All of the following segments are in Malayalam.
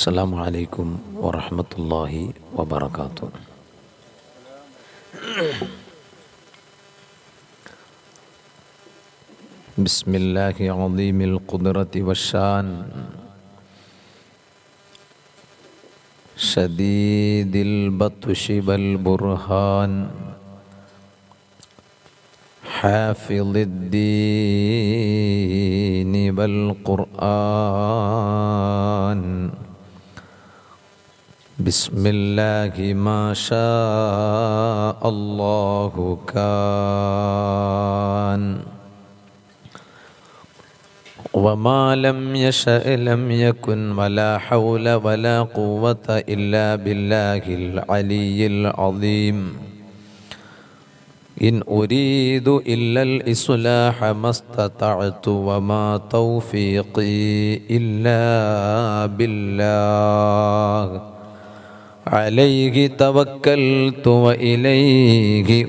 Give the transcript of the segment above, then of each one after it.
السلام عليكم ورحمة الله وبركاته بسم الله عظيم القدرة والشان شديد البطش والبرهان حافظ الدين والقرآن بسم الله ما شاء الله كان وما لم يشأ لم يكن ولا حول ولا قوة إلا بالله العلي العظيم إن أريد إلا الإصلاح ما استطعت وما توفيقي إلا بالله عليه توكلت وإليه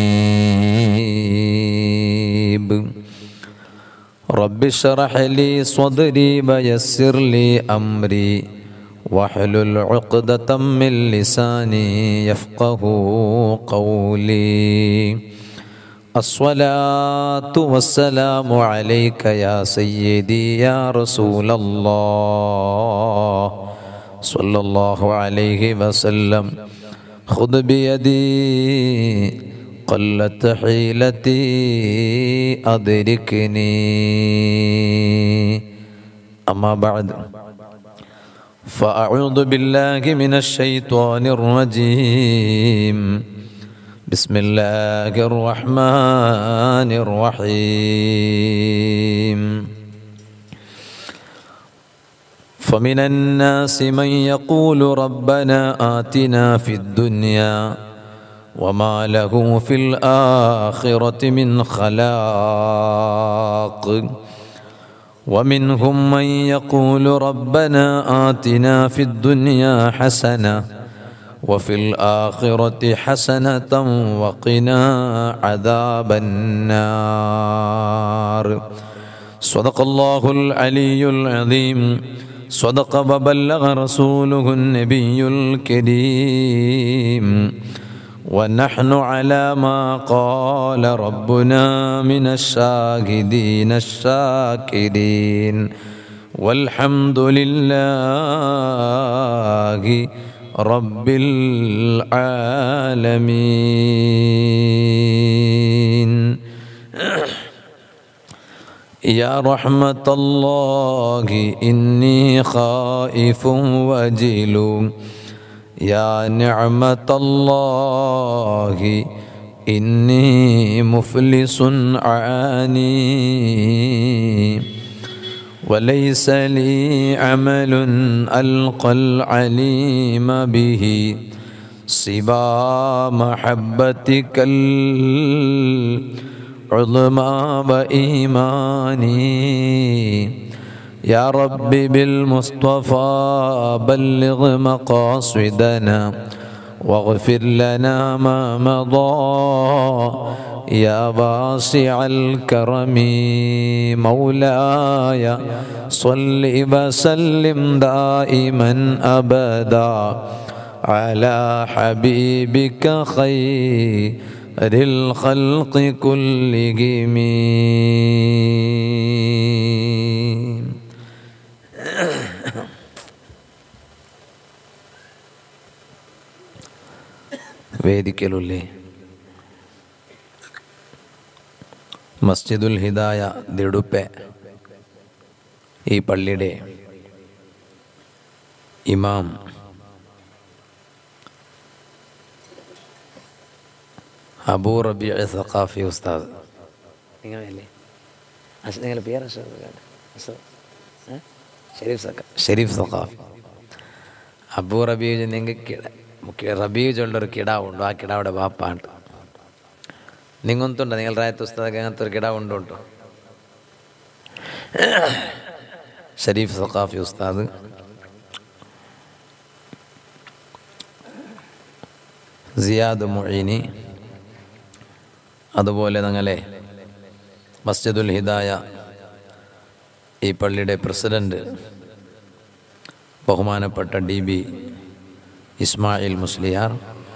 أنيب رب اشرح لي صدري ويسر لي أمري واحلل عقدة من لساني يفقه قولي الصلاة والسلام عليك يا سيدي يا رسول الله صلى الله عليه وسلم خذ بيدي قلت حيلتي أدركني أما بعد فأعوذ بالله من الشيطان الرجيم بسم الله الرحمن الرحيم فمن الناس من يقول ربنا آتنا في الدنيا وما له في الآخرة من خلاق ومنهم من يقول ربنا آتنا في الدنيا حسنة وفي الآخرة حسنة وقنا عذاب النار صدق الله العلي العظيم صدق وبلغ رسوله النبي الكريم ونحن على ما قال ربنا من الشاهدين الشاكرين والحمد لله رب العالمين يا رحمة الله إني خائف وجل يا نعمة الله إني مفلس عاني وليس لي عمل ألقى العليم به سوى محبتك العظمى وإيماني يا رب بالمصطفى بلغ مقاصدنا واغفر لنا ما مضى يا واسع الكرم مولاي صل وسلم دائما ابدا على حبيبك خير الخلق كلهم വേദിക്കലുള്ളേ മസ്ജിദുൽ ഹിദായ ദിടുപ്പെ ഈ പള്ളിയുടെ ഇമാം അബൂ റബി സഖാഫി ഉസ്താദ് നിങ്ങളല്ലേ നിങ്ങളുടെ പേര് ഷെരീഫ് സഖ ഷെരീഫ് സഖാഫി ಅಬ್ಬು ರಬೀಜ್ ನಿಂಗೆ ಕಿಡ ಮುಖ್ಯ ರಬೀಜ್ ಉಳ್ಳೊರು ಕಿಡ ಉಂಡು ಆ ಕಿಡಾವಡೆ ಬಾಪ ಅಂಟ ನಿಂಗೊಂತುಂಟ നിങ്ങൾ ರಾಯತ್ ಉಸ್ತಾದಾಗ അങ്ങനത്തെ ഒരു കിട ഉണ്ട് ഉണ്ടോ ഷരീഫ് സഖാഫി ഉസ്താദ് സിയാദ് മൊഴീനി അതുപോലെ ഞങ്ങളെ മസ്ജിദുൽ ഹിദായ ഈ പള്ളിയുടെ പ്രസിഡന്റ് ബഹുമാനപ്പെട്ട ഡി ബി ഇസ്മായിൽ മുസ്ലിയാർ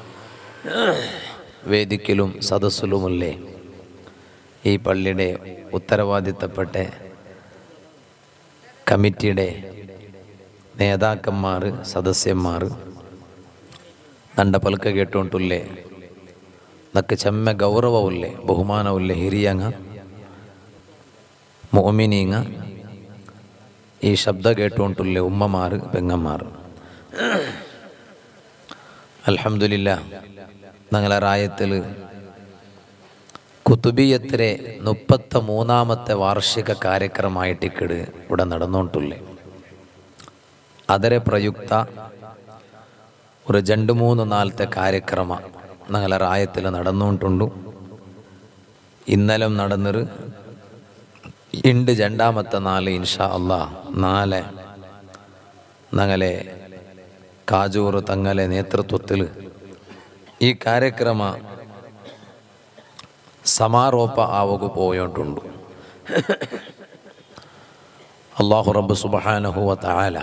വേദിക്കലും സദസ്സിലുമല്ലേ ഈ പള്ളിയുടെ ഉത്തരവാദിത്തപ്പെട്ട കമ്മിറ്റിയുടെ നേതാക്കന്മാർ സദസ്യന്മാർ ನಂಡ ಪಲಕ ಕೇಟುಂಟುಲ್ಲೆ ನಕ್ಕ ಚೆಮ್ಮೆ ಗೌರವವುಲ್ಲೆ ಬಹುಮಾನವುಲ್ಲೆ ಹಿರಿಯಂಗ മോമിനീങ്ങ ഈ ശബ്ദ കേട്ടുകൊണ്ടുള്ള ഉമ്മമാർ പെങ്ങന്മാർ അൽഹംദുലില്ല ഞങ്ങളെ റായത്തിൽ കുത്തുബിയത്തിലെ മുപ്പത്ത മൂന്നാമത്തെ വാർഷിക കാര്യക്രമമായിട്ടിക്കട് ഇവിടെ നടന്നുകൊണ്ടുള്ളേ അതരെ പ്രയുക്ത ഒരു രണ്ട് മൂന്ന് നാളത്തെ കാര്യക്രമ ഞങ്ങളെ റായത്തിൽ നടന്നുകൊണ്ടുണ്ടു ഇന്നലെ നടന്നൊരു ഇണ്ട് രണ്ടാമത്തെ നാല് ഇൻഷാ അള്ളാ നാല് ഞങ്ങളെ കാജൂർ തങ്ങളെ നേതൃത്വത്തിൽ ഈ കാര്യക്രമ സമാരോപ ആവുക പോയോണ്ടുണ്ട് അള്ളാഹു റബ്ബ് സുബഹാനഹുവ താല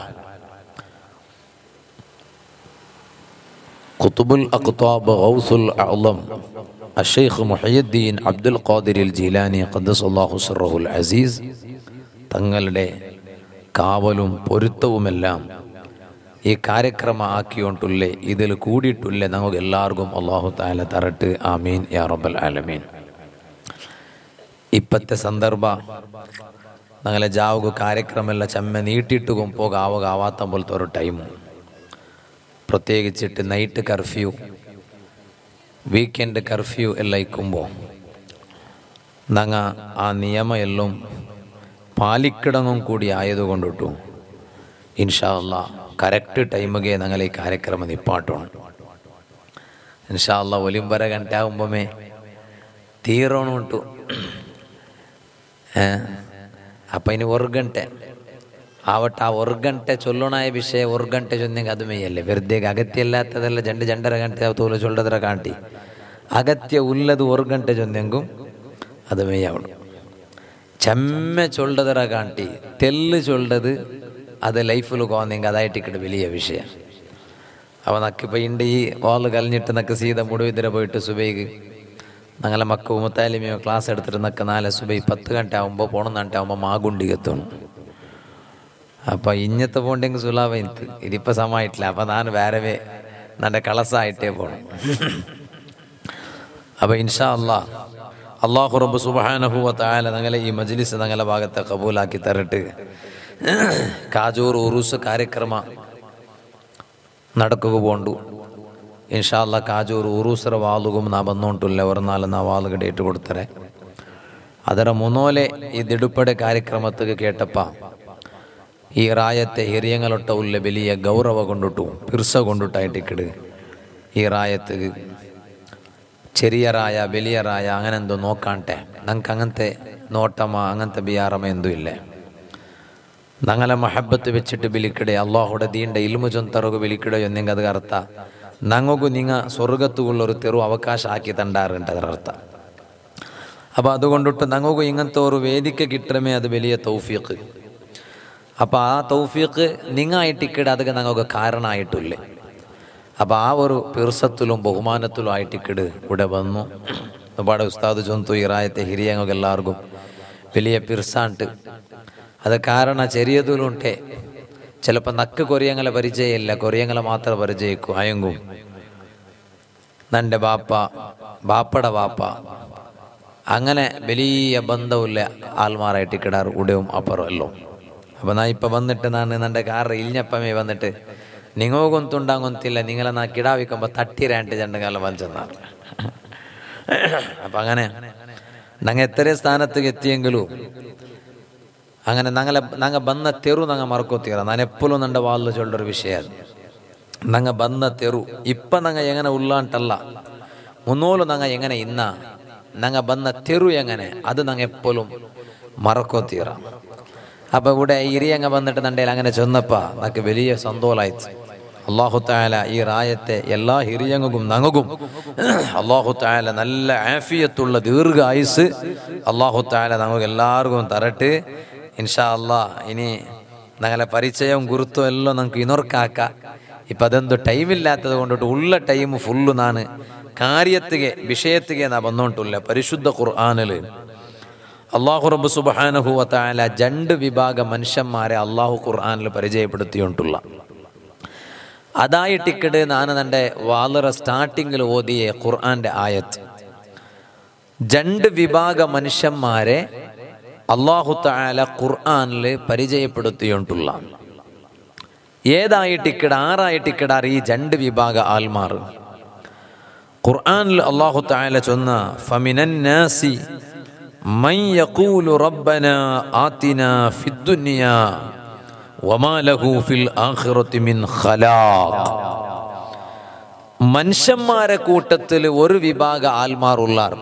ഖുത്തുബുൽ അഖ്താബ് ഗൗസുൽ അഅ്ലം الشيخ محي الدين عبد القادر الجيلاني قدس الله سره العزيز തങ്ങളുടെ കാവലും പൊരുത്തവുമെല്ലാം ഈ കാര്യക്രമ ആക്കിയോണ്ടുള്ളേ ഇതിൽ കൂടിയിട്ടുള്ളേ നമുക്ക് എല്ലാവർക്കും അള്ളാഹു താല തരട്ട് ആമീൻ യാ റബ്ബൽ ആലമീൻ ഇപ്പത്തെ സന്ദർഭ ഞങ്ങളെ ജാവുക കാര്യക്രമെല്ലാം ചെമ്മ നീട്ടിയിട്ടും പോകാവുക ആവാത്ത പോലത്തെ ഒരു ടൈമും പ്രത്യേകിച്ചിട്ട് നൈറ്റ് കർഫ്യൂ വീക്കെൻഡ് കർഫ്യൂ എല്ലാം ഇക്കുമ്പോൾ ഞങ്ങ ആ നിയമ എല്ലാം പാലിക്കിടങ്ങും കൂടി ആയതുകൊണ്ടിട്ടു ഇൻഷാ അല്ലാ കറക്റ്റ് ടൈമുಗೆ ഞങ്ങൾ ഈ ಕಾರ್ಯಕ್ರಮ ನಿಪ್ಪಾಟೋಣ ಇನ್ಶಾ ಅಲ್ಲ ಒಲಿಂಬರ ಗಂಟೆ ಆಗುಂಬೊಮ್ಮೆ ತೀರೋಣ ಉಂಟು ಅಪ್ಪ ಇನ್ನು ಒಂದು ಗಂಟೆ ಆವಟ್ಟು ಆ ಒಂದು ಗಂಟೆ ಚೊಲ್ಲೋಣಾಯ ವಿಷಯ ಒಂದು ಗಂಟೆ ಚೊಂದಂಗೆ ಅದು ಮೇಯಲ್ಲೇ വെറുതെಗೆ ಅಗತ್ಯ ಇಲ್ಲತ್ತದೆಲ್ಲ ಜಂಡ ಜಂಡರ ಗಂಟೆ ತೋಲು ಚೊಲ್ಲದ್ರ ಕಾಂಟಿ ಅಗತ್ಯ ಉಲ್ಲದು ಒಂದು ಗಂಟೆ ಚೊಂದೆಂಗು ಅದು ಮೇಯಾವಳು ചെമ്മ ചൊല്ലതറ കാട്ടി തെല്ല് ചൊല്ലത് അത് ലൈഫിൽ കോന്നെങ്കിൽ അതായിട്ട് ഇക്കടെ വലിയ വിഷയം അപ്പോൾ നക്കിപ്പോൾ ഇണ്ട് ഈ വാള് കലിഞ്ഞിട്ട് നക്ക് സീത മുടുവിതിരെ പോയിട്ട് സുബൈക്ക് ഞങ്ങളെ മക്ക മുത്താലിമിയോ ക്ലാസ് എടുത്തിട്ട് നക്ക് നാളെ സുബൈ പത്ത് ഗಂಟೆ ആകുമ്പോൾ പോണം ഗಂಟೆ ആകുമ്പോൾ മാഗുണ്ടിಗೆ എത്തണം അപ്പം ഇഞ്ഞത്തെ പോണ്ടെങ്കിൽ സുലാഭ എനിക്ക് ഇതിപ്പോൾ സമയമായിട്ടില്ല അപ്പം ഞാൻ വേറെ നല്ല കളസായിട്ടേ പോകണം അപ്പം ഇൻഷാ അല്ലാ അള്ളാഹു റബ്ബ് സുബഹാനഹുവ തായാല ഞങ്ങളെ ഈ മജ്ലിസ് ഞങ്ങളെ ഭാഗത്തെ കബൂലാക്കി തരട്ട് കാജൂർ ഉറൂസ് കാര്യക്രമ നടക്കുക പോണ്ടു ഇൻഷാ അല്ലാ കാജൂർ ಉರೂಸರ ವಾಲುಗುಮ್ ನಾ ಬಂದೋಂಟುಲ್ಲ ಹೊರನಾಲ ನಾ ವಾಲುಗೆ ಡೇಟ್ ಕೊಡ್ತಾರೆ ಅದರ ಮುನ್ನೋಲೆ ಈ ದಿಡುಪಡೆ ಕಾರ್ಯಕ್ರಮತ್ತಿಗೆ ಕೇಟಪ್ಪ ഈ റായത്തെ ഹിരിയങ്ങളൊട്ട ഉള്ള വലിയ ഗൗരവ കൊണ്ടിട്ടു പിർസ കൊണ്ടിട്ടായിട്ടിക്കിട് ഈ റായത്ത് ചെറിയ റായ വലിയ റായ അങ്ങനെ എന്തോ നോക്കാണ്ടെ ഞങ്ങൾക്ക് അങ്ങനത്തെ നോട്ടമ അങ്ങനത്തെ ബിയാറമ എന്തും ഇല്ല ഞങ്ങളെ മഹബത്ത് വെച്ചിട്ട് ബിലിക്കിടെ അള്ളാഹുടെ ദീണ്ട ഇൽമു ചൊന്തറಗು ബിലിക്കിടೋ എന്നെങ്കിൽ അത് അർത്ഥ ഞങ്ങൾക്കു നിങ്ങ സ്വർഗത്തുള്ളൊരു തെറു അവകാശ ആക്കി തണ്ടാറുണ്ട് ಅದರ ಅರ್ಥ അപ്പോൾ അതുകൊണ്ടിട്ട് ഞങ്ങൾക്ക് ഇങ്ങനത്തെ ഒരു വേദിക്ക കിട്ടമേ അത് വലിയ തൗഫീഖ് അപ്പോൾ ആ തൗഫീഖ് നിങ്ങായിട്ടിക്കിടെ അതൊക്കെ ഞങ്ങൾക്ക് കാരണമായിട്ടില്ലേ അപ്പോൾ ആ ഒരു പിർസത്തിലും ബഹുമാനത്തിലും ആയിട്ടിക്കിട് ഇവിടെ വന്നു ഒരുപാട് ഉസ്താദ് ചൊന്തു ഇറായത്തെ ഹിരിയങ്ങൾക്ക് എല്ലാവർക്കും വലിയ പിർസാണ്ട് അത് കാരണ ചെറിയതിലുണ്ടേ ചിലപ്പോൾ നക്ക് കൊറിയങ്ങളെ പരിചയമില്ല കൊറിയങ്ങളെ മാത്രം പരിചയിക്കൂ അയങ്കും നൻ്റെ ബാപ്പ ബാപ്പയുടെ ബാപ്പ അങ്ങനെ വലിയ ബന്ധമില്ല ആൽമാറായിട്ട് കിടാറ് ഉടവും അപ്പുറം എല്ലോ അപ്പം നാ ഇപ്പം വന്നിട്ട് ನಾನು ನನ್ನ ಕಾರ್ ಇಲ್ഞ്ഞപ്പമേ വന്നിട്ട് നിങ്ങോകൊന്തുണ്ടാകൊന്തില്ല നിങ്ങളെ നാ കിടാവിക്കുമ്പോൾ തട്ടിരാണ്ട് ചണ്ടകാലം വഞ്ചെന്നാറ് അപ്പം അങ്ങനെ ഞങ്ങൾ എത്ര സ്ഥാനത്തേക്ക് എത്തിയെങ്കിലും അങ്ങനെ ഞങ്ങളെ ഞങ്ങൾ ಬಂದ ತೆರು ഞങ്ങൾ മറക്കോത്തീറ ನಾನು എപ്പോഴും ನನ್ನ വാളിൽ ചൊല്ലൊരു വിഷയം ഞങ്ങൾ ಬಂದ ತೆರು ഇപ്പം ഞങ്ങൾ എങ്ങനെ ഉള്ളാണ്ടല്ല മുന്നോലും ഞങ്ങൾ എങ്ങനെ ഇന്ന ഞങ്ങൾ ಬಂದ ತೆರು എങ്ങനെ അത് ഞങ്ങൾ എപ്പോഴും മറക്കോത്തീറ അപ്പൊ ഇവിടെ ഇരിയങ്ങ വന്നിട്ട് നണ്ടേൽ അങ്ങനെ ചെന്നപ്പ നമുക്ക് വലിയ സന്തോഷായിട്ട് അള്ളാഹു താല ഈ റായത്തെ എല്ലാ ഹിരിയങ്ങും നങ്ങും അള്ളാഹു താല നല്ല ആഫിയത്തുള്ള ദീർഘ ആയുസ് അള്ളാഹു താല നമുക്ക് എല്ലാവർക്കും തരട്ട് ഇൻഷാ അല്ലാ ഇനി ഞങ്ങളെ പരിചയവും ഗുരുത്വം എല്ലാം നമുക്ക് ഇനൊർക്കാക്ക ഇപ്പം അതെന്തു ടൈമില്ലാത്തത് കൊണ്ടിട്ട് ഉള്ള ടൈം ഫുള്ള് നാണ് കാര്യത്തിಗೆ ವಿಷಯತ್ತಿಗೆ ನಾ ಬಂದೋಂಟುಲ್ಲ ಪರಿಶುದ್ಧ ഖുർആനില് അള്ളാഹു റബ്ബ് സുബ്ഹാനഹു വതആല രണ്ട് വിഭാഗ മനുഷ്യന്മാരെ അള്ളാഹു ഖുർആനിൽ പരിചയപ്പെടുത്തിയിട്ടുള്ള അതായിട്ടിക്കട് ഞാൻ എൻ്റെ വാലറ സ്റ്റാർട്ടിങ്ങിൽ ഓതിയ ഖുർആന്റെ ആയത്ത് രണ്ട് വിഭാഗ മനുഷ്യന്മാരെ അള്ളാഹു തആല ഖുർആനിൽ പരിചയപ്പെടുത്തിയിട്ടുള്ള ഏതായിട്ടിക്കട് ആറായിട്ടിക്കടാർ ഈ രണ്ട് വിഭാഗ ആൽമാർ ഖുർആനിൽ അള്ളാഹു തആല ചൊന്ന ഫമിനന്നാസി മൻ യഖൂലു റബ്ബന ആതിന ഫിദ്ദുനിയ വമാ ലഹു ഫിൽ ആഖിറതി മിൻ ഖലാഖ് മനുഷ്യന്മാരെ കൂട്ടത്തിൽ ഒരു വിഭാഗ ആൽമാറുള്ളാർ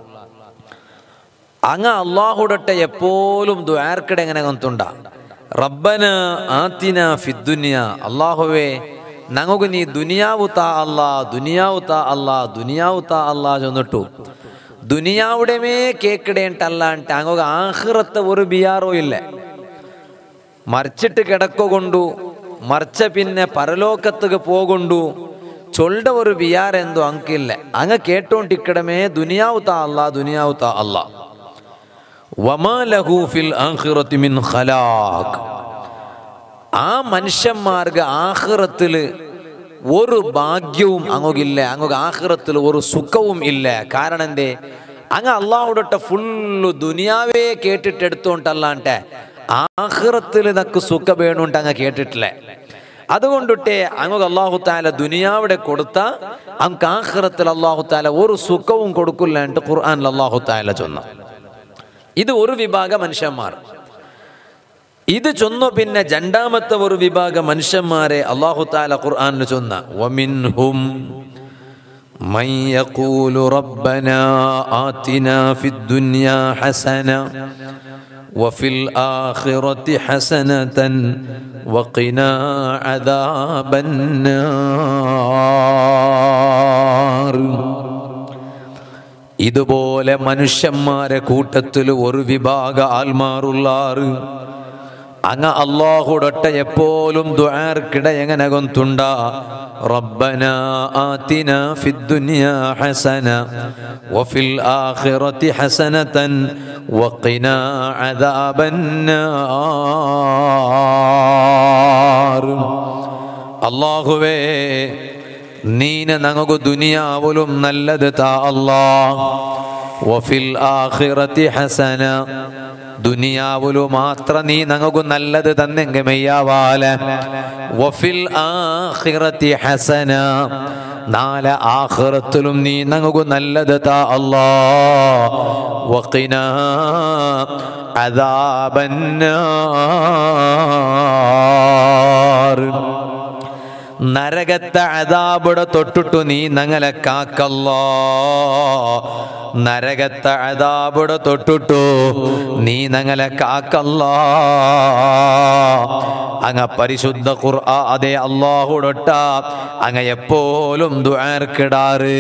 അങ്ങ അള്ളാഹുടട്ടെ എപ്പോഴും ദ്വാർക്കിടെ എങ്ങനെ കൊന്തുണ്ട റബ്ബന ആത്തിന ഫിദ്ദുനിയ അള്ളാഹുവേ ഞങ്ങൾക്ക് നീ ദുനിയാവു താ അല്ലാ ദുനിയാവു താ അല്ലാ ദുനിയാവു താ അല്ലാ ചൊന്നിട്ടു ദുനിയാവുടെമേ കേക്കിടേണ്ടല്ല അങ്ങോട്ട് ആഹ്റത്തെ ഒരു ബിയാറോ ഇല്ല മറിച്ചിട്ട് കിടക്കൊണ്ടു മറിച്ച പിന്നെ പരലോകത്തുക്ക് പോകൊണ്ടു ചൊണ്ട ഒരു ബിയാരെന്തോ അങ്കില്ല അങ്ങ് കേട്ടോണ്ടിക്കടമേ ദുനിയാവു താ അല്ലാ ദുനിയാവു താ അല്ലാ വമാ ലഹു ഫിൽ ആഖിറതി മിൻ ഖലാഖ് ആ മനുഷ്യന്മാർക്ക് ആഹ്റത്തിൽ ഒരു ഭാഗ്യവും അങ്ങോക്കില്ല അങ്ങോക്ക് ആഹ്റത്തിൽ ഒരു സുഖവും ഇല്ല കാരണം എന്തേ അങ്ങ് അള്ളാഹുടൊട്ട ഫുള്ള് ദുനിയാവേ കേട്ടിട്ട് എടുത്തോണ്ടല്ലാണ്ടെ ആഹ്റത്തിൽ നക്ക് സുഖ വേണുണ്ട് അങ്ങ് കേട്ടിട്ടില്ലേ അതുകൊണ്ടിട്ടേ അങ്ങ് അള്ളാഹു താല ദുനിയാവിടെ കൊടുത്ത അങ്ങ് ആഹ്റത്തിൽ അള്ളാഹു താല ഒരു സുഖവും കൊടുക്കില്ലാണ്ട് ഖുർആാനിൽ അള്ളാഹു താല ചൊന്ന ഇത് ഒരു വിഭാഗ മനുഷ്യന്മാർ ഇത് ചൊന്നു പിന്നെ രണ്ടാമത്തെ ഒരു വിഭാഗ മനുഷ്യന്മാരെ അള്ളാഹു താല ഖുർആാനിൽ ചൊന്ന വമിൻഹും من يقول ربنا آتنا في الدنيا حسنة وفي الآخرة حسنة وقنا عذاب النار ഇതുപോലെ മനുഷ്യന്മാരെ കൂട്ടത്തിൽ ഒരു വിഭാഗ ആൽമാറുള്ളാറ് അങ്ങ അള്ളാഹുടൊട്ട എപ്പോലും ദ്വാർക്കിട എങ്ങനെ കൊന്തുണ്ട റബ്ബന ആതിന ഫിദ്ദുനിയ ഹസന വഫിൽ ആഖിറതി ഹസനതൻ വഖിന അദാബന്നാർ അള്ളാഹുവേ നീന ഞങ്ങൾക്ക് ദുനിയാവിലും നല്ലത് താ അല്ലാ വഫിൽ ആഖിറതി ഹസന ദുനിയാവിലു മാത്രം നീ ഞങ്ങൾക്ക് നല്ലത് തന്നെങ്കിൽ മെയ്യാവാല വഫിൽ ആഖിറതി ഹസന നാല് ആഖിറത്തിലും നീ ഞങ്ങൾക്ക് നല്ലത് താ അല്ലാ വഖിന അദാബന്നാർ നരകത്തെ അതാബുടെ തൊട്ടിട്ടു നീ ഞങ്ങളെ കാക്കല്ലോ നരകത്തെ അതാബുടെ തൊട്ടിട്ടു നീ ഞങ്ങളെ കാക്കല്ലോ അങ്ങ പരിശുദ്ധ ഖുർആ അതേ അള്ളാഹുടൊട്ട അങ്ങ എപ്പോലും ദ്വാർക്കിടാറ്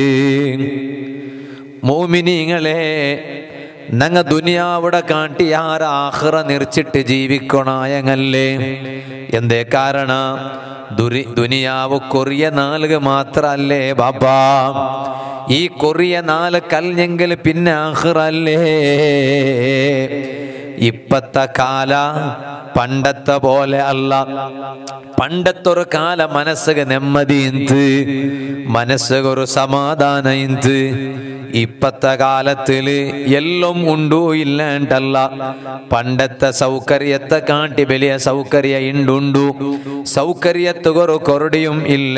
മോമിനിങ്ങളെ നങ്ങ ദുനിയാവിടെ കാട്ടി ആരാഹ്റ നിറച്ചിട്ട് ജീവിക്കണായങ്ങല്ലേ എന്തേ കാരണ ദുരി ദുനിയാവ് കൊറിയ നാലുക മാത്രല്ലേ ബാബാ ഈ കൊറിയ നാല് കൽഞ്ഞെങ്കിൽ പിന്നെ ആഹ്റല്ലേ ഇപ്പത്തെ കാല പണ്ടത്തെ പോലെ അല്ല പണ്ടത്തൊരു കാല മനസ്സുക നെമ്മതി എന്ത് മനസ്സുക ഒരു സമാധാന എന്ത് ഇപ്പത്തെ കാലത്തില് എല്ലാം ഉണ്ടോ ഇല്ലാണ്ടല്ല പണ്ടത്തെ സൗകര്യത്തെ കാട്ടി വലിയ സൗകര്യ ഉണ്ടുണ്ടു സൗകര്യത്തുകൊരു കൊറടിയും ഇല്ല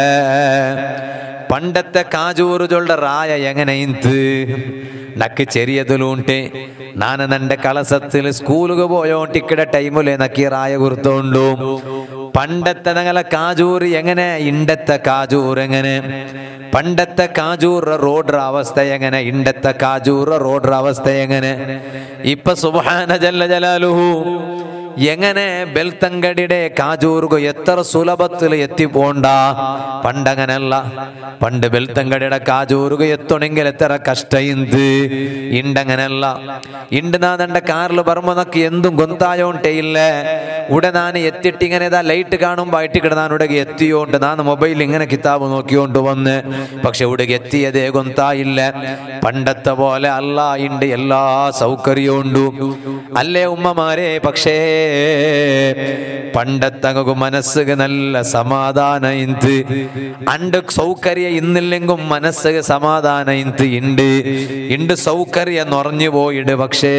പണ്ടത്തെ കാജൂറുകളുടെ റായ എങ്ങനെ ഇന്ത് നക്ക് ചെറിയതിലുണ്ട് ನಾನು ನನ್ನ ಕಳಸത്തിൽ ಸ್ಕೂಲ್ಗೆ പോയോണ്ടിക്കട ടൈമില് നക്കി റായ കുർത്തോണ്ടു പണ്ടത്തെ ഞങ്ങളെ കാജൂർ എങ്ങനെ ഇണ്ടത്തെ കാജൂർ എങ്ങനെ പണ്ടത്തെ കാജൂർ റോഡ്ര അവസ്ഥ എങ്ങനെ ഇണ്ടത്തെ കാജൂർ റോഡ്ര അവസ്ഥ എങ്ങനെ ഇപ്പൊ സുബാന ജല്ല ജലാലുഹു എങ്ങനെ ബെൽത്തങ്കടിയുടെ കാജൂർഗു എത്ര സുലഭത്തിൽ എത്തിപ്പോണ്ട പണ്ടങ്ങനല്ല പണ്ട് ബെൽത്തങ്കടിയുടെ കാജൂർഗു എത്തണമെങ്കിൽ എത്ര കഷ്ട ಇಂದು ಇಂಡಂಗನಲ್ಲ ಇಂಡ್ ನಾದಂಡ ಕಾರ್ಲು ಬರ್ಮನಕ್ಕೆ എന്തും ಗೊತ್ತಾಯೋಂಟೆ ಇಲ್ಲ ഉടെ ഞാൻ എത്തിയിട്ട് ഇങ്ങനെ ഇതാ ലൈറ്റ് കാണുമ്പോൾ ആയിട്ട് ഞാൻ ഉടകെ എത്തിയോണ്ട് ഞാൻ മൊബൈൽ ഇങ്ങനെ കിതാബ് നോക്കിയോണ്ട് വന്ന് പക്ഷെ ഉടകെ എത്തിയതേ ഗൊന്തായില്ല പണ്ടത്തെ പോലെ അല്ല ഉണ്ട് എല്ലാ സൗകര്യവും ഉണ്ട് അല്ലേ ഉമ്മമാരെ പക്ഷേ പണ്ടത്തങ്ങു മനസ്സുക നല്ല സമാധാന ഇന്ത് അണ്ട് സൗകര്യ ഇന്നില്ലെങ്കും മനസ്സുക സമാധാന ഇന്ത് ഉണ്ട് ഇണ്ട് സൗകര്യ നിറഞ്ഞു പോയിട് പക്ഷേ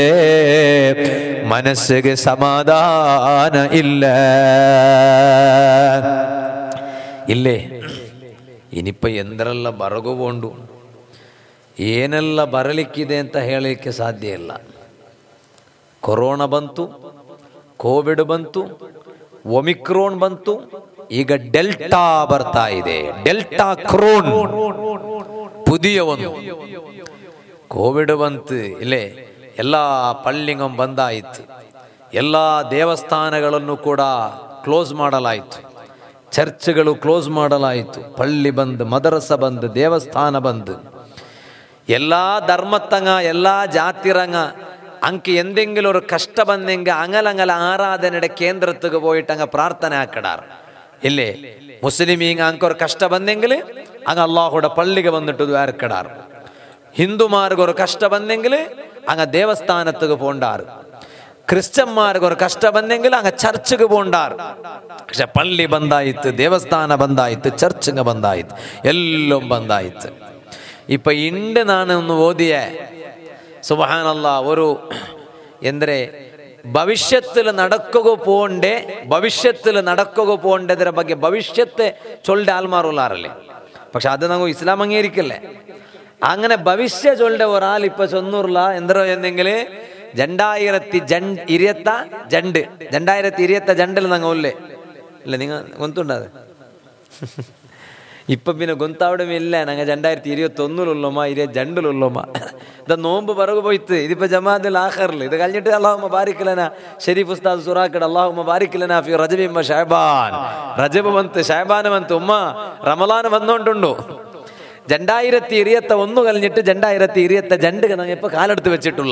മനസ്സുക സമാധാന ഇല്ല ಇಲ್ಲೇ ಇನಿಪ್ಪ ಎಂದರೆಲ್ಲ ಬರಗುಗೊಂಡು ಏನೆಲ್ಲ ಬರಲಿಕ್ಕಿದೆ ಅಂತ ಹೇಳಲಿಕ್ಕೆ ಸಾಧ್ಯ ಇಲ್ಲ ಕೊರೋನಾ ಬಂತು ಕೋವಿಡ್ ಬಂತು ಒಮಿಕ್ರೋನ್ ಬಂತು ಈಗ ಡೆಲ್ಟಾ ಬರ್ತಾ ಇದೆ ಡೆಲ್ಟಾ ಕ್ರೋನ್ പുതിയ ഒന്ന് ಕೋವಿಡ್ ಬಂತು ಇಲ್ಲೇ ಎಲ್ಲ ಪಳ್ಳಿಂಗಂ ಬಂದಾಯಿತು ಎಲ್ಲ ದೇವಸ್ಥಾನಗಳನ್ನು ಕೂಡ ಕ್ಲೋಸ್ ಮಾಡಲಾಯಿತು ಚರ್ಚ್ಗಳು ಕ್ಲೋಸ್ ಮಾಡಲಾಯಿತು ಪಳ್ಳಿ ಬಂದು ಮದರಸ ಬಂದು ದೇವಸ್ಥಾನ ಬಂದು ಎಲ್ಲ ಧರ್ಮತ್ತಂಗ ಎಲ್ಲ ಜಾತಿರಂಗ ಅಂಕಿ എന്തെങ്കിലും ഒരു കഷ്ട ಬಂದೆಂಗ ಅಂಗಲಂಗಲ ಆರಾಧನೆയുടെ കേന്ദ്രത്തുക്ക് പോയിട്ട് അങ്ങ് പ്രാർത്ഥന ആക്കടാർ ഇല്ലേ മുസ്ലിമീങ് അങ്ങ് ഒരു കഷ്ട ಬಂದೆങ്കിൽ അങ്ങ് അള്ളാഹുടെ പള്ളിಗೆ വന്നിട്ട് ദ്വാരക്കടാർ ഹിന്ദുമാർക്ക് ഒരു കഷ്ട ಬಂದೆങ്കിൽ അങ്ങ് ദേവസ്ഥാനത്തുക്ക് പോണ്ടാറ് ക്രിസ്ത്യന്മാർക്ക് ഒരു കഷ്ട ಬಂದೆങ്കിൽ അങ്ങ് ചർച്ചക്ക് പോണ്ടാർ പക്ഷെ പള്ളി ಬಂದಾಯಿತು ದೇವಸ್ಥಾನ ಬಂದಾಯಿತು ಚರ್ಚ್ಗೆ ಬಂದಾಯಿತು എല്ലാം ಬಂದಾಯಿತು ഇപ്പൊ ഇണ്ട് നാണ് ഒന്ന് ഓതിയ സുബഹാനല്ല ഒരു എന്തരെ ഭവിഷ്യത്തിൽ നടക്കുക പോണ്ടേ ഭവിഷ്യത്തിൽ നടക്കുക പോണ്ടതിന്റെ ಬಗ್ಗೆ ഭവിഷ്യത്തെ ചൊല്ലിന്റെ ആൽമാറുള്ളാറല്ലേ പക്ഷെ അത് നമുക്ക് ഇസ്ലാം അംഗീകരിക്കല്ലേ അങ്ങനെ ഭവിഷ്യ ചൊല്ലിന്റെ ഒരാൾ ഇപ്പൊ ചൊന്നൂറില്ല എന്തോ എന്തെങ്കിൽ രണ്ടായിരത്തി ജൺ ഇരുപത്ത ജണ്ട് രണ്ടായിരത്തി ഇരുപത്ത ജണ്ടിൽ നങ്ങ ഒല്ലേ ഇല്ല നിങ്ങൾ ഗൊന്തുണ്ടത് ഇപ്പൊ പിന്നെ ഗൊന്താവിടമേ ഇല്ല ഞങ്ങൾ രണ്ടായിരത്തി ഇരുപത്തി ഒന്നിലുള്ളമ്മ ഇരുപത് ജണ്ടിലുള്ളമ്മ ഇത് നോമ്പ് പിറകു പോയിത്ത് ഇതിപ്പോ ജമാഅത്തിൽ ആഖറിൽ ഇത് കഴിഞ്ഞിട്ട് അള്ളാഹുമ്മ ബാരിക്കലന ഷെരീഫ് ഉസ്താദ് സുറാക്കട് അള്ളാഹുമ്മ ബാരിക്കലന ഫി റജബിമ്മ ഷഹബാൻ റജബ് മന്ത് ഷഹബാൻ മന്ത് ഉമ്മ റമലാൻ വന്നോണ്ടുണ്ടോ രണ്ടായിരത്തി ഇരുപത്ത ഒന്ന് കഴിഞ്ഞിട്ട് രണ്ടായിരത്തി ഇരുപത്ത ജണ്ട് ഞങ്ങൾ ഇപ്പൊ കാലെടുത്ത് വെച്ചിട്ടുള്ള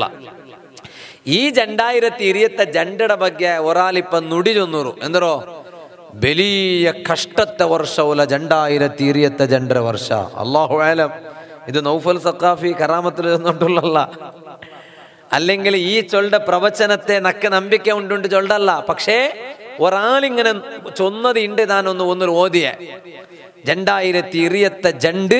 ഈ രണ്ടായിരത്തി ഇരുപത്ത ജണ്ടയുടെ ಬಗ್ಗೆ ഒരാളിപ്പം നുടി ചൊന്നൂറു എന്തോ വലിയ കഷ്ടത്തെ വർഷവുല രണ്ടായിരത്തി ഇരുപത്ത ജണ്ടര വർഷ അള്ളാഹു ആലം ഇത് നൗഫൽ സക്കാഫി കറാമത്തിൽ ചെന്നോണ്ടുള്ള അല്ലെങ്കിൽ ഈ ചൊല്ലുടെ പ്രവചനത്തെ നക്ക് നമ്പിക്ക ഉണ്ടുണ്ട് ചൊല്ലല്ല പക്ഷേ ഒരാളിങ്ങനെ ചൊന്നത് ഉണ്ട് താനൊന്ന് ഒന്നൊരു ഓതിയ രണ്ടായിരത്തി ഇരുപത്ത ജണ്ട്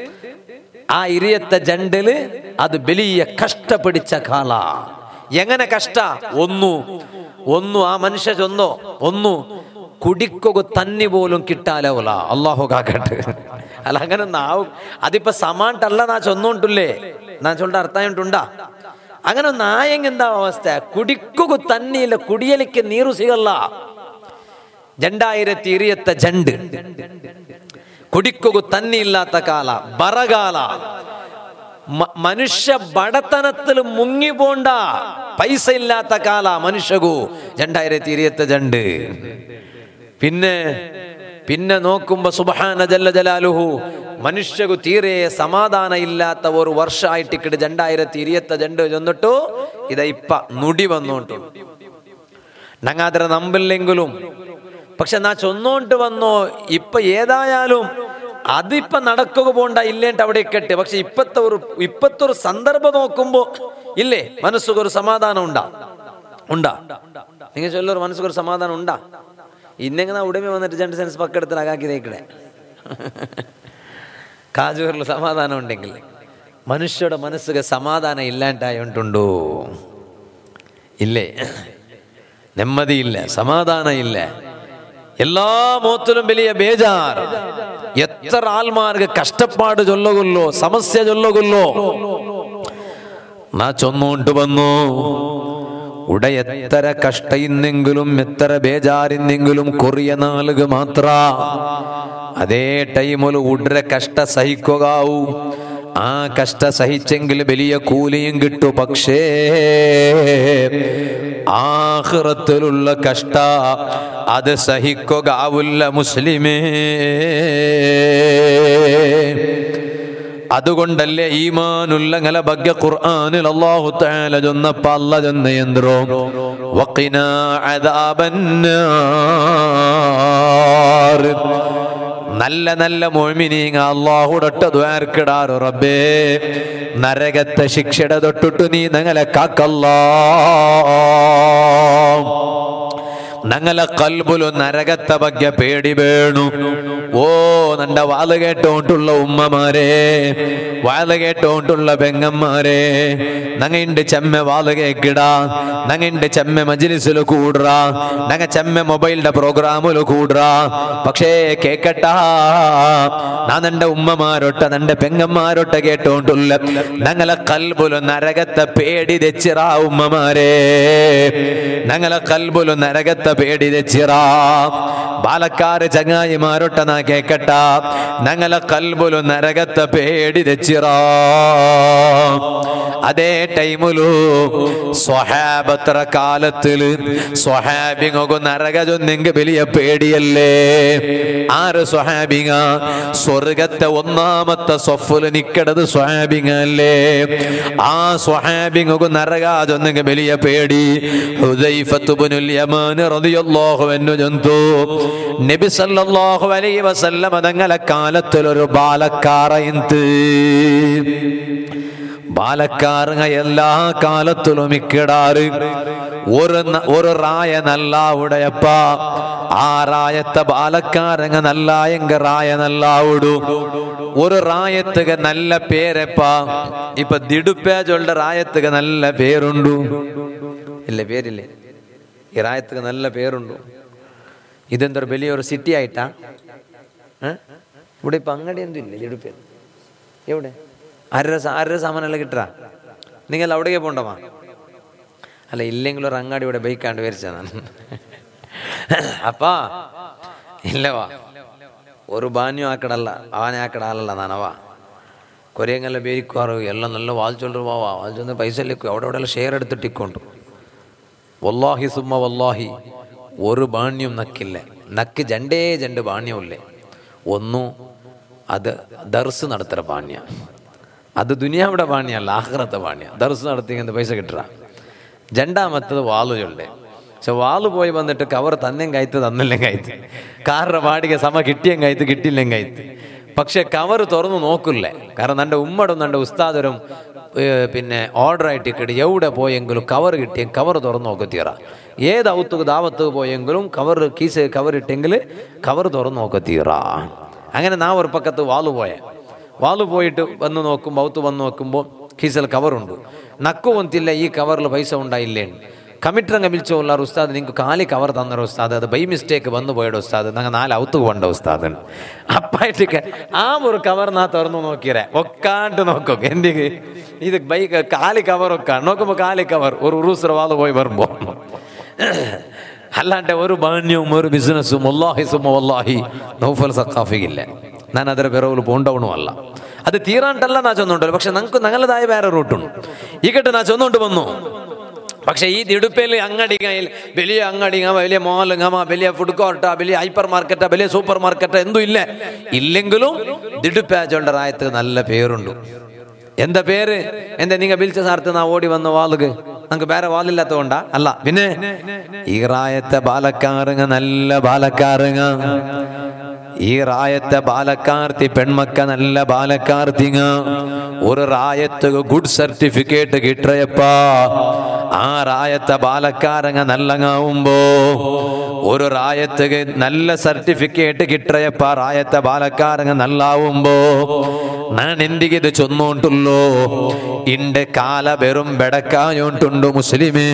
ആ ഇരിയത്ത ജണ്ടില് അത് വലിയ കഷ്ടപിടിച്ച കാല എങ്ങനെ കഷ്ട ഒന്നു ഒന്നു ആ മനുഷ്യ ചൊന്നോ ഒന്നു കുടിക്കുക തന്നി പോലും കിട്ടാലോല അള്ളാഹു കാക്കട്ട് അല്ല അങ്ങനെ നാവും അതിപ്പോ സമാണ്ടല്ല നാ ചൊന്നോണ്ടില്ലേ നാ ചൊല്ലുടെ അർത്ഥമായിട്ടുണ്ടാ അങ്ങനെ നായങ് എന്താ അവസ്ഥ കുടിക്കുക തന്നിയില്ല കുടിയലിക്ക് നീറു സിഗല്ല രണ്ടായിരത്തി ഇരുപത്ത ജണ്ട് കുടിക്കുക തന്നിയില്ലാത്ത കാല ബറകാല മ- മനുഷ്യ ബടത്തനത്തിൽ മുങ്ങി പോണ്ട പൈസ ഇല്ലാത്ത കാല മനുഷ്യകു രണ്ടായിരത്തി ഇരുപത്തി രണ്ട് പിന്നെ പിന്നെ നോക്കുമ്പോ സുബഹാന ജല്ല ജലാലുഹു മനുഷ്യകു തീരെ സമാധാന ഇല്ലാത്ത ഒരു വർഷമായിട്ടിക്കിട് രണ്ടായിരത്തി ഇരുപത്തി രണ്ട് ചെന്നിട്ടു ഇത ഇപ്പ നുടി വന്നോണ്ടു ഞങ്ങ അതിനെ നമ്പില്ലെങ്കിലും പക്ഷെ നാ ചൊന്നോണ്ട് വന്നോ ഇപ്പൊ ഏതായാലും അതിപ്പോ നടക്കുക പോണ്ട ഇല്ലേട്ട് അവിടെ ഇക്കട്ടെ പക്ഷെ ഇപ്പത്തെ ഒരു ഇപ്പത്തെ ഒരു സന്ദർഭം നോക്കുമ്പോ ഇല്ലേ മനസ്സുക്ക് ഒരു സമാധാനം ഉണ്ടാ ഉണ്ടാ നിങ്ങൾ ചൊല്ലൊരു മനസ്സുക്ക് ഒരു സമാധാനം ഉണ്ടാ ഇന്നെങ്ങനെ ഉടമ വന്നിട്ട് രണ്ട് സെൻസ് പക്കെടുത്ത് അകാക്കി തേക്കണേ കാജൂറിൽ സമാധാനം ഉണ്ടെങ്കിൽ മനുഷ്യരുടെ മനസ്സുക്ക് സമാധാനം ഇല്ലാണ്ടായോണ്ടുണ്ടോ ഇല്ലേ ನೆಮ್ಮದಿಯಿಲ್ಲ ಸಮಾಧಾನ ಇಲ್ಲ ಎಲ್ಲಾ ಮೂತ್ತലും വലിയ ಬೇಜಾರ್ എത്ര ആൾമാർക്ക് കഷ്ടപ്പാട് ചൊല്ലകുല്ലോ സമസ്യ ചൊല്ലകുല്ലോ നാ ചൊന്നോണ്ട് വന്നു ഉട എത്ര കഷ്ട ഇന്നെങ്കിലും എത്ര ಬೇಜಾರಿನ್ನೆങ്കിലും കൊറിയ നാളുക മാത്ര ಅದೇ ಟೈಮಲು ಉಡ್ರೆ ಕಷ್ಟ ಸಹಿಕೋಗಾವು ആ കഷ്ട സഹിച്ചെങ്കിൽ വലിയ കൂലിയും കിട്ടു പക്ഷേ ആഹ്റത്തിലുള്ള കഷ്ട അത് സഹിക്കുകയാവില്ല മുസ്ലിമേ അതുകൊണ്ടല്ലേ ഈമാനുള്ളങ്ങളെ ബഗ്യ ഖുർആനിൽ അല്ലാഹു തആല ചൊന്നപ്പ അല്ല ചൊന്ന എന്തോ വഖിനാ അദാബന്നാർ നല്ല നല്ല മോമിനീങ്ങ അള്ളാഹുടൊട്ട് ദ്വാർക്കിടാറ് റബ്ബേ നരകത്തെ ശിക്ഷയുടെ തൊട്ടിട്ട് നീ ഞങ്ങളെ കാക്കല്ലാ ഞങ്ങളെ കൽബുലു നരകത്തെ ಬಗ್ಗೆ പേടി വേണു ഓ നണ്ട വാല് കേട്ടോണ്ടുള്ള ഉമ്മമാരെ വാല് കേട്ടോണ്ടുള്ള പെങ്ങന്മാരെ നങ്ങണ്ട് ചെമ്മ വാല് കേക്കിടാ നങ്ങണ്ട് ചെമ്മ മജ്ലിസിൽ കൂടറാ നങ്ങ ചെമ്മ മൊബൈലിന്റെ പ്രോഗ്രാമിൽ കൂടറാ പക്ഷേ കേക്കട്ടാ നാ നന്റെ ഉമ്മമാരൊട്ട നന്റെ പെങ്ങന്മാരൊട്ട കേട്ടോണ്ടുള്ള ഞങ്ങളെ കൽബുലു നരകത്തെ പേടി തെച്ചിറാ ഉമ്മമാരെ ഞങ്ങളെ കൽബുലു നരകത്തെ പേടി തെച്ചിറാ ബാലക്കാര് ചങ്ങായിമാരൊട്ട നാ കേക്കട്ട ഞങ്ങളെ കൽബുലു നരകത്തെ പേടി തെച്ചിറാ അതേ ടൈമിലു സ്വഹാബത്ര കാലത്തില് സ്വഹാബിങ്ങൊക്കെ നരക ചൊന്നെങ്കിൽ വലിയ പേടിയല്ലേ ആര് സ്വഹാബിങ്ങ സ്വർഗത്തെ ഒന്നാമത്തെ സ്വഫുല് നിക്കടത് സ്വഹാബിങ്ങ അല്ലേ ആ സ്വഹാബിങ്ങൊക്കെ നരക ചൊന്നെങ്കിൽ വലിയ പേടി ഹുദൈഫത്തുബ്നുൽ യമാൻ റളിയല്ലാഹു അൻഹു ജന്തു നബി സല്ലല്ലാഹു അലൈഹി വസല്ലം തങ്ങളെ കാലത്തിലൊരു ബാലക്കാറയിന്ത് ബാലക്കാരങ്ങ എല്ലാ കാലത്തിലും ഇക്കിടാറ് ഒരു ന- ഒരു റായ നല്ല ഉടയപ്പ ആ റായത്തെ ബാലക്കാരങ്ങ നല്ല എങ്ക റായ നല്ല ഉടു ഒരു റായത്തുക നല്ല പേരപ്പ ഇപ്പൊ ദിടുപ്പേജുള്ള റായത്തുക നല്ല പേരുണ്ടു ഇല്ല പേരില്ലേ ഈ റായത്തുക നല്ല പേരുണ്ടു ഇതെന്തൊരു വലിയൊരു സിറ്റി ആയിട്ടാ ഏ? ഇവിടെ ഇപ്പൊ അങ്ങടി എന്തും ഇല്ല ദിടുപ്പേ എവിടെ ആരുടെ സ- ആരുടെ സാമാനെല്ലാം കിട്ടാ നിങ്ങൾ അവിടേക്ക് പോണ്ടമാ അല്ല ഇല്ലെങ്കിൽ ഒരു അങ്ങാടി ഇവിടെ ബൈക്കാണ്ട് വരച്ചതാണ് അപ്പാ ഇല്ലവാ ഒരു ಬಾನ್ಯೂ ಆ ಕಡೆ ಅಲ್ಲ ಅವನೇ ಆ ಕಡೆ ಅಲ್ಲಲ್ಲ ನಾನವ ಕೊರಿಯಂಗೆಲ್ಲ ಬೇರಿಕ್ಕಾರು ಎಲ್ಲ നല്ല വാൽച്ചൊല്ലു വാ വാൽച്ചൊന്ന് പൈസ ലിക്കും അവിടെ അവിടെ ഷെയർ എടുത്തിട്ട് ഇക്കൊണ്ട് വല്ലാഹി സുമ്മ വല്ലാഹി ഒരു ബാണ്യം നക്കില്ല നക്ക് ജണ്ടേ ജണ്ട് ബാണ്യമില്ലേ ഒന്നു അത് ദർസ് നടത്തുന്ന ബാണ്യ അത് ദുനിയാവിടെ ബാണ്യല്ല ആഹ്റത്തെ ബാണ്യ ദർസ് നടത്തി ഇങ്ങനെ പൈസ കിട്ടുക രണ്ടാമത്തത് വാളു ചൊല്ലേ പക്ഷെ വാള് പോയി വന്നിട്ട് കവർ തന്നെയും കയത്ത് തന്നില്ലേം കയത്ത് കാറിന്റെ വാടിക സമ കിട്ടിയും കയത്ത് കിട്ടിയില്ലേം കയത്ത് പക്ഷെ കവർ തുറന്നു നോക്കില്ലേ കാരണം എൻ്റെ ഉമ്മടും എൻ്റെ ഉസ്താദരും ഏ, പിന്നെ ഓർഡർ ആയിട്ട് കിട്ടി എവിടെ പോയെങ്കിലും കവർ കിട്ടിയ കവർ തുറന്നു നോക്കത്തീറ ഏത് ഔത്തുക്ക് ദാവത്തുക്ക് പോയെങ്കിലും കവർ കീസ് കവർ ഇട്ടെങ്കിൽ കവർ തുറന്നു നോക്കത്തീറ അങ്ങനെ നാ ഒരു പക്കത്ത് വാള് പോയെ വാള് പോയിട്ട് വന്ന് നോക്കുമ്പോൾ ഔത്ത് വന്ന് നോക്കുമ്പോൾ കീസൽ കവറുണ്ട് നക്കു ಒಂತಿಲ್ಲ ಈ ಕವರ್ಲು ಪೈಸ ഉണ്ടായില്ലേ കമ്മിറ്ററങ്ങ വിളിച്ചു ഉള്ള ഉസ്താദ് നിങ്ങൾക്ക് കാലി കവർ തന്നൊരു ഉസ്താദ് അത് ബൈ മിസ്റ്റേക്ക് വന്നു പോയുടെ ഉസ്താദ് ഞങ്ങൾ നാല് ഔത്ത് പോകണ്ട ഉസ്താദ് അപ്പായിട്ട് ആ ഒരു കവർ നാ തുറന്നു നോക്കിയറേ ഒക്കാണ്ട് നോക്കും എന്തിക്ക് ഇത് ബൈക്ക് കാലി കവർ ഒക്കെ നോക്കുമ്പോൾ കാലി കവർ ഒരു ഉറൂസർ വാള് പോയി വരുമ്പോൾ അല്ലാണ്ട് ഒരു ബാണ്യവും ഒരു ബിസിനസ്സും വല്ലാഹി സുമ വല്ലാഹി നൗഫൽ സഖാഫിಗಿಲ್ಲ ನಾನು ಅದರ ಬೆರವಲು പോണ്ടവണു അല്ല അത് തീരാണ്ടല്ല നാ ചൊന്നുണ്ടല്ലോ പക്ഷെ നമുക്ക് ഞങ്ങളതായ വേറെ റൂട്ടുണ്ട് ഈകട്ട് നാ ചൊന്നുകൊണ്ട് വന്നു പക്ഷെ ഈ ദിടുപ്പയിൽ അങ്ങടിങ്ങയിൽ വലിയ അങ്ങടിങ്ങ വലിയ മോലുങ്ങമ വലിയ ഫുഡ് കോർട്ടാ വലിയ ഹൈപ്പർ മാർക്കറ്റാ വലിയ സൂപ്പർ മാർക്കറ്റാ എന്തും ഇല്ല ഇല്ലെങ്കിലും ദിടുപ്പാച്ചുള്ള റായത്ത് നല്ല പേരുണ്ട് എന്താ പേര് എന്താ നിങ്ങ വിളിച്ച സാർത്ത് നാ ഓടി വന്ന വാളുക നമുക്ക് വേറെ വാലില്ലാത്തതുകൊണ്ടാ അല്ല പിന്നെ ഈ റായത്തെ ബാലക്കാറുങ്ങ നല്ല ബാലക്കാറുങ്ങ ഈ റായത്തെ ബാലക്കാർത്തി പെൺമക്ക നല്ല ബാലക്കാർത്തിങ്ങ ഒരു റായത്ത് ഗുഡ് സർട്ടിഫിക്കറ്റ് കിട്ടയപ്പ ആ റായത്തെ ബാലക്കാരങ്ങ നല്ലങ്ങാവുമ്പോ ഒരു റായത്ത് നല്ല സർട്ടിഫിക്കറ്റ് കിട്ടയപ്പ റായത്തെ ബാലക്കാരങ്ങ നല്ലാവുമ്പോ ഞാൻ എന്തിಗೆ ഇത് ചൊന്നോണ്ടുള്ളൂ ഇന്റെ കാല വെറും ബെടക്കായോണ്ടുണ്ടു മുസ്ലിമേ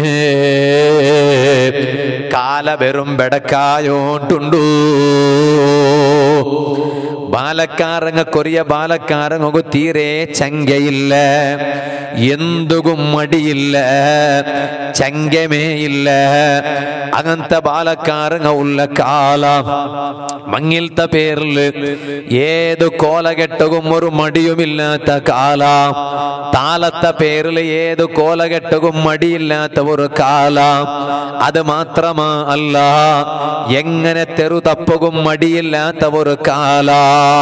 കാല വെറും ബെടക്കായോണ്ടുണ്ടു ബാലക്കാരങ്ങ കൊറിയ ബാലക്കാരങ്ങ തീരെ ചങ്കയില്ല എന്തുകും മടിയില്ല ചങ്കമേ ഇല്ല അങ്ങനത്തെ ബാലക്കാരങ്ങ ഉള്ള കാലം മങ്ങിലത്തെ പേരില് ഏത് കോലകെട്ടകും ഒരു മടിയുമില്ലാത്ത കാല താലത്തെ പേരിൽ ഏത് കോലകെട്ടകും മടിയില്ലാത്ത ഒരു കാല അത് മാത്രമാ അല്ല എങ്ങനെ തെറു തപ്പകും മടിയില്ലാത്ത ഒരു കാല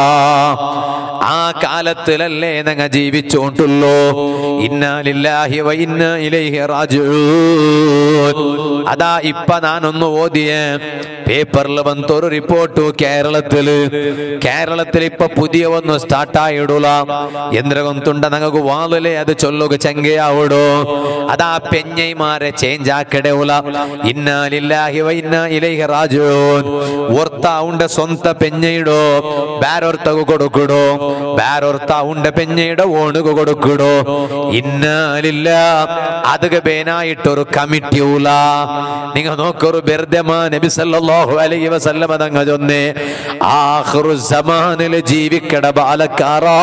ആ കാലത്തിലല്ലേ ഞങ്ങ ജീവിച്ചോണ്ടുള്ളൂ ഇന്നാലില്ലാഹി വ ഇന്നാ ഇലൈഹി റാജിഊൻ അതാ ഇപ്പൊ ഞാനൊന്ന് ഓതിയ പേപ്പറിൽ വന്നൊരു റിപ്പോർട്ട് കേരളത്തില് കേരളത്തിൽ ഇപ്പൊ പുതിയ ഒന്ന് സ്റ്റാർട്ടായിടൂല എന്തിനകൊണ്ടുണ്ട ഞങ്ങൾക്ക് വാലല്ലേ അത് ചൊല്ലുക ചെങ്കയാവിടോ അതാ പെഞ്ഞൈമാരെ ചേഞ്ച് ആക്കടൂല ഇന്നാലില്ലാഹി വ ഇന്നാ ഇലൈഹി റാജിഊൻ ഓർത്ത ഉണ്ട ಸ್ವಂತ ಪೆഞ്ഞೆಯಿಡೋ ಬ್ಯಾರೊರ್ತಗು ಕೊಡುಕುಡು ಬ್ಯಾರೊರ್ತ ಉಂಡ ಪೆഞ്ഞೆಯಿಡ ಓಣುಗು ಕೊಡುಕುಡು ഇന്നാലില്ല ಅದಕ್ಕೆ ಬೇನಾയിട്ടൊരു കമ്മിറ്റി ഊല നിങ്ങൾ നോക്കൊരു ബെർദമാ നബി സല്ലല്ലാഹു അലൈഹി വസല്ലമ തങ്ങ ചൊന്നേ ആഖിറു സമാനിൽ ജീവിക്കട ബാലക്കാറാ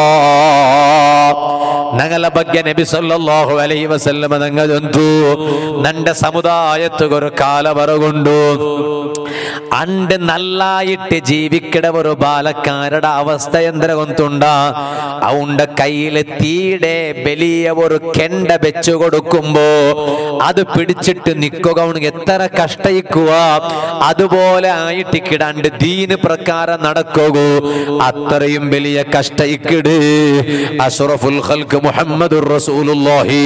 ഞങ്ങളെ ಬಗ್ಗೆ നബി സല്ലല്ലാഹു അലൈഹി വസല്ലമ തങ്ങ ചൊന്തു നന്റെ സമുദായത്തുകൊരു കാല ಬರಗೊಂಡು അണ്ട് നല്ലായിട്ട് ജീവിക്കട ഒരു ബാലക്കാരുടെ അവസ്ഥ എന്തിനെ കൊണ്ടുണ്ട അവന്റെ കയ്യില് തീടെ വലിയ ഒരു കെണ്ട വെച്ചു കൊടുക്കുമ്പോ അത് പിടിച്ചിട്ട് നിക്കുക അവന് എത്ര കഷ്ടയിക്കുക അതുപോലെ ആയിട്ട് കിടാണ്ട് ദീന് പ്രകാരം നടക്കുകൂ അത്രയും വലിയ കഷ്ടയിക്കിട് അഷറഫുൽ ഖൽക്ക് മുഹമ്മദുർ റസൂലുള്ളാഹി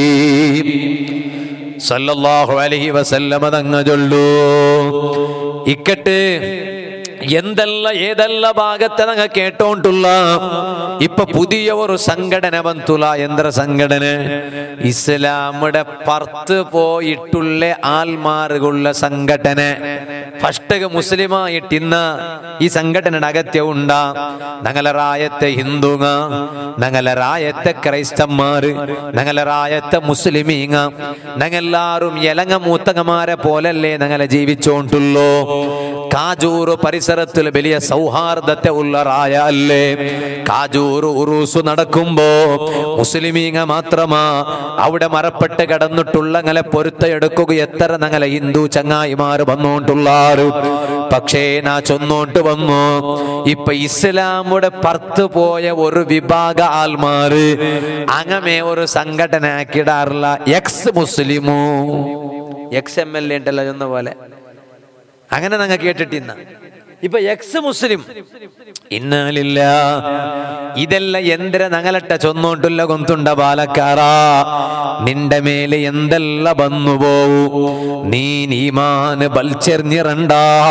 സല്ലല്ലാഹു അലൈഹി വസല്ലമ തങ്ങ ചൊല്ലു ഇക്കട്ട് എന്തെല്ല ഏതെല്ല ഭാഗത്തെ ഞങ്ങ കേട്ടോണ്ടുള്ള ഇപ്പൊ പുതിയ ഒരു സംഘടന വന്നുല എന്ത്ര സംഘടന ഇസ്ലാമുടെ പർത്ത് പോയിട്ടുള്ള ആൽമാറുകളുള്ള സംഘടന ഫസ്റ്റ് മുസ്ലിമായിട്ട് ഇന്ന് ഈ സംഘടനയുടെ അകത്യം ഉണ്ടാ ഞങ്ങളെ റായത്തെ ഹിന്ദുങ്ങ ഞങ്ങളെ റായത്തെ ക്രൈസ്തന്മാര് ഞങ്ങളെ റായത്തെ മുസ്ലിമീങ്ങ ഞങ്ങളെല്ലാരും ഇലങ്ങ മൂത്തങ്ങമാരെ പോലല്ലേ ഞങ്ങളെ ജീവിച്ചോണ്ടുള്ളൂ കാജൂർ പരിസരത്തിൽ വലിയ സൗഹാർദ്ദത്തെ ഉള്ള റായ അല്ലേ കാജൂർ ഉറൂസു നടക്കുമ്പോ മുസ്ലിമീങ്ങ മാത്രമാ അവിടെ മറപ്പെട്ട് കിടന്നിട്ടുള്ള ഞങ്ങളെ പൊരുത്തയെടുക്കുക എത്ര ഞങ്ങളെ ഹിന്ദു ചങ്ങായിമാർ വന്നോണ്ടുള്ളാറ് പക്ഷേ നാ ചൊന്നോട്ട് വന്നു ഇപ്പൊ ഇസ്ലാമുടെ പർത്ത് പോയ ഒരു വിഭാഗ ആൽമാര് അങ്ങമേ ഒരു സംഘടന ആക്കിടാറില്ല എക്സ് മുസ്ലിമു എക്സ് എം എൽ എ ഉണ്ടല്ലോ എന്ന പോലെ അങ്ങനെ ഞങ്ങൾ കേട്ടിട്ടിന്ന ഇപ്പൊ എക്സ് മുസ്ലിം ഇന്നാലില്ല ഇതെല്ലാം എന്തിര ഞങ്ങളട്ട ചൊന്നോണ്ടുള്ള കൊന്തുണ്ട ബാലക്കാറാ നിന്റെ മേലെ എന്തെല്ല വന്നു പോവൂ നീ ഈമാന് ബൽച്ചെറിഞ്ഞിറണ്ട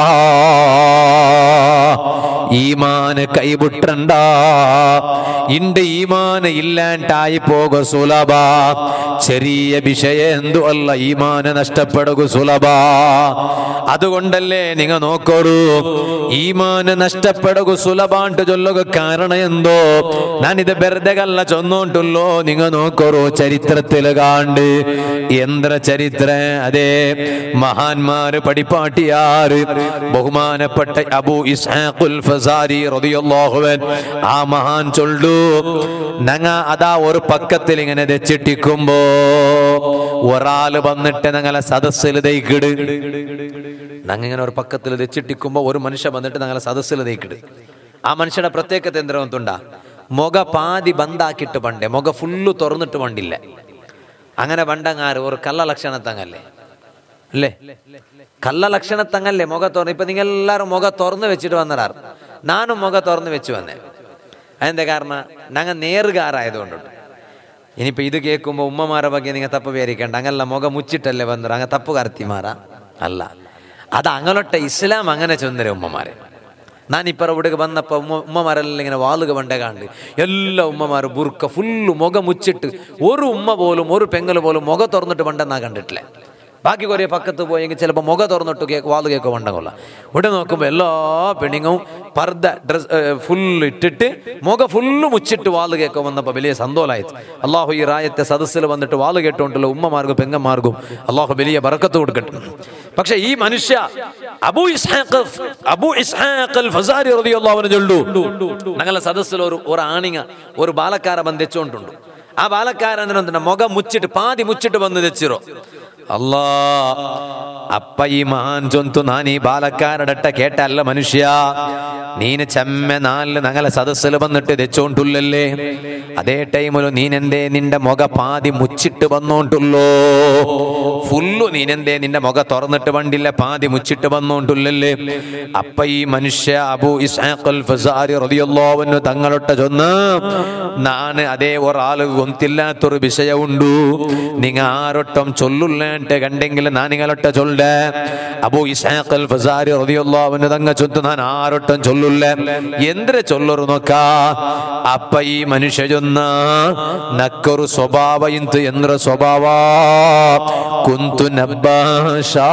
ഈമാന് കൈവിട്ടണ്ട ഇണ്ട് ഈമാന് ഇല്ലാണ്ടായി പോക സുലഭ ചെറിയ വിഷയം എന്തു അല്ല ഈമാന് നഷ്ടപ്പെടുക സുലഭ അതുകൊണ്ടല്ലേ നിങ്ങൾ നോക്കോടൂ ഈമാന് നഷ്ടപ്പെടുക സുലഭാണ്ട് ചൊല്ലുക കാരണം എന്തോ ഞാനിത് വെറുതെ കല്ല ചൊന്നോണ്ടുള്ളോ നിങ്ങൾ നോക്കോറോ ചരിത്രത്തിൽ കാണ്ട് യന്ത്ര ചരിത്ര അതെ മഹാന്മാര് പടിപ്പാട്ടിയാറ് ബഹുമാനപ്പെട്ട അബു ഇസ്ഹാഖുൽ ഫസാരി റളിയല്ലാഹുവൻ ആ മഹാൻ ചൊല്ലു ഞങ്ങ അതാ ഒരു പക്കത്തിൽ ഇങ്ങനെ വെച്ചിട്ടിക്കുമ്പോ ഒരാള് വന്നിട്ട് ഞങ്ങളെ സദസ്സിൽ ദയിക്കിട് ഞങ്ങ ഇങ്ങനെ ഒരു പക്കത്തിൽ വെച്ചിട്ടിക്കുമ്പോ ഒരു മനുഷ്യൻ വന്നിട്ട് ഞങ്ങളെ സദസ്സിൽ ദയിക്കിട് ആ മനുഷ്യന്റെ പ്രത്യേകത എന്തിനാ മുഖ പാതി ബന്ധാക്കിട്ട് പണ്ടേ മുഖ ഫുള്ളു തുറന്നിട്ട് പണ്ടില്ല അങ്ങനെ പണ്ടങ്ങാറ് ഒരു കള്ള ലക്ഷണത്തങ്ങല്ലേ അല്ലേ കള്ള ലക്ഷണത്തങ്ങല്ലേ മുഖ തുറന്ന് ഇപ്പൊ നിങ്ങൾ എല്ലാവരും മുഖ തുറന്ന് വെച്ചിട്ട് വന്നറാറ് നാനും മുഖ തുറന്ന് വെച്ച് വന്നേ അതെന്താ കാരണം ഞങ്ങൾ നേറുകാരായതുകൊണ്ടുണ്ട് ഇനിയിപ്പോ ഇത് കേൾക്കുമ്പോൾ ഉമ്മമാരെ ಬಗ್ಗೆ നിങ്ങൾ തപ്പ് വിചാരിക്കണ്ട അങ്ങനല്ല മുഖം മുച്ചിട്ടല്ലേ വന്നത് അങ്ങ് തപ്പ് കർത്തിമാറാ അല്ല അത് അങ്ങനൊട്ട ഇസ്ലാം അങ്ങനെ ചൊന്നര ഉമ്മമാരെ നാനിപ്പറ ഇവിടേക്ക് വന്നപ്പോൾ ഉമ്മ ഉമ്മമാരെല്ലാം ഇങ്ങനെ വാളുക പണ്ടേ കാണ്ട് എല്ലാ ഉമ്മമാരും ബുർക്ക ഫുള്ള് മുഖം മുച്ചിട്ട് ഒരു ഉമ്മ പോലും ഒരു പെങ്ങൽ പോലും മുഖം തുറന്നിട്ട് പണ്ടെന്നാ കണ്ടിട്ടില്ലേ ബാക്കി കുറേ പക്കത്ത് പോയെങ്കിൽ ചിലപ്പോൾ മുഖ തുറന്നിട്ട് കേക്ക് വാത് കേൾക്കുക ഉണ്ടെങ്കില്ല ഇവിടെ നോക്കുമ്പോൾ എല്ലാ പെണ്ണുങ്ങളും പർദ്ദ ഡ്രസ് ഫുള്ള് ഇട്ടിട്ട് മുഖ ഫുള്ള് മുച്ചിട്ട് വാത് കേൾക്കുക വന്നപ്പോൾ വലിയ സന്തോഷമായിട്ട് അള്ളാഹു ഈ റായത്തെ സദസ്സിൽ വന്നിട്ട് വാത് കേട്ടുകൊണ്ടുള്ള ഉമ്മമാർക്കും പെങ്ങന്മാർക്കും അള്ളാഹു വലിയ ബറക്കത്ത് കൊടുക്കട്ടെ പക്ഷെ ഈ മനുഷ്യ അബു ഇസ്ഹാഖ് അബു ഇസ്ഹാഖ് അൽ ഫസാരി റളിയല്ലാഹു അൻഹു ചൊല്ലു ഞങ്ങളെ സദസ്സിൽ ഒരു ഒരു ആണിങ്ങ ഒരു ബാലക്കാര ബന്ധിച്ചുകൊണ്ടുണ്ട് ആ ബാലക്കാരൻ മുഖം മുച്ചിട്ട് പാതി മുച്ചിട്ട് വന്ന് തെച്ചിരോ ಅಲ್ಲಾ ಅಪ್ಪ ಈ ಮಹಾನ್ ಜೊಂತು ನಾನು ಈ ಬಾಲಕಾರಡಟ್ಟ ಕೇಟ ಅಲ್ಲ ಮನುಷ್ಯ ನೀನು ಚೆಮ್ಮೆ ನಾಲ್ಲು ನಗಲ ಸದಸ್ಸಲು ಬಂದಿಟ್ಟು തെച്ചോണ്ടുള്ളല്ലേ അതേ ടൈമില് നീനെന്തേ നിന്റെ മുഖ പാതി മുച്ചിട്ട് വന്നോണ്ടുള്ളോ ഫുള്ളു നീനെന്തേ നിന്റെ മുഖ തുറന്നിട്ട് വണ്ടില്ല പാതി മുച്ചിട്ട് വന്നോണ്ടുള്ളല്ലേ അപ്പ ഈ മനുഷ്യ അബു ഇസ്ഹാഖുൽ ഫസാരി റളിയല്ലാഹു തങ്ങളൊട്ട ചൊന്ന് നാണ് അതേ ഒരാള് ഗൊന്തില്ലാത്തൊരു വിഷയമുണ്ടു നിങ്ങ ആരൊട്ടം ചൊല്ലുള്ളേട്ട് കണ്ടെങ്കിൽ നാ നിങ്ങളൊട്ട ചൊല്ലേ അബു ഇസ്ഹാഖുൽ ഫസാരി റളിയല്ലാഹു അൻഹു തങ്ങ ചൊന്നു ഞാൻ ആരൊട്ടം ചൊല്ലുല്ല എന്തിനെ ചൊല്ലൊരു നോക്കാ അപ്പ ഈ മനുഷ്യ ചൊന്ന നക്കൊരു സ്വഭാവ ഇന്ത് എന്ത്ര സ്വഭാവ കുന്തു നബ്ബാഷാ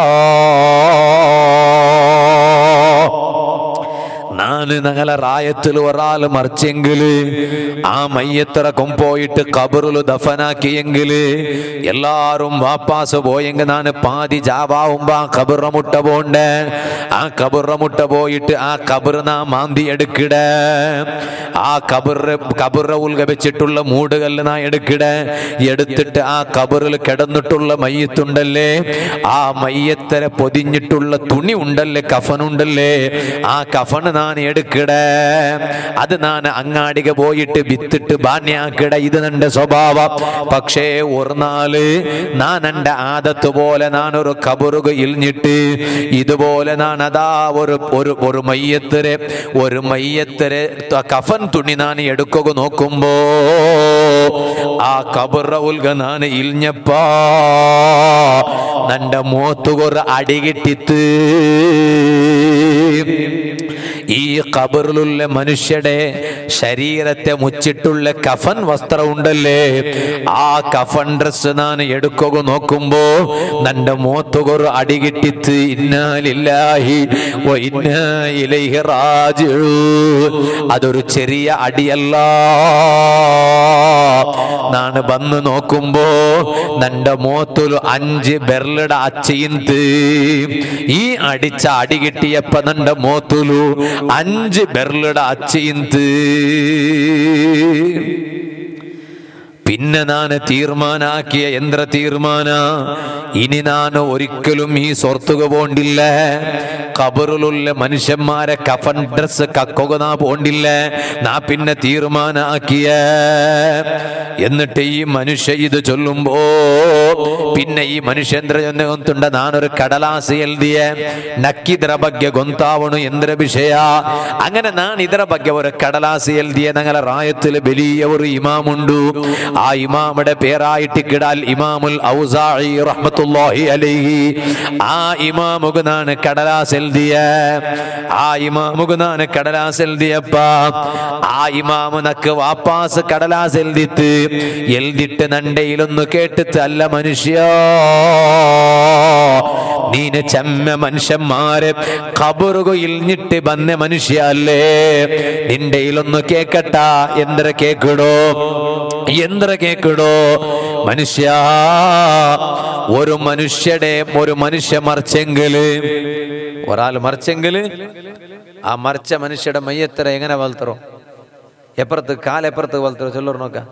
നാന് ഞങ്ങളെ റായത്തിൽ ഒരാൾ മറിച്ചെങ്കില് ആ മയ്യത്തിറക്കും പോയിട്ട് കബറില് ദഫനാക്കിയെങ്കില് എല്ലാരും വാപ്പാസ് പോയെങ്കിൽ നാന് പാതി ജാവാവുമ്പോ ആ കബറ മുട്ട പോണ്ടേ ആ കബറ മുട്ട പോയിട്ട് ആ കബർ നാ മാന്തി എടുക്കിട ആ കബറ് കബറ ഉൽക വെച്ചിട്ടുള്ള മൂടുകല്ല് നാ എടുക്കിട എടുത്തിട്ട് ആ കബറിൽ കിടന്നിട്ടുള്ള മയ്യത്തുണ്ടല്ലേ ആ മയ്യത്തരെ പൊതിഞ്ഞിട്ടുള്ള തുണി ഉണ്ടല്ലേ കഫനുണ്ടല്ലേ ആ കഫണ് നാൻ എടുക്കിട അത് നാൻ അങ്ങാടിക പോയിട്ട് വിത്തിട്ട് ബാന്യാക്കിട ഇത് നിന്റെ സ്വഭാവം പക്ഷേ ഒരു നാള് നാൻ എന്റെ ആദത്ത് പോലെ നാൻ ഒരു കബറുക ഇൽഞ്ഞിട്ട് ഇതുപോലെ നാൻ അതാ ഒരു ഒരു ഒരു മയ്യത്തരെ ഒരു മയ്യത്തരെ ത- കഫൻ തുണി നാൻ എടുക്കുക നോക്കുമ്പോ ആ കബറ ഉൽക നാൻ ഇൽഞ്ഞപ്പാ നന്റെ മൂത്തുകൊറ അടികിട്ടിത്ത് ഈ കബറിലുള്ള മനുഷ്യടെ ശരീരത്തെ മുച്ചിട്ടുള്ള കഫൻ വസ്ത്രം ഉണ്ടല്ലേ ആ കഫൻ ഡ്രസ് ഞാൻ എടുക്കുക നോക്കുമ്പോ നന്റെ മോത്തുകൊരു അടികിട്ടിത്ത് ഇന്നാലില്ലാഹി വ ഇന്നാ ഇലൈഹി റാജിഊൻ അതൊരു ചെറിയ അടിയല്ല നാണ് വന്ന് നോക്കുമ്പോ നന്റെ മോത്തുലു അഞ്ച് ബെർലിട അച്ചയിന്ത് ഈ അടിച്ച അടി കിട്ടിയപ്പ നന്റെ മോത്തുലു അഞ്ച് ബെർലിട അച്ചയിന്ത് പിന്നെ നാന് തീർമാനാക്കിയ യന്ത്ര തീർമാന ഇനി ഞാൻ ഒരിക്കലും ഈ സ്വർത്തുക പോണ്ടില്ല കബറിലുള്ള മനുഷ്യന്മാരെ കഫൻ ഡ്രസ് കക്കുക നാ പോണ്ടില്ല നാ പിന്നെ തീർമാനാക്കിയ എന്നിട്ട് ഈ മനുഷ്യ ഇത് ചൊല്ലുമ്പോ പിന്നെ ഈ മനുഷ്യേന്ദ്ര ಗೊತ್ತುಂಡ ನಾನೊരു കടലാസ് എഴുതിയ നക്കിതര ಬಗ್ಗೆ ಗೊತ್ತಾವಣು ಎಂದ್ರ ವಿಷಯ അങ്ങനെ ഞാൻ ಇದರ ಬಗ್ಗೆ ഒരു കടലാസ് എഴുതിയ ഞങ്ങളെ റായത്തിൽ വലിയ ഒരു ഇമാമുണ്ട് ആ ഇമാമുടെ പേരായിട്ട് കിടാൽ ഇമാമുൽ ഔസാഇ റഹ്മത്തുള്ളാഹി അലൈഹി ആ ഇമാമുക്ക് ഞാൻ കടലാസ് എഴുതിയ ആ ഇമാമുക്ക് ഞാൻ കടലാസ് എഴുതിയപ്പ ആ ഇമാമു നക്ക് വാപ്പാസ് കടലാസ് എഴുതിത്ത് എഴുതിട്ട് നണ്ടയിലൊന്ന് കേട്ടിട്ട് അല്ല മനുഷ്യ നീന ചെമ്മ മനുഷ്യന്മാരെ കബറുക ഇൽഞ്ഞിട്ട് വന്ന മനുഷ്യ അല്ലേ നിന്റെ ഇലൊന്ന് കേക്കട്ട എന്ത്ര കേക്കിടോ എന്ത്ര കേക്കിടോ മനുഷ്യ ഒരു മനുഷ്യടെ ഒരു മനുഷ്യ മറിച്ചെങ്കില് ഒരാൾ മറിച്ചെങ്കില് ആ മറിച്ച മനുഷ്യയുടെ മയ്യത്തര എങ്ങനെ വളർത്തറോ എപ്പുറത്ത് കാലെപ്പുറത്ത് വളർത്തറോ ചൊല്ലൂർ നോക്കാം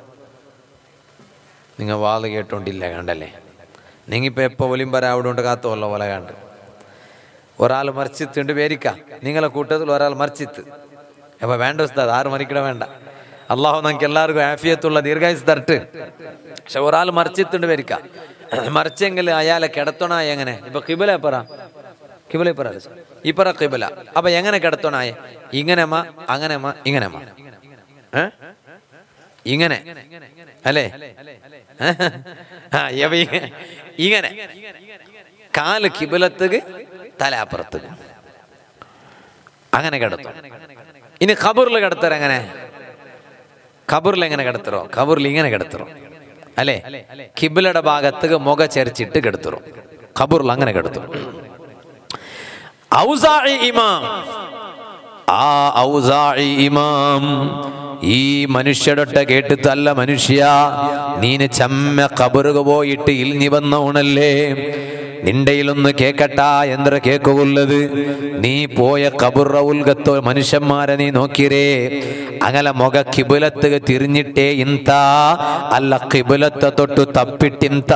നിങ്ങൾ വാള് കേട്ടോണ്ടില്ല കണ്ടല്ലേ നിങ്ങിപ്പോ എപ്പോ ഒലിമ്പര അവിടെ ഉണ്ട് കാത്തോല്ല പോലെ കണ്ട് ഒരാൾ മറിച്ചിത്തുണ്ട് പേരിക്ക നിങ്ങളെ കൂട്ടത്തിൽ ഒരാൾ മറിച്ചിത്ത് അപ്പൊ വേണ്ട ഉസ്താദ് ആറ് മറിക്കട വേണ്ട അള്ളാഹു നമുക്ക് എല്ലാവർക്കും ആഫിയത്തുള്ള ദീർഘായുസ് തരട്ട് പക്ഷെ ഒരാൾ മറിച്ചിത്തുണ്ട് പേരിക്ക മറിച്ചെങ്കിൽ അയാളെ കിടത്തണായ എങ്ങനെ ഇപ്പൊ കിബില പറ കിബില പറ ഈ പറ കിബില അപ്പൊ എങ്ങനെ കിടത്തണായ ഇങ്ങനെമ്മ അങ്ങനെമ്മ ഇങ്ങനെമ്മ ഏ ഇങ്ങനെ അല്ലേ ആ, ഇവ ഇങ്ങ- ഇങ്ങനെ കാല് കിബിലത്തുക തല അപ്പുറത്തുക അങ്ങനെ കിടത്തും ഇനി ഖബറിൽ കിടത്തറ എങ്ങനെ ഖബറിൽ എങ്ങനെ കിടത്തറോ ഖബറിൽ ഇങ്ങനെ കിടത്തറോ അല്ലേ കിബിലയുടെ ഭാഗത്തുക മുഖ ചരിച്ചിട്ട് കിടത്തറോ ഖബറിൽ അങ്ങനെ കിടത്തും ഔസാഇ ഇമാം ആ ഔസാഇ ഇമാം ഈ മനുഷ്യടൊട്ട കേട്ടിട്ടല്ല മനുഷ്യ നീന് ചമ്മ കബറുക പോയിട്ട് ഇൽഞ്ഞി വന്നവണല്ലേ നിന്റെയിലൊന്ന് കേക്കട്ട എന്ത്ര കേക്കുള്ളത് നീ പോയ കബുറ ഉൽഗത്തോ മനുഷ്യന്മാരെ നീ നോക്കിരേ അങ്ങനെ മുഖ കിബുലത്ത് തിരിഞ്ഞിട്ടേ ഇന്ത അല്ല കിബുലത്തെ തൊട്ടു തപ്പിട്ടിന്ത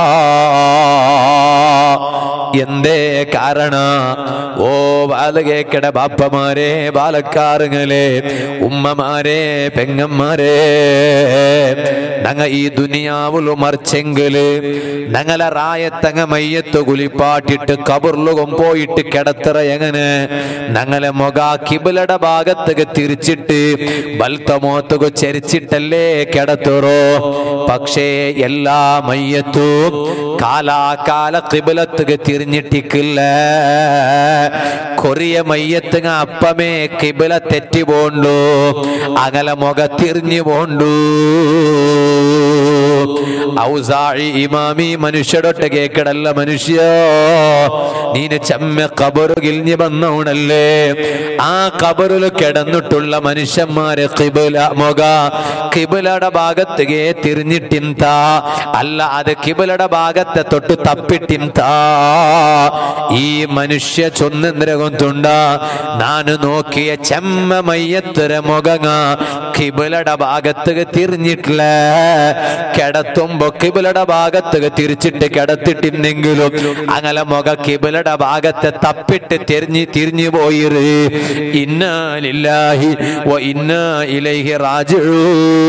എന്തേ കാരണ ഓ ബാലകേക്കട ബാപ്പമാരെ ബാലക്കാറുങ്ങളെ ഉമ്മമാരെ പെങ്ങന്മാരെ ഞങ്ങ ഈ ദുനിയാവുലു മറിച്ചെങ്കില് ഞങ്ങളെ റായത്തങ്ങ മയ്യത്ത് കുലിപ്പാട്ടിട്ട് കബുർലുകം പോയിട്ട് കിടത്തറ എങ്ങനെ ഞങ്ങളെ മുഖ കിബിലയുടെ ഭാഗത്തേക്ക് തിരിച്ചിട്ട് ബൽത്തമോത്തുക ചരിച്ചിട്ടല്ലേ കിടത്തുറോ പക്ഷേ എല്ലാ മയ്യത്തും കാലാകാല കിബിലത്തുക തിരിഞ്ഞിട്ടിക്കില്ല കൊറിയ മയ്യത്തുങ്ങ അപ്പമേ കിബില തെറ്റി പോണ്ടു അകല മുഖ തിരിഞ്ഞു പോണ്ടു ഔസാഴി ഇമാമി മനുഷ്യടൊട്ട കേക്കടല്ല മനുഷ്യ നീന ചമ്മ കബറു കിൽഞ്ഞു വന്നവണല്ലേ ആ കബറിൽ കിടന്നിട്ടുള്ള മനുഷ്യന്മാരെ കിബില മുഖ കിബിലയുടെ ഭാഗത്തേക്ക് തിരിഞ്ഞിട്ടിന്ത അല്ല അത് കിബിലയുടെ ഭാഗത്തെ തൊട്ട് തപ്പിട്ടിന്ത ഈ മനുഷ്യ ചൊന്നെന്തിരകൊണ്ടുണ്ട നാന് നോക്കിയ ചെമ്മ മയ്യത്തര മുഖങ്ങ കിബിലയുടെ ഭാഗത്തേക്ക് തിരിഞ്ഞിട്ടില്ല കിടത്തുമ്പോ കിബിലയുടെ ഭാഗത്തേക്ക് തിരിച്ചിട്ട് കിടത്തിട്ടില്ലെങ്കിലും അങ്ങനെ മുഖ കിബിലയുടെ ഭാഗത്തെ തപ്പിട്ട് തിരിഞ്ഞ് തിരിഞ്ഞു പോയിര് ഇന്നാലില്ലാഹി വ ഇന്നാ ഇലൈഹി റാജിഊൻ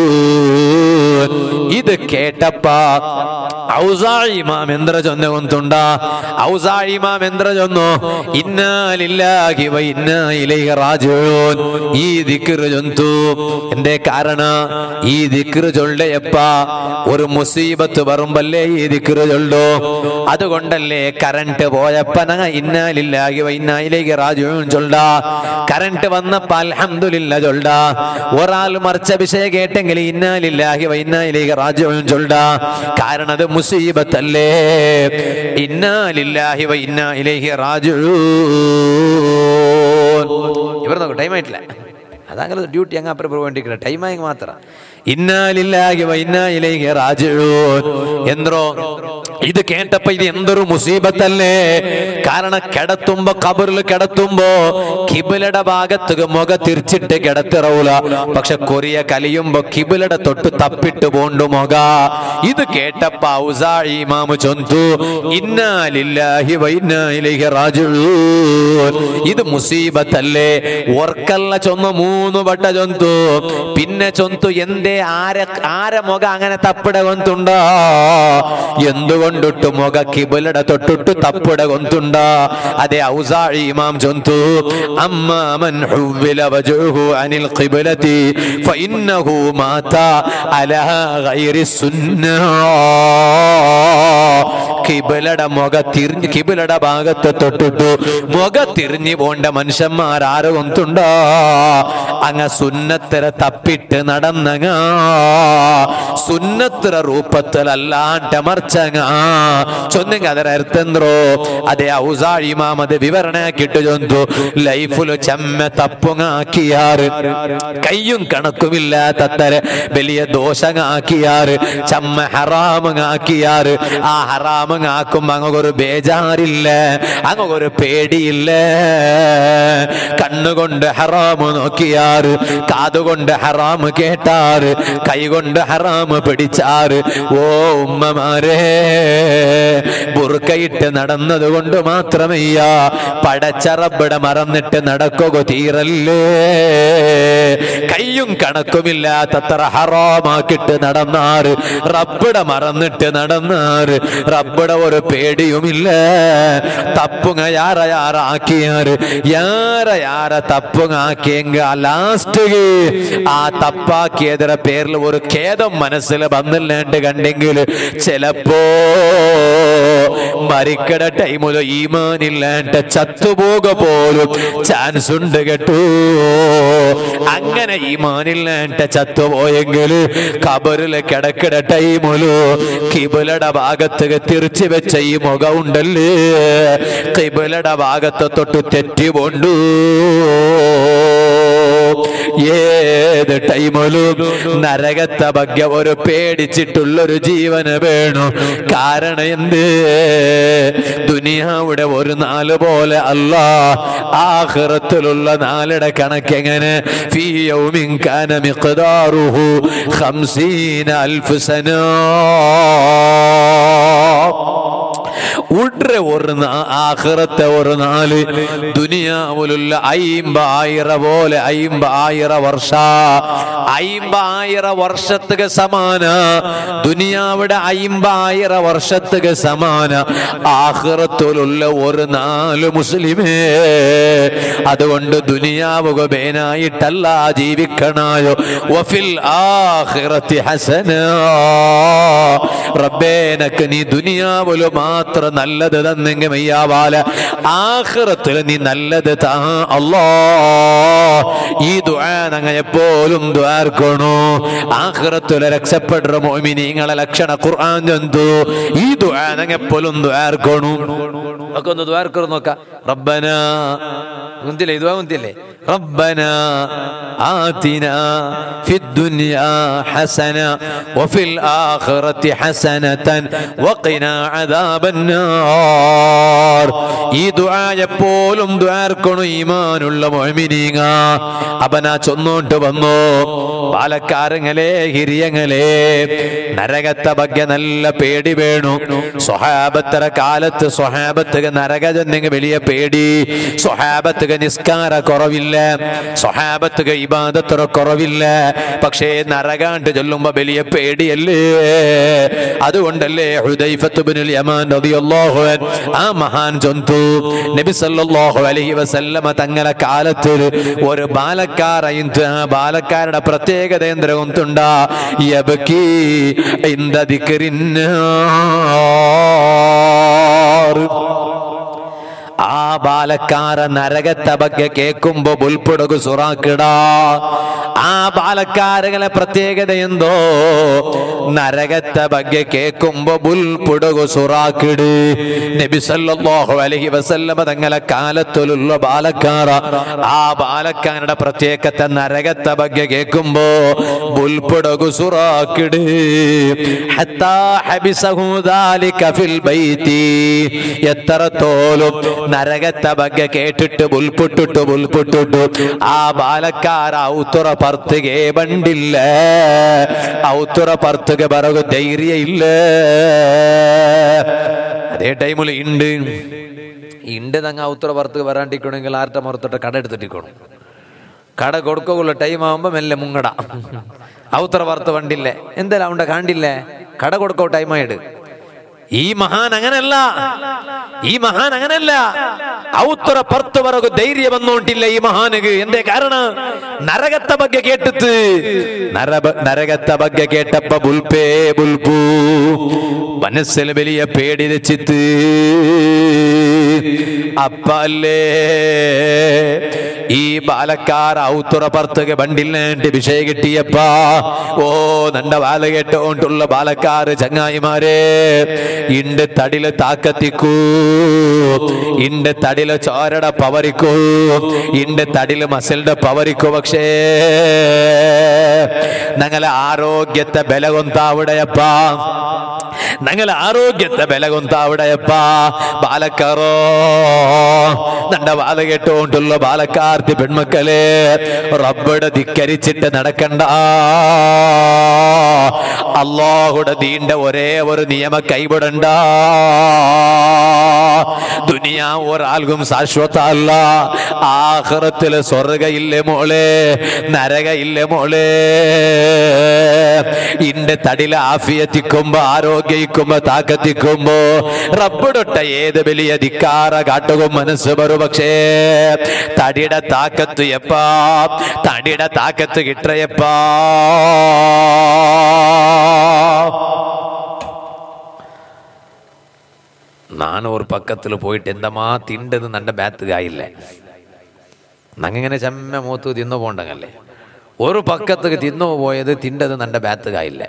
ഇത് കേട്ടപ്പ ഔസാഴി ഇമാം എന്ത്ര ചൊന്ന കൊണ്ടുണ്ട ഔസാഴി ഇമാം എന്ത്ര ചൊന്നു ഇന്നാലില്ലാഹി വ ഇന്നാ ഇലൈഹി റാജിഊൻ ഈ ദിക്ർ ചൊന്തു എന്തേ കാരണ ഈ ദിക്ർ ചൊല്ലയപ്പ ഒരു മുസീബത്ത് വരുമ്പല്ലേ ഈ ദിക്ർ ചൊല്ലു അതുകൊണ്ടല്ലേ കറണ്ട് പോയപ്പ ഞങ്ങ ഇന്നാലില്ലാഹി വ ഇന്നാ ഇലൈഹി റാജിഊൻ ചൊല്ല കറണ്ട് വന്നപ്പ അൽഹംദുലില്ല ചൊല്ല ഒരാൾ മറിച്ച വിഷയം കേട്ടെങ്കിൽ ഇന്നാലില്ലാഹി വ ഇന്നാ ഇലൈഹി റാജിഊൻ ചൊല്ല കാരണം അത് മുസീബത്തല്ലേ ഇന്നാലില്ലാഹി വ ഇന്നാ ഇലൈഹി റാജിഊൻ ഇവർ നോക്കൂ ടൈം ആയിട്ടില്ല അതങ്ങനെ ഡ്യൂട്ടി അങ്ങ് അപ്പുറം വേണ്ടിക്കില്ല ടൈം ആയി മാത്രം ഇന്നാലില്ലാഹി വ ഇന്നാ ഇലൈഹി റാജിഊൻ എന്തോ ഇത് കേട്ടപ്പോ ഇത് എന്തൊരു മുസീബത്തല്ലേ കാരണം കിടത്തുമ്പോ കബറിൽ കിടത്തുമ്പോ കിബിലയുടെ ഭാഗത്ത് മുഖ തിരിച്ചിട്ട് കിടത്തിറവൂല പക്ഷെ കൊറിയ കലിയുമ്പോ കിബിലയുടെ തൊട്ട് തപ്പിട്ട് പോണ്ടു മുഖ ഇത് കേട്ടപ്പോ ഔസാഴി ഇമാമു ചൊന്തു ഇന്നാലില്ലാഹി വ ഇന്നാ ഇലൈഹി റാജിഊൻ ഇത് മുസീബത്തല്ലേ ഓർക്കല്ല ചൊന്നു മൂന്ന് വട്ട ചൊന്തു പിന്നെ ചൊന്തു എന്തേ ആരെ ആരെ മുഖ അങ്ങനെ തപ്പിട കൊന്തുണ്ടോ എന്തുകൊണ്ടിട്ട് മുഖ കിബിലട തൊട്ടിട്ട് തപ്പിട കൊന്തുണ്ട അതെ ഔസാഴി ഇമാം ചൊന്തു അമ്മാമൻ ഹുവ്വില വജുഹു അനിൽ ഖിബ്ലതി ഫഇന്നഹു മാത അലാ ഗൈരി സുന്നah കിബിലട മുഖ തിരിഞ്ഞ് കിബിലട ഭാഗത്ത് തൊട്ടിട്ടു മുഖ തിരിഞ്ഞു പോണ്ട മനുഷ്യന്മാർ ആര് കൊന്തുണ്ടോ അങ്ങ സുന്നത്തിര തപ്പിട്ട് നടന്നങ്ങ സുന്നത്തിര രൂപത്തിലല്ലാണ്ട് മർച്ചങ്ങ ചൊന്നെങ്ക ಅದರ ಅರ್ಥ ಎಂದ್ರು ಅದೇ ಔಸಾಳಿ ಮಾಮದ ವಿವರಣೆ ಹಾಕಿಟ್ಟು ಜೊಂದು ಲೈಫುಲು ಚೆಮ್ಮೆ ತಪ್ಪುಂಗ ಹಾಕಿಯಾರು കയ്യും കണക്കുമില്ല തത്തര് വലിയ ദോഷങ്ങ ആക്കിയാറ് ചമ്മ ഹറാമങ്ങ ആക്കിയാറ് ആ ഹറാമങ്ങ ആക്കുമ്പോ അങ്ങൊരു ബേജാറില്ല അങ്ങൊരു പേടിയില്ല കണ്ണുകൊണ്ട് ഹറാമ് നോക്കിയാറ് കാതുകൊണ്ട് ഹറാമ് കേട്ടാറ് കൈകൊണ്ട് ഹറാമ് പിടിച്ചാറ് ഓ ഉമ്മമാരെ ബുർക്കയിട്ട് നടന്നത് കൊണ്ട് മാത്രമയ്യ പടച്ചറബിട മറന്നിട്ട് നടക്കുക തീരല്ലേ കയ്യും കണക്കുമില്ലാത്തത്ര ഹറാമാക്കിട്ട് നടന്നാറ് റബ്ബിട മറന്നിട്ട് നടന്നാറ് റബ്ബിട ഒരു പേടിയുമില്ല തപ്പുങ്ങ യാറ യാറ ആക്കിയാറ് യാറ യാറ തപ്പുങ്ങ ആക്കിയെങ്ക ലാസ്റ്റ് ആ തപ്പാക്കിയതിന്റെ പേരിൽ ഒരു ഖേദം മനസ്സിൽ വന്നില്ലാണ്ട് കണ്ടെങ്കിൽ ചിലപ്പോ മരിക്കട ടൈമിലോ ഈമാനില്ലാണ്ട് ചത്തുപോക പോലും ചാൻസ് ഉണ്ട് കേട്ടോ അങ്ങനെ ഈമാനില്ലാണ്ട് ചത്തുപോയെങ്കിൽ കബറില് കിടക്കിട ടൈമുലു കിബിലയുടെ ഭാഗത്ത് തിരിച്ചു വെച്ച ഈ മുഖം ഉണ്ടല്ലേ കിബിലയുടെ ഭാഗത്ത് തൊട്ട് തെറ്റികൊണ്ടു ഏത് ടൈമിലും നരകത്തെ ഭാഗ്യ ഒരു പേടിച്ചിട്ടുള്ളൊരു ജീവന് വേണു കാരണം എന്ത് ദുനിയാവിടെ ഒരു നാല് പോലെ അല്ല ആഖിറത്തിലുള്ള നാലിടെ കണക്കെങ്ങനെ ഫീ യൗമിൻ കാന മിഖ്ദാറുഹു ഖംസീന അൽഫ് സന ഉടനെ ഒരു നാ- ആഖിറത്തെ ഒരു നാല് ദുനിയാവിലുള്ള അയിമ്പായിര പോലെ അയിമ്പായിര വർഷ അയിമ്പായിര വർഷത്തുക സമാന ദുനിയാവിടെ അയിമ്പായിര വർഷത്തുക സമാന ആഖിറത്തിലുള്ള ഒരു നാല് മുസ്ലിമേ അതുകൊണ്ട് ദുനിയാവ് ഗോബേനായിട്ടല്ല ജീവിക്കണായോ വഫിൽ ആഖിറത്തി ഹസന റബ്ബേ എനക്ക് നീ ദുനിയാവില് മാത്രം നല്ലത് തന്നെങ്കിൽ മെയ്യാവാല ആഖിറത്തിൽ നീ നല്ലത് താ അല്ലാ ഈ ദുആ ഞങ്ങൾ എപ്പോഴും ദ്വാർക്കണു ആഖിറത്തിൽ രക്ഷപ്പെടുന്ന മോമിനിങ്ങളെ ലക്ഷണ ഖുർആൻ ചന്തു ഈ ദുആ ഞങ്ങൾ എപ്പോഴും ദ്വാർക്കണു ഒക്കെ ഒന്ന് ദ്വാർക്കറു നോക്ക റബ്ബന മുന്തില്ലേ ഇതുവാ മുന്തില്ലേ റബ്ബന ആതിന في الدنيا حسنة وفي الآخرة حسنة وقنا عذاب النار ഈ ദുആ എപ്പോഴും ദ്വാർക്കണു ഈമാനുള്ള മൊമിനീങ്ങ അവന ചൊന്നോട്ട് വന്നു പാലക്കാരങ്ങളെ ഹിരിയങ്ങളെ നരകത്തെ ಬಗ್ಗೆ നല്ല പേടി വേണു സ്വഹാബത്തര കാലത്ത് സ്വഹാബത്തുക നരക ചെന്നെങ്കിൽ വലിയ പേടി സ്വഹാബത്തുക നിസ്കാര കുറവില്ല സ്വഹാബത്തുക ഇബാദത്തറ കുറവില്ല പക്ഷേ നരകാണ്ട് ചൊല്ലുമ്പോ വലിയ പേടിയല്ലേ അതുകൊണ്ടല്ലേ ഹുദൈഫത്ത് ബിനുൽ യമാൻ റളിയല്ലാഹു അൻ ആ മഹാൻ ചൊന്തു നബി സല്ലല്ലാഹു അലൈഹി വസല്ലമ തങ്ങളെ കാലത്ത് ഒരു ബാലക്കാരയും ആ ബാലക്കാരുടെ പ്രത്യേകത എന്തുണ്ടാ യബകി ഇന്ദ ദിക്റിന്നാർ ആ ബാലക്കാര നരകത്തെ ಬಗ್ಗೆ കേൾക്കുമ്പോ ബുൽപ്പുടകു സുറാക്കിട ആ ബാലക്കാരകളെ പ്രത്യേകത എന്തോ നരകത്തെ ಬಗ್ಗೆ കേൾക്കുമ്പോ ബുൽപ്പുടകു സുറാക്കിട് നബി സല്ലല്ലാഹു അലൈഹി വസല്ലമ തങ്ങളെ കാലത്തിലുള്ള ബാലക്കാര ആ ബാലക്കാരുടെ പ്രത്യേകത്തെ നരകത്തെ ಬಗ್ಗೆ കേൾക്കുമ്പോ ബുൽപ്പുടകു സുറാക്കിട് ഹത്താ ഹബിസഹു ദാലിക ഫിൽ ബൈതി എത്രത്തോളം നരകത്തെ ಬಗ್ಗೆ കേട്ടിട്ട് ബുൽപുട്ടിട്ട് ബുൽപുട്ടിട്ടു ആ ബാലക്കാര ഔത്തുറ പർത്തുകെ ബണ്ടില്ല ഔത്തുറ പർത്തുക ബറകു ധൈര്യ ഇല്ല അതേ ടൈമിൽ ഉണ്ട് ഉണ്ട് തങ്ങ ഔത്തുറ പർത്തുക വരാണ്ടിക്കണമെങ്കിൽ ആരുടെ മുറത്തിട്ട് കട എടുത്തിട്ടിക്കണം കട കൊടുക്കുള്ള ടൈം ആവുമ്പോ മെല്ലെ മുങ്ങട ഔത്തറ പുറത്ത് വണ്ടില്ലേ എന്തായാലും അവന്റെ കാണ്ടില്ലേ കട കൊടുക്കോ ടൈമായിട്ട് ഈ മഹാൻ അങ്ങനല്ല ഈ മഹാൻ അങ്ങനല്ല ഔത്തറ പുറത്ത് വരകു ധൈര്യം വന്നോണ്ടില്ല ഈ മഹാനക്ക് എന്തേ കാരണം നരകത്തെ ಬಗ್ಗೆ കേട്ടിട്ട് നരബ നരകത്തെ ಬಗ್ಗೆ കേട്ടപ്പ ബുൽപേ ബുൽപൂ മനസ്സിൽ വലിയ പേടി വെച്ചിട്ട് അപ്പല്ലേ ഈ ബാലക്കാർ ഔത്തുറ പുറത്തുക ബണ്ടില്ലാണ്ട് വിഷയ കിട്ടിയപ്പ ഓ നണ്ട വാല കേട്ടോണ്ടുള്ള ബാലക്കാര് ചങ്ങായിമാരെ ഇണ്ട് തടില് താക്കത്തിക്കൂ ഇണ്ട് തടില് ചോരട പവറിക്കൂ ഇണ്ട് തടില് മസിലിന്റെ പവറിക്കൂ പക്ഷേ ഞങ്ങളെ ആരോഗ്യത്തെ ബലകൊന്താവിടെയപ്പ ഞങ്ങളെ ആരോഗ്യത്തെ ബലകൊന്താവിടെയപ്പ ബാലക്കാറോ നണ്ട വാല കേട്ടോണ്ടുള്ള ബാലക്കാർത്തി പെൺമക്കളെ റബ്ബടെ ധിക്കരിച്ചിട്ട് നടക്കണ്ട അള്ളാഹുടെ ദീന്റെ ഒരേ ഒരു നിയമ കൈവിടണ്ട ദുനിയാ ഒരാൾക്കും ശാശ്വത അല്ല ആഹ്റത്തില് സ്വർഗയില്ലേ മോളെ നരകയില്ലേ മോളെ ഇന്റെ തടില ആഫിയത്തിക്കുമ്പോ ആരോഗ്യിക്കുമ്പോ താക്കത്തിക്കുമ്പോ റബ്ബിടൊട്ട ഏത് വലിയ ധിക്കാറ കാട്ടുകും മനസ്സ് വരും പക്ഷേ തടിയുടെ താക്കത്ത് എപ്പാ തടിയുടെ താക്കത്ത് കിട്ടയപ്പാ நான் ஒரு பக்கத்தில் போயிட்டு எந்தமா திண்டது நண்ட பேத்துக்கு ஆயில்ல നങ്ങിങ്ങനെ ചെമ്മ മൂത്ത് തിന്നു പോണ്ടങ്ങല്ലേ ഒരു പക്കത്തേക്ക് തിന്നു പോയത് തിണ്ടത് നന്റെ ബാത്തുകായില്ല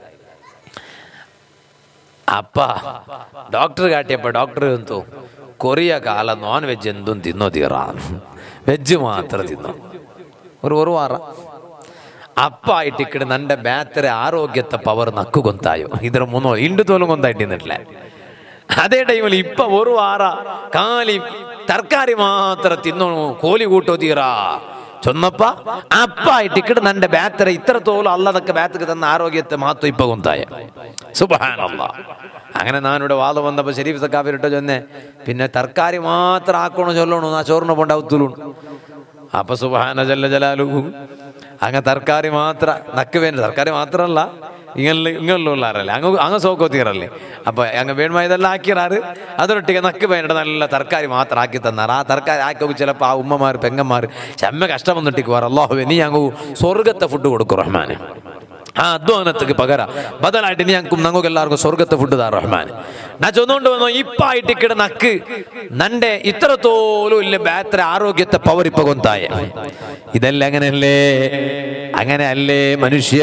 അപ്പ ഡോക്ടർ കാട്ടിയപ്പോ ഡോക്ടർ എന്തു കൊറിയ കാല നോൺ വെജ് എന്തും തിന്നോ തീറാ വെജ് മാത്രം തിന്നു ഒരു ഒരു വാറ ಅಪ್ಪ ಇಟ್ಟಿಕ್ಕಡೆ ನಂಡೆ ಬ್ಯಾತರೆ ಆರೋಗ್ಯದ ಪವರ್ ನಕ್ಕು ಗೊಂತಾಯೋ ಇದ್ರ ಮುನ್ನೋ ಇಂಡು ತೋಲು ಗೊಂತಾಯಿಟ್ಟಿന്നിಟ್ಲೆ ಅದೇ ಟೈಮಲ್ಲಿ ಇಪ್ಪ ಒಂದು ವಾರ ಖಾಲಿ ತರಕಾರಿ ಮಾತ್ರ ತಿನ್ನೋ ಕೋಲಿ ಊಟೋತೀರಾ ചൊന്നപ്പ അപ്പ ടിക്കറ്റ് നന്റെ ബാത്തര ഇത്ര തോലും അല്ലതൊക്കെ ബാത്തക്ക് തന്ന ആരോഗ്യത്തെ മഹത്വം ഇപ്പൊ കൊന്തായ സുബാനല്ല അങ്ങനെ ഞാനിവിടെ വാദ വന്നപ്പോ ശരീഫ് സക്കാഫിരിട്ടോ ചൊന്നെ പിന്നെ തർക്കാരി മാത്രം ആക്കണോ ചൊല്ലണോ ആ ചോറിന് പോണ്ടാവത്തുള്ളൂ അപ്പൊ സുബാന ജല്ല ജലാലു അങ്ങ് തർക്കാരി മാത്ര നക്ക് വേണ്ട തർക്കാരി മാത്രല്ല ഇങ്ങല്ല ഇങ്ങുള്ളാറല്ലേ അങ്ങ് അങ്ങ് സോക്കോത്തീറല്ലേ അപ്പൊ അങ്ങ് വേണമ ഇതെല്ലാം ആക്കിയറാറ് അതൊരൊട്ടിಗೆ നക്ക് വേണ്ട നല്ല തർക്കാരി മാത്രം ആക്കി തന്നാറ് ആ തർക്കാരി ആക്കി ചിലപ്പോൾ ആ ഉമ്മമാർ പെങ്ങന്മാർ ചെമ്മ കഷ്ടം വന്നിട്ടേക്ക് പറ അള്ളാഹു നീ അങ്ങ് സ്വർഗത്തെ ഫുഡ് കൊടുക്കും റഹ്മാന് ആ അധ്വാനத்துக்கு പകര ബദലായിട്ട് നീ ഞങ്ങൾക്കും ഞങ്ങൾക്ക് എല്ലാവർക്കും സ്വർഗത്തെ ഫുഡ് താ റഹ്മാൻ ഞാൻ ചൊന്നുകൊണ്ട് വന്നു ഇപ്പായിട്ട് കിട നക്ക് നന്റെ ഇത്രത്തോലും ഇല്ല ബാത്ര ആരോഗ്യത്തെ പവർ ഇപ്പൊ കൊന്തായ ഇതല്ല അങ്ങനെയല്ലേ അങ്ങനെ അല്ലേ മനുഷ്യ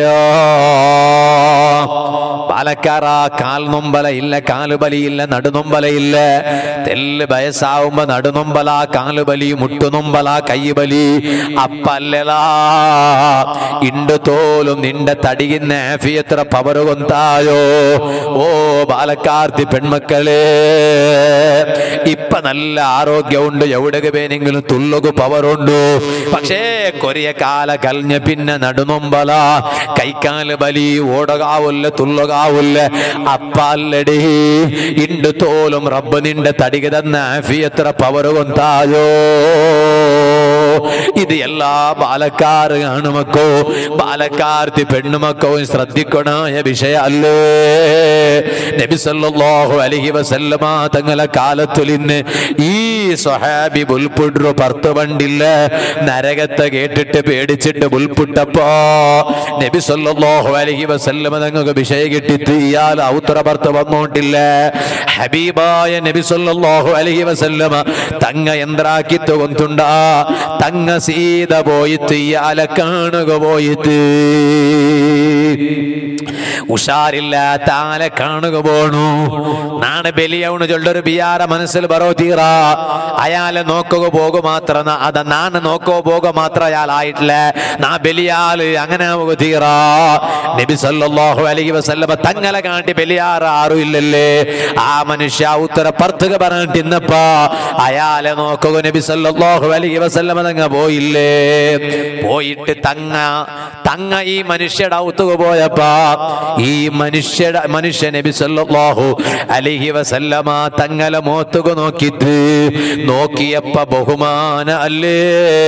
പാലക്കാര കാൽ നൊമ്പല ഇല്ല കാലുബലി ഇല്ല നടുനൊമ്പല ഇല്ല തെല്ല് വയസ്സാവുമ്പോ നടുനൊമ്പല കാലുബലി മുട്ടുനൊമ്പല കൈബലി അപ്പല്ലലാ ഇണ്ട് തോലും നിന്റെ തടിയുന്ന ആഫിയത്ര പവർ കൊന്തായോ ഓ ബാലക്കാർത്തി പെൺമക്കളെ ഇപ്പൊ നല്ല ആരോഗ്യമുണ്ട് എവിടെയൊക്കെ വേനെങ്കിലും തുള്ളുകു പവറുണ്ട് പക്ഷേ കൊറിയ കാല കലിഞ്ഞ പിന്നെ നടുനൊമ്പല കൈക്കാല് ബലി ഓടകാവില്ല തുള്ളുകാവില്ല അപ്പല്ലടി ഇണ്ട് തോലും റബ്ബ് നിന്റെ തടിക തന്ന ആഫിയത്ര പവർ കൊന്തായോ ഇത് എല്ലാ ബാലക്കാർ കാണുമക്കോ ബാലക്കാർത്തി പെണ്ണുമക്കോ ശ്രദ്ധിക്കണായ വിഷയല്ലേ നബി സല്ലല്ലാഹു അലൈഹി വസല്ലമ തങ്ങളെ കാലത്തുലിന്ന് ഈ സ്വഹാബി ബുൽപുഡ്രു പർത്ത് വണ്ടില്ല നരകത്തെ കേട്ടിട്ട് പേടിച്ചിട്ട് ബുൽപുട്ടപ്പോ നബി സല്ലല്ലാഹു അലൈഹി വസല്ലമ തങ്ങൾക്ക് വിഷയം കിട്ടിട്ട് ഇയാൾ ഔത്തറ പർത്ത് വന്നോണ്ടില്ല ഹബീബായ നബി സല്ലല്ലാഹു അലൈഹി വസല്ലമ തങ്ങ എന്താക്കി തുകൊണ്ടുണ്ടാ തങ്ങ സീത പോയിട്ട് ഇയാളെ കാണുക പോയിട്ട് ഉഷാറില്ലാത്ത ആലെ കാണുക പോണു നാണ് ബലിയവണ് ചൊല്ലൊരു ബിയാറ മനസ്സിൽ ബറോ തീറ അയാളെ നോക്കുക പോകുക മാത്ര അത നാണ് നോക്കുക പോകുക മാത്ര അയാളായിട്ടില്ല നാ ബലിയാല് അങ്ങനെ ആവുക തീറ നബി സല്ലല്ലാഹു അലൈഹി വസല്ലമ തങ്ങളെ കാട്ടി ബലിയാറ ആരും ഇല്ലല്ലേ ആ മനുഷ്യ ഉത്തര പർത്തുക പറഞ്ഞിന്നപ്പ അയാളെ നോക്കുക നബി സല്ലല്ലാഹു അലൈഹി വസല്ലമ തങ്ങ പോയില്ലേ പോയിട്ട് തങ്ങ തങ്ങ ഈ മനുഷ്യയുടെ ഔത്തുക പോയപ്പോ ഈ മനുഷ്യയുടെ മനുഷ്യ നബി സല്ലല്ലാഹു അലൈഹി വസല്ലമ തങ്ങളെ മോത്തുക നോക്കിട്ട് നോക്കിയപ്പ ബഹുമാന അല്ലേ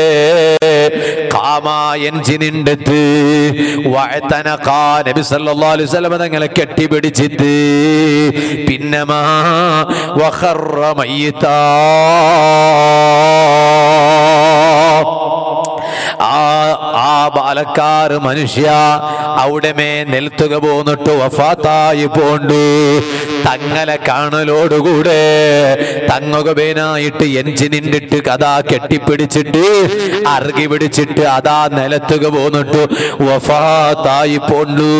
കാമ എൻജിനിണ്ടെത്ത് വഴത്തന കാ നബി സല്ലല്ലാഹു അലൈഹി വസല്ലമ തങ്ങളെ കെട്ടിപ്പിടിച്ചിട്ട് പിന്നമാ വഖറ മയ്യിത്താ ആ ആ ബാലക്കാർ മനുഷ്യ അവിടെ മേ നെൽത്തുക പോന്നിട്ട് വഫാത്തായി പോണ്ടു തങ്ങളെ കാണലോടുകൂടെ തങ്ങുക പേനായിട്ട് എഞ്ചിനിണ്ടിട്ട് കഥാ കെട്ടിപ്പിടിച്ചിട്ട് അറുകി പിടിച്ചിട്ട് അതാ നിലത്തുക പോന്നിട്ട് വഫാത്തായി പോണ്ടു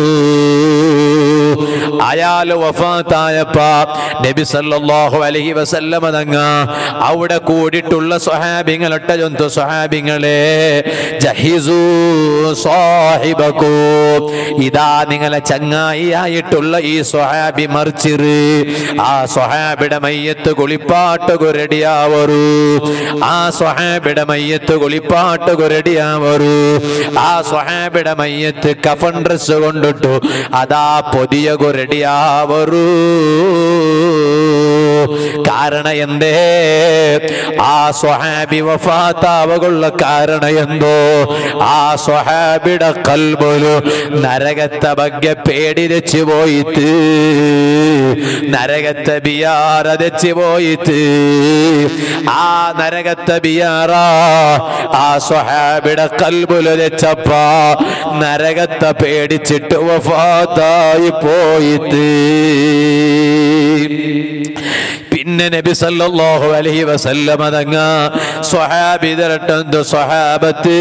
അയാൾ വഫാത്തായപ്പ നബി സല്ലല്ലാഹു അലൈഹി വസല്ലമ തങ്ങ അവിടെ കൂടിയിട്ടുള്ള സ്വഹാബിങ്ങളൊട്ട ജന്തു സ്വഹാബിങ്ങളെ ജഹിസു സാഹിബക്കു ഇതാ നിങ്ങളെ ചങ്ങായി ആയിട്ടുള്ള ഈ സ്വഹാബി മറിച്ചിറ് ആ സ്വഹാബിയുടെ മയ്യത്ത് കുളിപ്പാട്ട് കുരടിയാവറു ആ സ്വഹാബിയുടെ മയ്യത്ത് കുളിപ്പാട്ട് കുരടിയാവറു ആ സ്വഹാബിയുടെ മയ്യത്ത് കഫൻ ഡ്രസ് കൊണ്ടിട്ടു അതാ പൊതിയ കുരടിയാവറു കാരണം എന്തേ ആ സ്വഹാബി വഫാത്താവുള്ള കാരണം എന്തോ ആ സ്വഹാബിയുടെ കൽബൊരു നരകത്തെ ബഗ്ഗെ പേടി രച്ചു പോയിട്ട് നരകത്തെ ബിയാറ രച്ചു പോയിട്ട് ആ നരകത്തെ ബിയാറ ആ സ്വഹാബിയുടെ കൽബുല് രച്ചപ്പ നരകത്തെ പേടിച്ചിട്ട് വഫാത്തായി പോയിട്ട് പിന്നെ പിന്നെ നബി സല്ലല്ലാഹു അലൈഹി വസല്ലമ തങ്ങ സ്വഹാബി തരട്ടെന്ത് സ്വഹാബത്ത്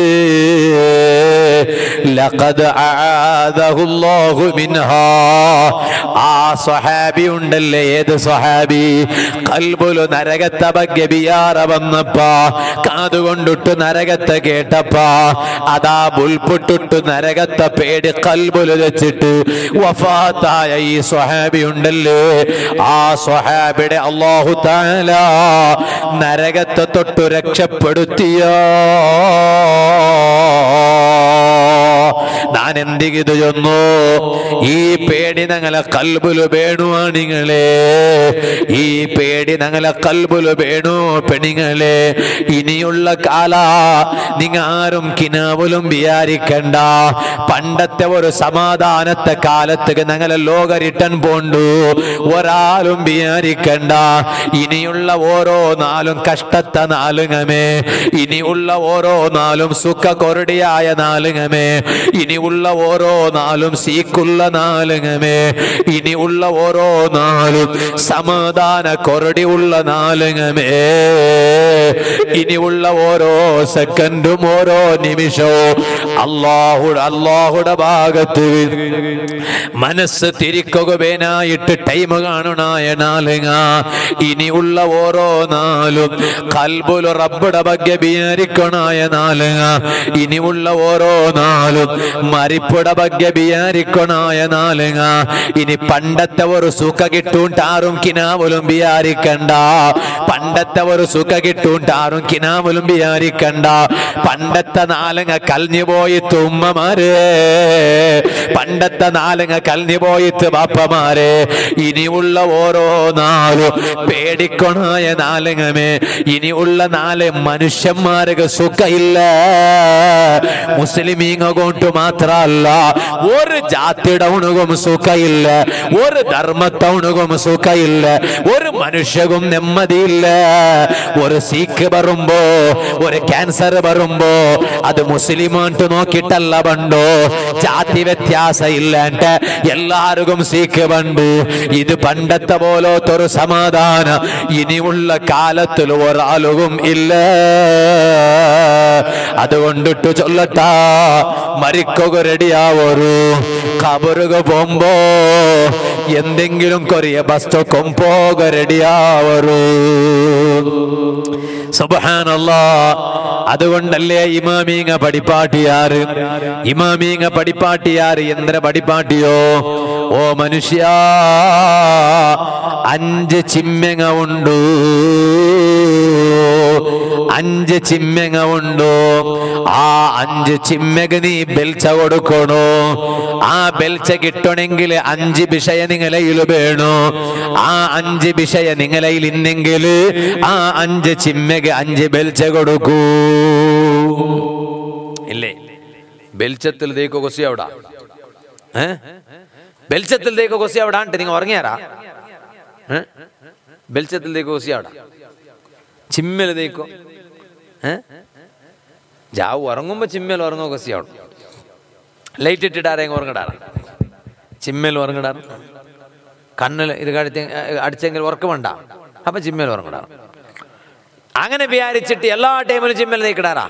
ലഖദ് അആദഹുല്ലാഹു മിൻഹാ ആ സ്വഹാബി ഉണ്ടല്ലേ ഏത് സ്വഹാബി കൽബുലു നരകത്തെ ബഗ്യബിയാറ വന്നപ്പ കാതുകൊണ്ടിട്ട് നരകത്തെ കേട്ടപ്പ അതാ ബുൽപുട്ടിട്ട് നരകത്തെ പേടി കൽബുലു വെച്ചിട്ട് വഫാത്തായ ഈ സ്വഹാബി ഉണ്ടല്ലേ ആ സ്വഹാബിയുടെ അള്ളാഹു താല നരകത്തെ തൊട്ടു രക്ഷപ്പെടുത്തിയോ ഞാൻ എന്തികിത് ചൊന്നു ഈ പേടി ഞങ്ങളെ കൽബുലു വേണുവാണിങ്ങളെ ഈ പേടി ഞങ്ങളെ കൽബുലു വേണു പെണിങ്ങളെ ഇനിയുള്ള കാല നിങ്ങ ആരും കിനാവുലും വിചാരിക്കണ്ട പണ്ടത്തെ ഒരു സമാധാനത്തെ കാലത്തേക്ക് ഞങ്ങളെ ലോക റിട്ടൺ പോണ്ടു ഒരാളും വിചാരിക്കണ്ട ഇനിയുള്ള ഓരോ നാളും കഷ്ടത്തെ നാളുങ്ങമേ ഇനിയുള്ള ഓരോ നാളും സുഖ കൊരടിയായ നാളുങ്ങമേ ഇനിയുള്ള ഓരോ നാളും സീക്കുള്ള നാളുങ്ങമേ ഇനിയുള്ള ഓരോ നാളും സമാധാന കൊരടി ഉള്ള നാളുങ്ങമേ ഇനിയുള്ള ഓരോ സെക്കൻഡും ഓരോ നിമിഷവും അള്ളാഹുടെ അള്ളാഹുടെ ഭാഗത്ത് മനസ്സ് തിരിക്കുകവേനായിട്ട് ടൈം കാണുണായ നാളുങ്ങ ഇനിയുള്ള ഓരോ നാളും കൽബുലു റബ്ബുടെ ബഗ്യ ബിയാരിക്കണായ നാളുങ്ങ ഇനിയുള്ള ഓരോ നാളും മരിപ്പുടെ ബഗ്യ ബിയാരിക്കണായ നാളുങ്ങ ഇനി പണ്ടത്തെ ഒരു സുഖ കിട്ടൂണ്ടാറും കിനാവുലും ബിയാരിക്കണ്ട പണ്ടത്തെ ഒരു സുഖ കിട്ടൂണ്ടാറും കിനാവുലും ബിയാരിക്കണ്ട പണ്ടത്തെ നാളുങ്ങ കൽഞ്ഞു പോയിട്ട് ഉമ്മമാരെ പണ്ടത്തെ നാളുങ്ങ കൽഞ്ഞു പോയിട്ട് ബാപ്പമാരെ ഇനിയുള്ള ഓരോ നാളും പേടിക്കണായ നാളുങ്ങമേ ഇനിയുള്ള നാല് മനുഷ്യന്മാർക്ക് സുഖയില്ല മുസ്ലിമീങ്ങ കൊണ്ട് മാത്രല്ല ഒരു ജാതിയുടെ ഉണുകും സുഖയില്ല ഒരു ധർമ്മത്തെ ഉണുകും സുഖയില്ല ഒരു മനുഷ്യകും നെമ്മതിയില്ല ഒരു സീക്ക് വരുമ്പോ ഒരു ക്യാൻസർ വരുമ്പോ അത് മുസ്ലിമായിട്ട് നോക്കിയിട്ടല്ല പണ്ടോ ജാതി വ്യത്യാസ ഇല്ലാണ്ട് എല്ലാവർക്കും സീക്ക് പണ്ടു ഇത് പണ്ടത്തെ പോലത്തൊരു സമാധാനം ഇനിയുള്ള കാലത്തിൽ ഒരാളും ഇല്ല അതുകൊണ്ടിട്ട് ചൊല്ലട്ട മരിക്കുക റെഡിയാവൊരു കബറുക പോകുമ്പോ എന്തെങ്കിലും കൊറിയ ബസ്റ്റൊക്കെ പോക റെഡിയാവൊരു സുബഹാനല്ലാ അതുകൊണ്ടല്ലേ ഇമാമീങ്ങ പടിപ്പാട്ടിയാറ് ഇമാമീങ്ങ പടിപ്പാട്ടിയാറ് എന്തിന പടിപ്പാട്ടിയോ ഓ മനുഷ്യ അഞ്ച് ചിമ്മങ്ങ ഉണ്ടു അഞ്ച് ചിമ്മങ്ങ ഉണ്ടു ആ അഞ്ച് ചിമ്മക നീ ബെൽച്ച കൊടുക്കണോ ആ ബെൽച്ച കിട്ടണമെങ്കിൽ അഞ്ച് വിഷയ നിങ്ങളയിൽ വേണു ആ അഞ്ച് വിഷയ നിങ്ങളയിൽ ഇന്നെങ്കിൽ ആ അഞ്ച് ചിമ്മക അഞ്ച് ബെൽച്ച കൊടുക്കൂ ഇല്ലേ ബെൽച്ചത്തിൽ തേക്കോ കൊസി അവിടെ ഏ ബെൽച്ചത്തിൽ തേക്കോ കൊസി അവിടെ ആണ്ട് നിങ്ങൾ ഉറങ്ങിയാറാ ഏ? ബെൽച്ചത്തിൽ തേക്കോ കൊസി അവിടെ ചിമ്മൽ തേക്കോ ഏ ജാവ് ഉറങ്ങുമ്പോ ചിമ്മൽ ഉറങ്ങോ കൊസി അവിടെ ലൈറ്റ് ഇട്ടിട്ടാരെങ്കിലും ഉറങ്ങിടാറ് ചിമ്മൽ ഉറങ്ങിടാറ് കണ്ണിൽ ഇത് കഴുത്തി അടിച്ചെങ്കിൽ ഉറക്കമുണ്ട അപ്പൊ ചിമ്മൽ ഉറങ്ങിടാറ് അങ്ങനെ വിചാരിച്ചിട്ട് എല്ലാ ടൈമിലും ചിമ്മൽ നീക്കിടാറാ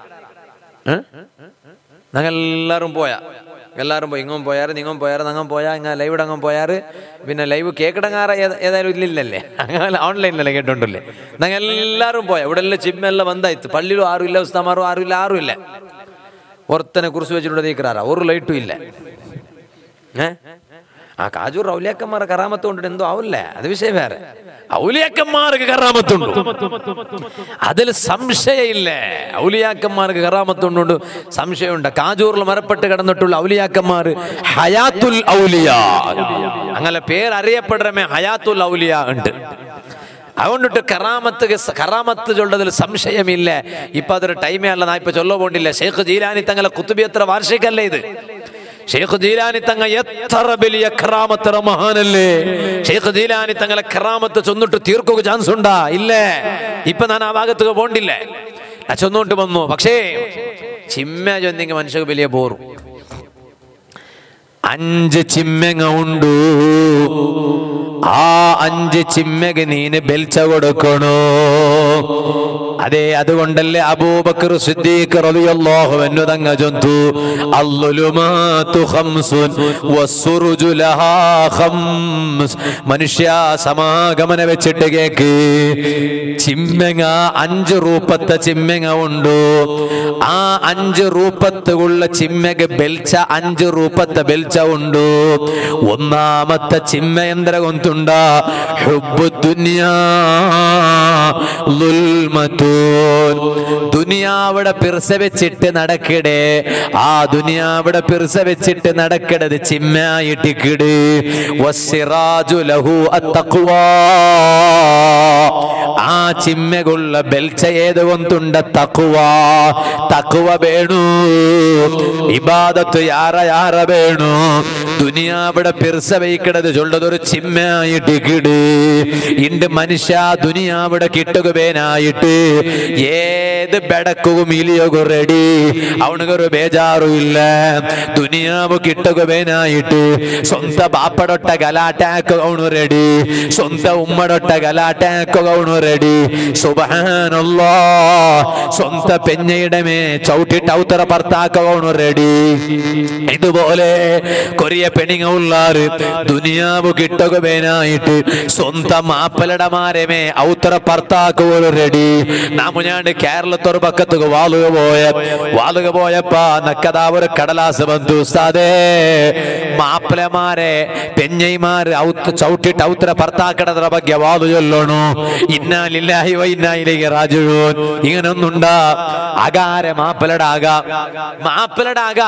ഞങ്ങൾ എല്ലാവരും പോയാ എല്ലാവരും പോയി ഇങ്ങും പോയാറ് നിങ്ങും പോയാറ് ഞങ്ങൾ പോയാ ഇങ്ങനെ ലൈവ് ഇടങ്ങും പോയാറ് പിന്നെ ലൈവ് കേക്കിടങ്ങാറ ഏതായാലും ഇല്ലില്ലല്ലേ അങ്ങനെ ഓൺലൈനിലല്ലേ കേട്ടോണ്ടല്ലേ ഞങ്ങൾ എല്ലാവരും പോയാ ഇവിടെ എല്ലാം ചിമ്മെല്ലാം വന്നായിത്ത് പള്ളിയിലും ആരും ഇല്ല ഉസ്താമാരും ആരും ഇല്ല ആരും ഇല്ല ഒരുത്തനെ കുറിച്ച് വെച്ചിട്ട് നീക്കിറാറാ ഒരു ലൈറ്റും ഇല്ല ഏ ആ കാജൂർ ഔലിയാക്കന്മാരെ കറാമത്ത് കൊണ്ടിട്ട് എന്തോ ആവില്ലേ അത് വിഷയം വേറെ ഔലിയാക്കന്മാർക്ക് കറാമത്തുണ്ട് അതിൽ സംശയമില്ലേ ഔലിയാക്കന്മാർക്ക് കറാമത്തുണ്ടുണ്ട് സംശയമുണ്ട് കാജൂറിൽ മരപ്പെട്ട് കിടന്നിട്ടുള്ള ഔലിയാക്കന്മാർ ഹയാത്തുൽ ഔലിയ അങ്ങനെ പേരറിയപ്പെടുന്നമേ ഹയാത്തുൽ ഔലിയ ഉണ്ട് അതുകൊണ്ടിട്ട് കറാമത്ത് കറാമത്ത് ചൊല്ലതിൽ സംശയമില്ല ഇപ്പൊ അതൊരു ടൈമേ അല്ല നാ ഇപ്പൊ ചൊല്ല പോണ്ടില്ല ഷെയ്ഖ് ജീലാനി തങ്ങളെ കുത്തുബിയത്ര വാർഷികല്ലേ ഇത് ഷെയ്ഖ് ജീലാനി തങ്ങ എത്ര വലിയ കറാമത്തറ മഹാനല്ലേ ഷെയ്ഖ് ജീലാനി തങ്ങളെ കറാമത്ത് ചൊന്നിട്ട് തീർക്കുക ചാൻസ് ഉണ്ടാ ഇല്ലേ ഇപ്പൊ ഞാൻ ആ ഭാഗത്ത് പോണ്ടില്ലേ ആ ചൊന്നോട്ട് വന്നു പക്ഷേ ചിമ്മ ചൊന്നെങ്കിൽ മനുഷ്യക്ക് വലിയ ബോറും അഞ്ച് ചിമ്മങ്ങ ഉണ്ട് ആ അഞ്ച് ചിമ്മക്ക് നീന് ബെൽച്ച കൊടുക്കണോ അതെ അതുകൊണ്ടല്ലേ അബൂബക്കർ സിദ്ദീഖ് റളിയല്ലാഹു അൻഹു തങ്ങ ചൊന്തു അല്ലുലുമാതു ഖംസുൻ വസ്സുറുജു ലഹാ ഖംസ് മനുഷ്യ സമാഗമന വെച്ചിട്ട് കേക്ക് ചിമ്മങ്ങ അഞ്ച് റൂപ്പത്തെ ചിമ്മങ്ങ ഉണ്ട് ആ അഞ്ച് റൂപ്പത്തുള്ള ചിമ്മക്ക് ബെൽച്ച അഞ്ച് റൂപ്പത്തെ ബെൽച്ച ഉണ്ട് ഒന്നാമത്തെ ചിമ്മ എന്ത്ര കൊന്തുണ്ട ഹുബ്ബു ദുനിയാ ലുൽമത്തൂൻ ദുനിയാവിടെ പിർസ വെച്ചിട്ട് നടക്കിടെ ആ ദുനിയാവിടെ പിർസ വെച്ചിട്ട് നടക്കിടത് ചിമ്മായിട്ടിക്കിട് വസ്സിറാജു ലഹു അത്തഖ്വാ ആ ചിമ്മകുള്ള ബെൽച്ച ഏത് കൊണ്ടുണ്ട തക്കുവ തക്കുവ വേണു ഇബാദത്ത് യാറ യാറ വേണു ദുനിയാവിടെ പിർസ വയ്ക്കണത് ചൊല്ലതൊരു ചിമ്മയായിട്ട് കിട് ഇണ്ട് മനുഷ്യ ദുനിയാവിടെ കിട്ടുകവേനായിട്ട് ഏത് ബെടക്കും ഇലിയോഗു റെഡി അവനക്കൊരു ബേജാറും ഇല്ല ദുനിയാവ് കിട്ടുകവേനായിട്ട് സ്വന്ത ബാപ്പടൊട്ട ഗലാട്ടാക്ക് അവണു റെഡി സ്വന്ത ഉമ്മടൊട്ട ഗലാട്ടാക്ക് അവണു റെഡി സുബഹാനല്ലാ സ്വന്ത പെഞ്ഞയുടെ മേ ചവിട്ടിട്ട് ഔത്തറ ഭർത്താക്കവണു റെഡി ഇതുപോലെ കൊറിയ പെണിങ്ങ ഉള്ളാറ് ദുനിയാവ് കിട്ടുകവേനായിട്ട് സ്വന്തം മാപ്പലടമാരെ മേ ഔത്തറ ഭർത്താക്കുവോള് റെഡി നാമുഞ്ഞാണ്ട് കേരളത്തൊരു പക്കത്തുക്ക് വാളുക പോയ വാളുക പോയപ്പാ നക്കതാ ഒരു കടലാസ് ബന്ധു ഉസ്താദേ മാപ്പിളമാരെ പെഞ്ഞൈമാര് ഔത്ത് ചവിട്ടിട്ട് ഔത്തര ഭർത്താക്കടത്ര ಬಗ್ಗೆ വാതു ചൊല്ലണു ഇന്നാലില്ലാഹി വ ഇന്നായിലേക്ക് റാജുഴൂൻ ഇങ്ങനെ ഒന്നുണ്ടാ അകാര മാപ്പിളടാക മാപ്പിളടാക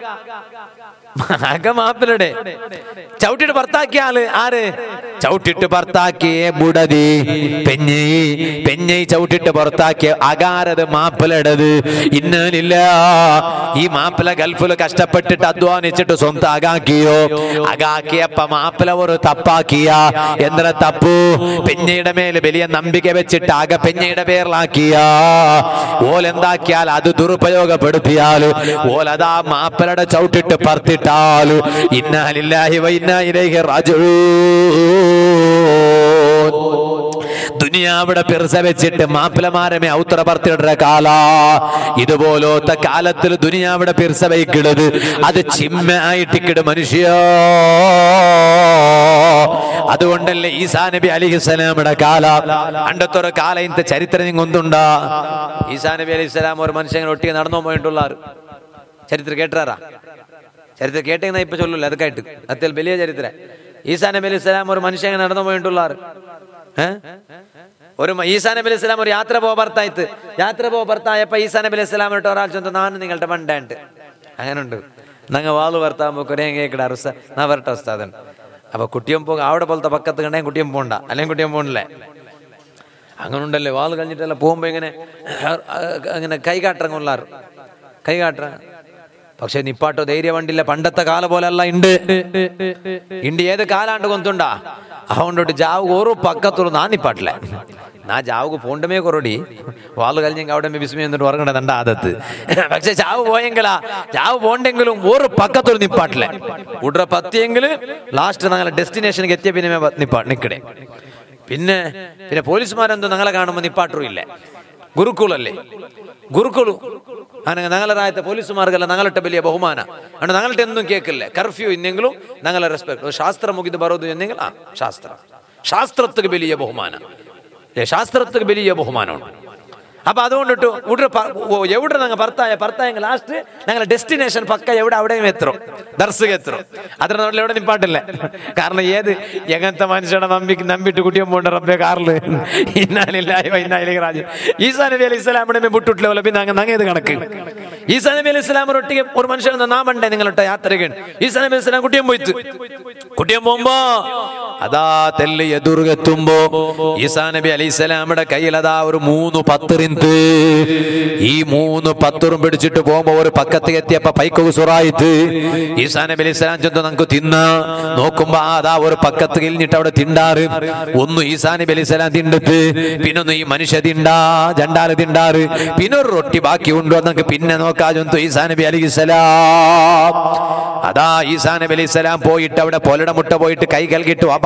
ആക മാപ്പിളടെ ചവിട്ടിട്ട് ഭർത്താക്കിയ ആള് ആര് ചവിട്ടിട്ട് ഭർത്താക്കിയ ബുടതി പെഞ്ഞൈ പെഞ്ഞൈ ചവിട്ടിട്ട് പുറത്താക്കിയ അകാരത് മാപ്പിളടത് ഇന്നാലില്ല ഈ മാപ്പിള ഗൾഫില് കഷ്ടപ്പെട്ടിട്ട് അധ്വാനിച്ചിട്ട് സ്വന്തം അകാക്കിയോ അകാക്കിയപ്പ മാപ്പിള ഒരു തപ്പാക്കിയ എന്തിന തപ്പു പെഞ്ഞയുടെ മേല് വലിയ നമ്പിക വെച്ചിട്ട് ആകെ പെഞ്ഞയുടെ പേരിലാക്കിയ ഓലെന്താക്കിയാൽ അത് ദുരുപയോഗപ്പെടുത്തിയാൽ ഓലതാ മാപ്പിളയുടെ ചവിട്ടിട്ട് പറത്തിട്ടാൽ ഇന്നാലില്ലാഹി വ ഇന്നാ ഇലൈഹി റാജിഊൻ ദുനിയാവിടെ പിറസ വെച്ചിട്ട് മാപ്പിളമാരമേ ഔത്ര പറത്തിടുന്ന കാല ഇതുപോലത്തെ കാലത്തിൽ ദുനിയാവിടെ പിറസ വയ്ക്കിടത് അത് ചിമ്മയായിട്ടിക്കിട് മനുഷ്യ അതുകൊണ്ടല്ലേ ഈസാ നബി അലിഹിസ്സലാമിയുടെ കാല അണ്ടത്തൊരു കാല ഇന്നത്തെ ചരിത്രം നിങ്ങൊന്നുണ്ടാ ഈസാ നബി അലിഹിസ്സലാം ഒരു മനുഷ്യൻ ഒട്ടിಗೆ നടന്നു പോയിട്ടുള്ള ചരിത്രം കേട്ടാറാ ചരിത്രം കേട്ടെന്നാ ഇപ്പൊ ചൊല്ലൂല അതൊക്കെയായിട്ട് അത്തിൽ വലിയ ചരിത്രം ഈസാ നബി അലൈഹി സ്വലാം ഒരു മനുഷ്യൻ നടന്നു പോയിട്ടുള്ള ഒരു മ- ഈസാ നബി അലൈഹി സ്വലാം ഒരു യാത്ര പോ ഭർത്തായിട്ട് യാത്ര പോ ഭർത്തായപ്പോ ഈസാ നബി അലൈഹി സ്വലാമിട്ട് ഒരാൾ ചൊന്ത നാണ് നിങ്ങളുടെ മണ്ടാണ്ട് അങ്ങനുണ്ട് നങ്ങ വാള് ഭർത്താകുമ്പോ കുറേ കേക്കട അറുസ നാ വരട്ടെ ഉസ്താദൻ അപ്പൊ കുട്ടിയും പോകും അവിടെ പോലത്തെ പക്കത്ത് കണ്ടേ കുട്ടിയും പോണ്ട അല്ലെങ്കിൽ കുട്ടിയും പോണില്ലേ അങ്ങനെ ഉണ്ടല്ലേ വാള് കഴിഞ്ഞിട്ടല്ല പോകുമ്പോ ഇങ്ങനെ അങ്ങനെ കൈകാട്ടറങ്ങുള്ളാറ് കൈകാട്ട പക്ഷെ നിപ്പാട്ടോ ധൈര്യ വണ്ടില്ല പണ്ടത്തെ കാല പോലെ അല്ല ഉണ്ട് ಇಂಡಿ ಏದು ಕಾಲ ಅಂಡು ಗೊಂತುಂಡ ಅವನೊಟ್ಟು ಜಾವು ಓರು ಪಕ್ಕತ್ತರು ನಾನು ನಿಪ್ಪಾಟ್ಲೆ ನಾ ಜಾವುಗು ಪೋಂಡಮೇ ಕೊರಡಿ വാള് കഴിഞ്ഞെങ്കിൽ അവിടെ ബിസ്മി എന്നിട്ട് ഉറങ്ങണ തണ്ട ആദത്ത് പക്ഷെ ചാവ് പോയെങ്കിലാ ചാവ് പോണ്ടെങ്കിലും ഒരു പക്കത്തൊരു നിപ്പാട്ടില്ല ഉടറെ പത്തിയെങ്കിൽ ലാസ്റ്റ് ഞങ്ങളെ ഡെസ്റ്റിനേഷനിൽ എത്തിയ പിന്നെ മേ നിപ്പാ നിക്കടെ പിന്നെ പിന്നെ പോലീസുമാരെന്തോ ഞങ്ങളെ കാണുമ്പോൾ നിപ്പാട്ടും ഇല്ല ഗുരുക്കുളല്ലേ ഗുരുക്കുളു അങ്ങനെ ഞങ്ങളെ രാജ്യത്തെ പോലീസുമാർക്കെല്ലാം ഞങ്ങളിട്ട് വലിയ ബഹുമാന അതുകൊണ്ട് ഞങ്ങളുടെ എന്തും കേൾക്കില്ല കർഫ്യൂ ഇന്നെങ്കിലും ഞങ്ങളെ റെസ്പെക്ട് ಶಾಸ್ತ್ರ ಮುಗಿದು ಬರೋದು ಎಂದೆಂಗಿಲ್ಲ ಆ, ಶಾಸ್ತ್ರ ಶಾಸ್ತ್ರಕ್ಕೆ ಬೆಲೆಯ ಬಹುಮಾನ ഏ, ಶಾಸ್ತ್ರಕ್ಕೆ ಬೆಲೆಯ ಬಹುಮಾನമാണ് അപ്പൊ അതുകൊണ്ടിട്ട് ഉടനെ പ- ഓ, എവിടെ ഞങ്ങൾ ഭർത്തായ ഭർത്തായെങ്കിൽ ലാസ്റ്റ് ഞങ്ങൾ ഡെസ്റ്റിനേഷൻ പക്ക എവിടെ അവിടെയും എത്തും ദർശക എത്തും അതിന് നാട്ടിൽ എവിടെ നിപ്പാട്ടില്ല കാരണം ഏത് എങ്ങനത്തെ മനുഷ്യനെ നമ്പി നമ്പിട്ട് കുട്ടിയും പോണ്ട റബ്ബെ കാറില് ഇന്നാലില്ലായ്മ ഇന്നായിലേക്ക് രാജു ഈസാ നബി അലൈഹി ഇസ്ലാമിടെ വിട്ടിട്ടില്ല പോലെ പിന്നെ അങ്ങ് നങ്ങേത് കണക്ക് ഈസാ നബി അലൈഹി ഇസ്ലാം ഒട്ടിಗೆ ഒരു മനുഷ്യൻ നാമണ്ടേ നിങ്ങളുടെ യാത്രയ്ക്ക് ഈസാ നബി അലൈഹി ഇസ്ലാം കുട്ടിയും പോയിട്ട് കുട്ടിയും പോകുമ്പോ അതാ തെല്ല് എതിർകെത്തുമ്പോ ഈസാ നബി അലൈഹി സ്വലാമിയുടെ കയ്യിൽ അതാ ഒരു മൂന്ന് പത്തിറിന്ത് ഈ മൂന്ന് പത്തുറും പിടിച്ചിട്ട് പോകുമ്പോ ഒരു പക്കത്ത് എത്തിയപ്പോ പൈക്കൊക്കെ സുറായിട്ട് ഈസാ നബി അലൈഹി സ്വലാം ചെന്ന് നമുക്ക് തിന്ന നോക്കുമ്പോ ആ അതാ ഒരു പക്കത്ത് കിഴിഞ്ഞിട്ട് അവിടെ തിണ്ടാറ് ഒന്ന് ഈസാ നബി അലൈഹി സ്വലാം തിണ്ടിട്ട് പിന്നൊന്ന് ഈ മനുഷ്യ തിണ്ടാ ജണ്ടാല് തിണ്ടാറ് പിന്നെ ഒരു റൊട്ടി ബാക്കി ഉണ്ടോ എന്നൊക്കെ പിന്നെ നോക്കാ ചൊന്തു ഈസാ നബി അലൈഹി സ്വലാം അതാ ഈസാ നബി അലൈഹി സ്വലാം പോയിട്ട് അവിടെ പൊലട മുട്ട പോയിട്ട് കൈ കൽകിട്ട് വാപ്പാ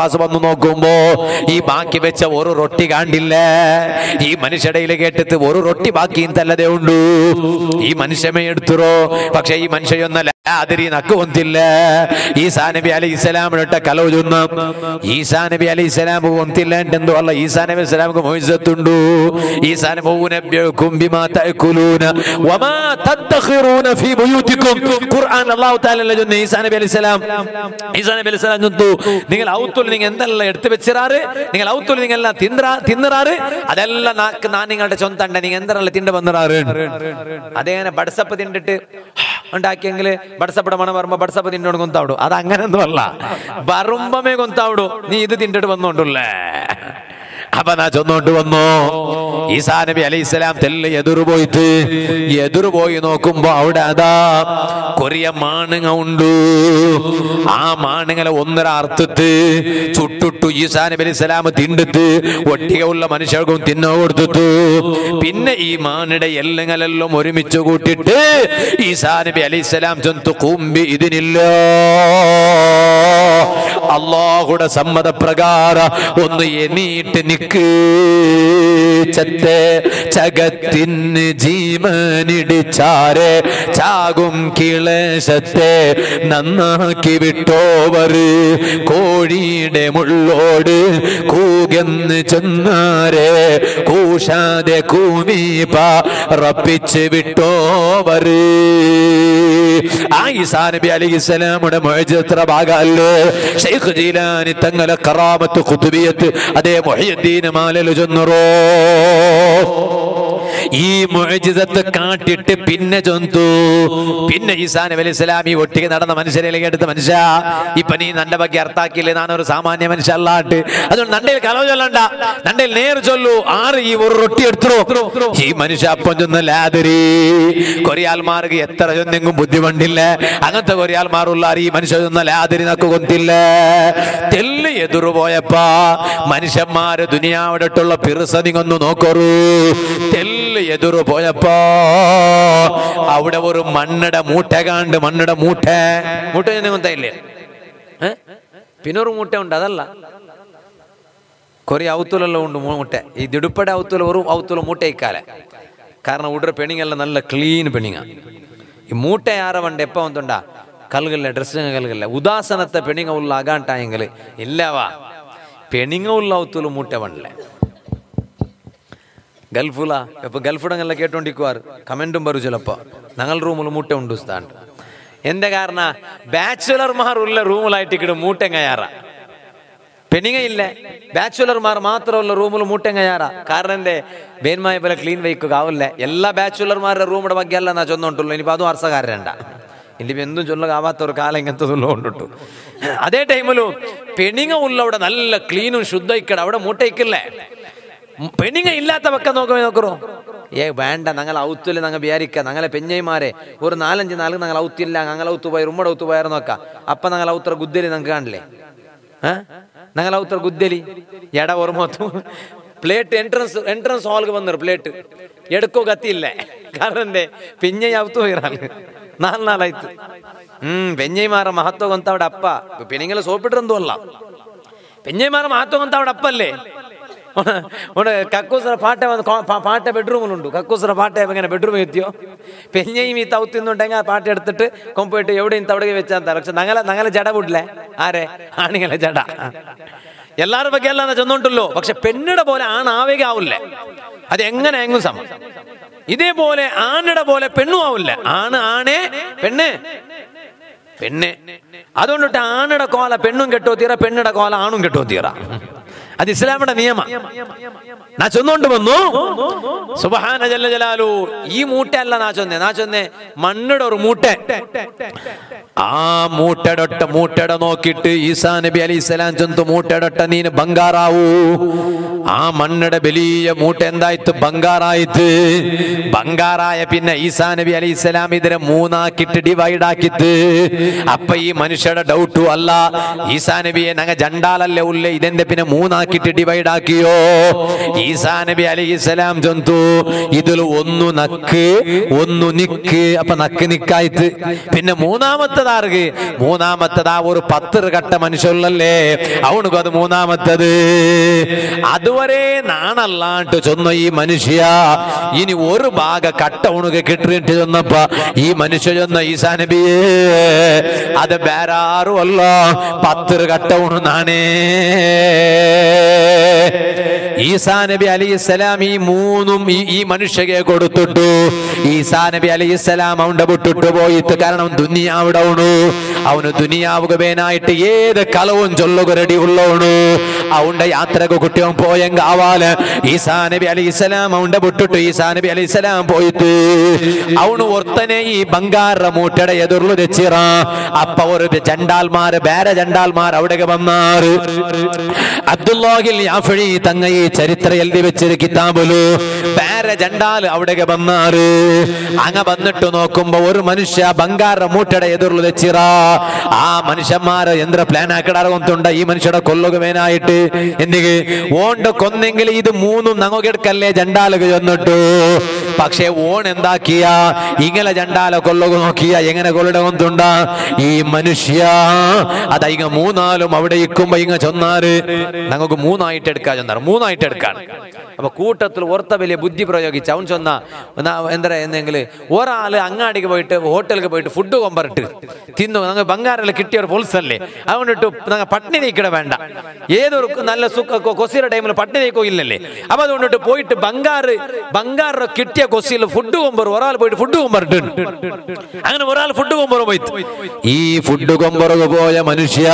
പ്രവാസം വന്നു നോക്കുമ്പോ ഈ ബാക്കി വെച്ച ഒരു റൊട്ടി കാണ്ടില്ല ഈ മനുഷ്യടയിൽ കേട്ടിട്ട് ഒരു റൊട്ടി ബാക്കി തല്ലതേ ഉണ്ടു ഈ മനുഷ്യമേ എടുത്തുറോ പക്ഷെ ഈ മനുഷ്യയൊന്നല്ല അതിരി നക്കുവൊന്നില്ല ഈസാ നബി അലി ഇസ്ലാമിനിട്ട കലോചൊന്ന് ഈസാ നബി അലി ഇസ്ലാം ഒന്നില്ല എന്തു അല്ല ഈസാ നബി ഇസ്ലാമിക്ക് മൊയ്സത്തുണ്ടു ഈസാ നബി ഉനബ്ബിഉകും ബിമാ തഅകുലൂന വമാ തദ്ഖിറൂന ഫീ ബുയൂതികും ഖുർആൻ അല്ലാഹു തആല ചൊന്നു ഈസാ നബി അലി ഇസ്ലാം ഈസാ നബി അലി ഇസ്ലാം ചൊന്നു നിങ്ങൾ ഔത്തുൽ നിങ്ങൾ എന്തെല്ലാം എടുത്തു വെച്ചിറാറ് നിങ്ങൾ ഔത്തുൽ നിങ്ങൾ എല്ലാം തിന്നറാ തിന്നറാറ് അതെല്ലാം നാക്ക് നാ നിങ്ങളുടെ സ്വന്തം നിങ്ങൾ എന്തെല്ലാം തിണ്ട വന്നിറാറ് അതേങ്ങനെ ബഡ്സപ്പ് തിണ്ടിട്ട് ഉണ്ടാക്കിയെങ്കിൽ ബഡ്സപ്പട മണം വരുമ്പോ ബഡ്സപ്പ് തിന്നോട് കൊന്താവിടും അത് അങ്ങനൊന്നും അല്ല വരുമ്പമേ കൊന്താവിടും നീ ഇത് തിണ്ടിട്ട് വന്നോണ്ടല്ലേ അപ്പൊ നാ ചൊന്നോണ്ട് വന്നു ഈസാ നബി അലൈഹി സ്വലാം തെല്ല് എതിർ പോയിട്ട് എതിർ പോയി നോക്കുമ്പോ അവിടെ അതാ കൊറിയ മാണുങ്ങ ഉണ്ട് ആ മാണുങ്ങളെ ഒന്നര അർത്ഥത്ത് ചുട്ടുട്ടു ഈസാ നബി അലൈഹി സ്വലാം തിണ്ടിട്ട് ഒട്ടിക ഉള്ള മനുഷ്യർക്കും തിന്നോ കൊടുത്തിട്ടു പിന്നെ ഈ മാനിടെ എല്ലങ്ങളെല്ലാം ഒരുമിച്ച് കൂട്ടിട്ട് ഈസാ നബി അലൈഹി സ്വലാം ചൊന്തു കൂമ്പി ഇതിനില്ല അള്ളാഹുടെ സമ്മതപ്രകാരം ഒന്ന് എണീട്ട് നിക്ക് ചത്തെ ചകത്തിന് ജീവനിടിച്ചാരെ ചാകും കിളശത്തെ നന്നാക്കി വിട്ടോവർ കോഴിയുടെ മുള്ളോട് കൂകെന്ന് ചെന്നാരെ കൂശാതെ കൂമീപ റപ്പിച്ച് വിട്ടോവർ ആ ഈസാ നബി അലിസ്ലാമുടെ മോചത്ര ഭാഗമല്ലേ ഷെയ്ഖ് ജീലാനി തങ്ങളെ കറാമത്ത് കുത്തുബിയത്ത് അതേ മൊഹീദ്ദീൻ മാലൽ ചൊന്നുറോ ഈ മുഅജിസത്ത് കാട്ടിട്ട് പിന്നെ ചൊന്തു പിന്നെ ഈസാ നബി അലൈഹി സ്വലാം ഈ ഒട്ടിಗೆ നടന്ന മനുഷ്യരിലേക്ക് എടുത്ത് മനുഷ്യ ഇപ്പൊ നീ നന്റെ ಬಗ್ಗೆ അർത്ഥാക്കില്ലേ ഞാനൊരു സാമാന്യ മനുഷ്യ അല്ലാട്ട് അതുകൊണ്ട് നണ്ടയിൽ കലവ് ചൊല്ലണ്ട നണ്ടയിൽ നേർ ചൊല്ലു ആറ് ഈ ഒരു റൊട്ടി എടുത്തു ഈ മനുഷ്യ അപ്പം ചൊന്ന ലാതിരി കൊറിയാൽമാർക്ക് എത്ര ചൊന്നെങ്കും ബുദ്ധിമുട്ടില്ല അങ്ങനത്തെ കൊറിയാൽമാറുള്ള ഈ മനുഷ്യ ചൊന്ന ലാതിരി നക്ക് കൊന്തില്ല തെല്ല് എതിരു പോയപ്പാ മനുഷ്യന്മാര് ദുനിയാവിടട്ടുള്ള പിറുസ നിങ്ങൊന്ന് നോക്കറൂ തെല്ല് എതിരു പോയപ്പോ അവിടെ ഒരു മണ്ണട മൂട്ട കാണ്ട് മണ്ണട മൂട്ട മൂട്ട നിങ്ങൊന്നില്ലേ പിന്നെ ഒരു മൂട്ട ഉണ്ട് അതല്ല കൊറേ ഔത്തുലെല്ലാം ഉണ്ട് മൂട്ട ഈ ദിടുപ്പടെ ഔത്തുല ഒരു ഔത്തുല മൂട്ട ഇക്കാലെ കാരണം ഉടರ പെണിങ്ങെല്ലാം നല്ല ക്ലീൻ പെണിങ്ങ ಈ ಮೂಟೆ ಯಾರ ಬಂಡ ಎಪ್ಪ ಒಂದುಂಡ ಕಲ್ಗಲ್ಲ ಡ್ರೆಸ್ಸಿಂಗ್ ಕಲ್ಗಲ್ಲ ಉದಾಸನತ್ತ ಪೆಣಿಂಗ ಉಲ್ಲ ಅಗಾಂಟಾಯಂಗಲ್ ಇಲ್ಲವಾ ಪೆಣಿಂಗ ಉಲ್ಲ ಔತುಲು ಮೂಟೆ ಬಂಡ್ಲೆ ഗൾഫുല ഇപ്പൊ ഗൾഫുടങ്ങെല്ലാം കേട്ടോണ്ടിക്കുവാറ് കമന്റും പറു ചിലപ്പോ ഞങ്ങൾ റൂമിൽ മൂട്ട ഉണ്ടുസ്താണ്ട് എന്റെ കാരണ ബാച്ചുലർമാർ ഉള്ള റൂമിലായിട്ട് ഇക്കട് മൂട്ടെങ്ങയാറ പെണ്ണിങ്ങയില്ല ബാച്ചുലർമാർ മാത്രമുള്ള റൂമിൽ മൂട്ടെങ്ങയാറ കാരണം എന്തേ ಬೇನ್ಮಾಯ ಬೆಲೆ ಕ್ಲೀನ್ ವೈಕ್ ಆವಲ್ಲ ಎಲ್ಲ ಬ್ಯಾಚುಲರ್മാരുടെ റൂമിന്റെ ಬಗ್ಗೆ ಎಲ್ಲ ನಾ ಚೊಂದುಂಟುಲ್ಲ ಇನಿಪ ಅದು ಅರ್ಸಗಾರണ്ട ಇಲ್ಲಿ എന്തും ചൊല്ലുക ആവാത്തൊരു കാലം ഇങ്ങനത്തതുള്ള കൊണ്ടിട്ടു അതേ ടൈമിലും പെണിങ്ങ ഉള്ള അവിടെ നല്ല ക്ലീനും ശുദ്ധ ഇക്കട അവിടെ മൂട്ട ഇക്കല്ലേ പെണിങ്ങ ഇല്ലാത്ത പക്ക നോക്കുമോ നോക്കറോ ഏ വേണ്ട ഞങ്ങൾ ഔത്തില്ല ഞങ്ങൾ വിചാരിക്ക ഞങ്ങളെ പെഞ്ഞൈമാരെ ഒരു നാലഞ്ച് നാല് ഞങ്ങൾ ഔത്തില്ല ഞങ്ങൾ ഔത്ത് പോയി ഉമ്മടെ ഔത്ത് പോയായിരുന്നു നോക്കാം അപ്പൊ ഞങ്ങൾ ഔത്തറ ഗുദ്ദലി ഞങ്ങൾക്ക് കാണില്ലേ ഞങ്ങൾ ഔത്തറ ഗുദ്ദലി എട ഓർമ്മത്തു ಪ್ಲೇಟ್ ಎಂಟ್ರನ್ಸ್ ಎಂಟ್ರನ್ಸ್ ಹಾಲ್ಗೆ ಬಂದರು ಪ್ಲೇಟ್ ಎಡಕ್ಕೋ ಗತಿ ಇಲ್ಲ ಕಾರಣ ಎಂದೆ ಪೆಂಜೈ ಯಾವತ್ತೂ ಇರಲ್ಲ ನಾಲ್ ನಾಲಾಯ್ತು ಹ್ಮ್ ಪೆಂಜೈ ಮಾರ ಮಹತ್ವ ಅಂತ ಅವಡ ಅಪ್ಪ ಪೆಣಿಗೆಲ್ಲ ಸೋಪಿಟ್ರಂದು ಅಲ್ಲ ಪೆಂಜೈ ಮಾರ ಮಹತ್ವ ಅಂತ ಅವಡ ಅಪ್ಪಲ್ಲೇ ಒಂದು ಕಕ್ಕೂಸರ ಪಾಠ ಒಂದು പാട്ട ബെഡ്റൂമിലുണ്ട് കക്കൂസറ പാട്ട എങ്ങനെ ബെഡ്റൂമിൽ എത്തിയോ പെഞ്ഞയും ഈ തൗത്തിന്നുണ്ടെങ്കിൽ ആ പാട്ട് എടുത്തിട്ട് കൊമ്പോയിട്ട് എവിടെ തവിടകി വെച്ചാൽ പക്ഷെ ഞങ്ങളെ ഞങ്ങളെ ജട വിടില്ലേ ആരെ ആണിങ്ങളെ ജട എല്ലാരുടെ ಬಗ್ಗೆ ಎಲ್ಲ ചെന്നുണ്ടല്ലോ പക്ഷെ പെണ്ണിടെ പോലെ ആണാവേക ആവില്ലേ അത് എങ്ങനെ എങ്ങും സമ ഇതേപോലെ ആണിടെ പോലെ പെണ്ണും ആവില്ല ആണ് ആണേ പെണ്ണ് പെണ്ണ് അതുകൊണ്ടിട്ട് ആണിടെ കോല പെണ്ണും കെട്ടോ തീറ പെണ്ണിടെ കോല ആണും കെട്ടോ തീറ അത് ഇസ്ലാമിന്റെ നിയമ നാ ചൊന്നുകൊണ്ട് വന്നു സുബഹാന ജല്ല ജലാലു ഈ മൂട്ട അല്ല നാ ചൊന്നേ നാ ചൊന്നേ മണ്ണിടെ ഒരു മൂട്ട ആ മൂട്ടടൊട്ട മൂട്ടട നോക്കിയിട്ട് ഈസാ നബി അലി ഇസ്ലാം ചൊന്തു മൂട്ടടൊട്ട നീന് ബംഗാറാവൂ ആ മണ്ണിടെ വലിയ മൂട്ട എന്തായിട്ട് ബംഗാറായിട്ട് ബംഗാറായ പിന്നെ ഈസാ നബി അലി ഇസ്ലാം ഇതിനെ മൂന്നാക്കിട്ട് ഡിവൈഡ് ആക്കിട്ട് അപ്പൊ ഈ മനുഷ്യരുടെ ഡൗട്ടും അല്ല ഈസാ നബിയെ ഞങ്ങ ജണ്ടാലല്ലേ ഉള്ളേ ഇതെന്റെ പിന്നെ മൂന്നാക്കി മൂന്നാക്കിയിട്ട് ഡിവൈഡ് ആക്കിയോ ഈസാ നബി അലൈഹിസ്സലാം ചൊന്തു ഇതിൽ ഒന്ന് നക്ക് ഒന്ന് നിക്ക് അപ്പൊ നക്ക് നിക്കായിട്ട് പിന്നെ മൂന്നാമത്തതാർക്ക് മൂന്നാമത്തതാ ഒരു പത്ത് കട്ട മനുഷ്യല്ലേ അവനുക്ക് അത് മൂന്നാമത്തത് അതുവരെ നാണല്ലാണ്ട് ചൊന്ന ഈ മനുഷ്യ ഇനി ഒരു ഭാഗ കട്ട ഉണുക കിട്ടിയിട്ട് ചെന്നപ്പ ഈ മനുഷ്യ ചെന്ന ഈസാ നബിയേ അത് വേറാറും അല്ല പത്ത് കട്ട ഉണു നാണേ ഈസാ നബി അലൈഹിസ്സലാം ഈ മൂന്നും ഈ ഈ മനുഷ്യಗೆ കൊടുത്തിട്ടു ഈസാ നബി അലൈഹിസ്സലാം അവന്റെ വിട്ടിട്ട് പോയിട്ട് കാരണം ദുനിയാവിടെ ഉണു അവന് ദുനിയാവുക വേനായിട്ട് ഏത് കളവും ചൊല്ലുക റെഡി ഉള്ളവണു അവന്റെ യാത്രക്ക് കുട്ടിയും പോയെങ്ക ആവാല് ഈസാ നബി അലൈഹിസ്സലാം അവന്റെ വിട്ടിട്ട് ഈസാ നബി അലൈഹിസ്സലാം പോയിട്ട് അവന് ഒർത്തനെ ഈ ബംഗാറ മൂട്ടയുടെ എതിർന്നു വെച്ചിറ അപ്പ ഒരു ജണ്ടാൽമാര് വേറെ ജണ്ടാൽമാർ അവിടെ വന്നാറ് അബ്ദുല്ലാഹിൽ യാഫഴി തങ്ങ ഈ ചരിത്ര എഴുതി വെച്ചൊരു കിതാബിലു വേറെ ജണ്ടാൽ അവിടെ വന്നാറ് അങ്ങ വന്നിട്ട് നോക്കുമ്പോ ഒരു മനുഷ്യ ബംഗാറ മൂട്ടയുടെ എതിർന്നു വെച്ചിറ ആ മനുഷ്യന്മാര് എന്ത്ര പ്ലാൻ ആക്കിടാറുകൊണ്ടുണ്ട് ഈ മനുഷ്യയുടെ കൊല്ലുകമേനായിട്ട് എന്തിന് ഓണ്ട് കൊന്നെങ്കിൽ ഇത് മൂന്നും നങ്ങോക്കെടുക്കല്ലേ ജണ്ടാലുക ചെന്നിട്ടു പക്ഷേ ഓൺ എന്താക്കിയ ഇങ്ങനെ ജണ്ടാല കൊല്ലുക നോക്കിയ എങ്ങനെ കൊല്ലുക കൊണ്ടുണ്ട ഈ മനുഷ്യ അതാ ഇങ്ങ മൂന്നാലും അവിടെ ഇക്കുമ്പോ ഇങ്ങ ചൊന്നാറ് ഞങ്ങൾക്ക് മൂന്നായിട്ട് എടുക്കാൻ ചെന്നാറ് മൂന്നായിട്ട് എടുക്കാൻ അപ്പൊ കൂട്ടത്തിൽ ഓർത്ത വലിയ ബുദ്ധി പ്രയോഗിച്ച് അവൻ ചൊന്ന ന- എന്താ എന്നെങ്കിൽ ഒരാള് അങ്ങാടിക്ക് പോയിട്ട് ഹോട്ടലിൽ പോയിട്ട് ഫുഡ് കൊമ്പറിട്ട് തിന്നു ഞങ്ങൾ ബംഗാറിൽ കിട്ടിയ ഒരു പൊളിസല്ലേ അതുകൊണ്ടിട്ട് ഞങ്ങൾ പട്ടിണി നീക്കിട വേണ്ട ഏതൊരു നല്ല സുഖ കൊസിയുടെ ടൈമിൽ പട്ടിണി നീക്കോ ഇല്ലല്ലേ അപ്പൊ അതുകൊണ്ടിട്ട് പോയിട്ട് ബംഗാറ് ബംഗാറ് കിട്ടിയ കൊസിയിൽ ഫുഡ് കൊമ്പർ ഒരാൾ പോയിട്ട് ഫുഡ് കൊമ്പറിട്ട് അങ്ങനെ ഒരാൾ ഫുഡ് കൊമ്പർ പോയി ഈ ഫുഡ് കൊമ്പറക പോയ മനുഷ്യ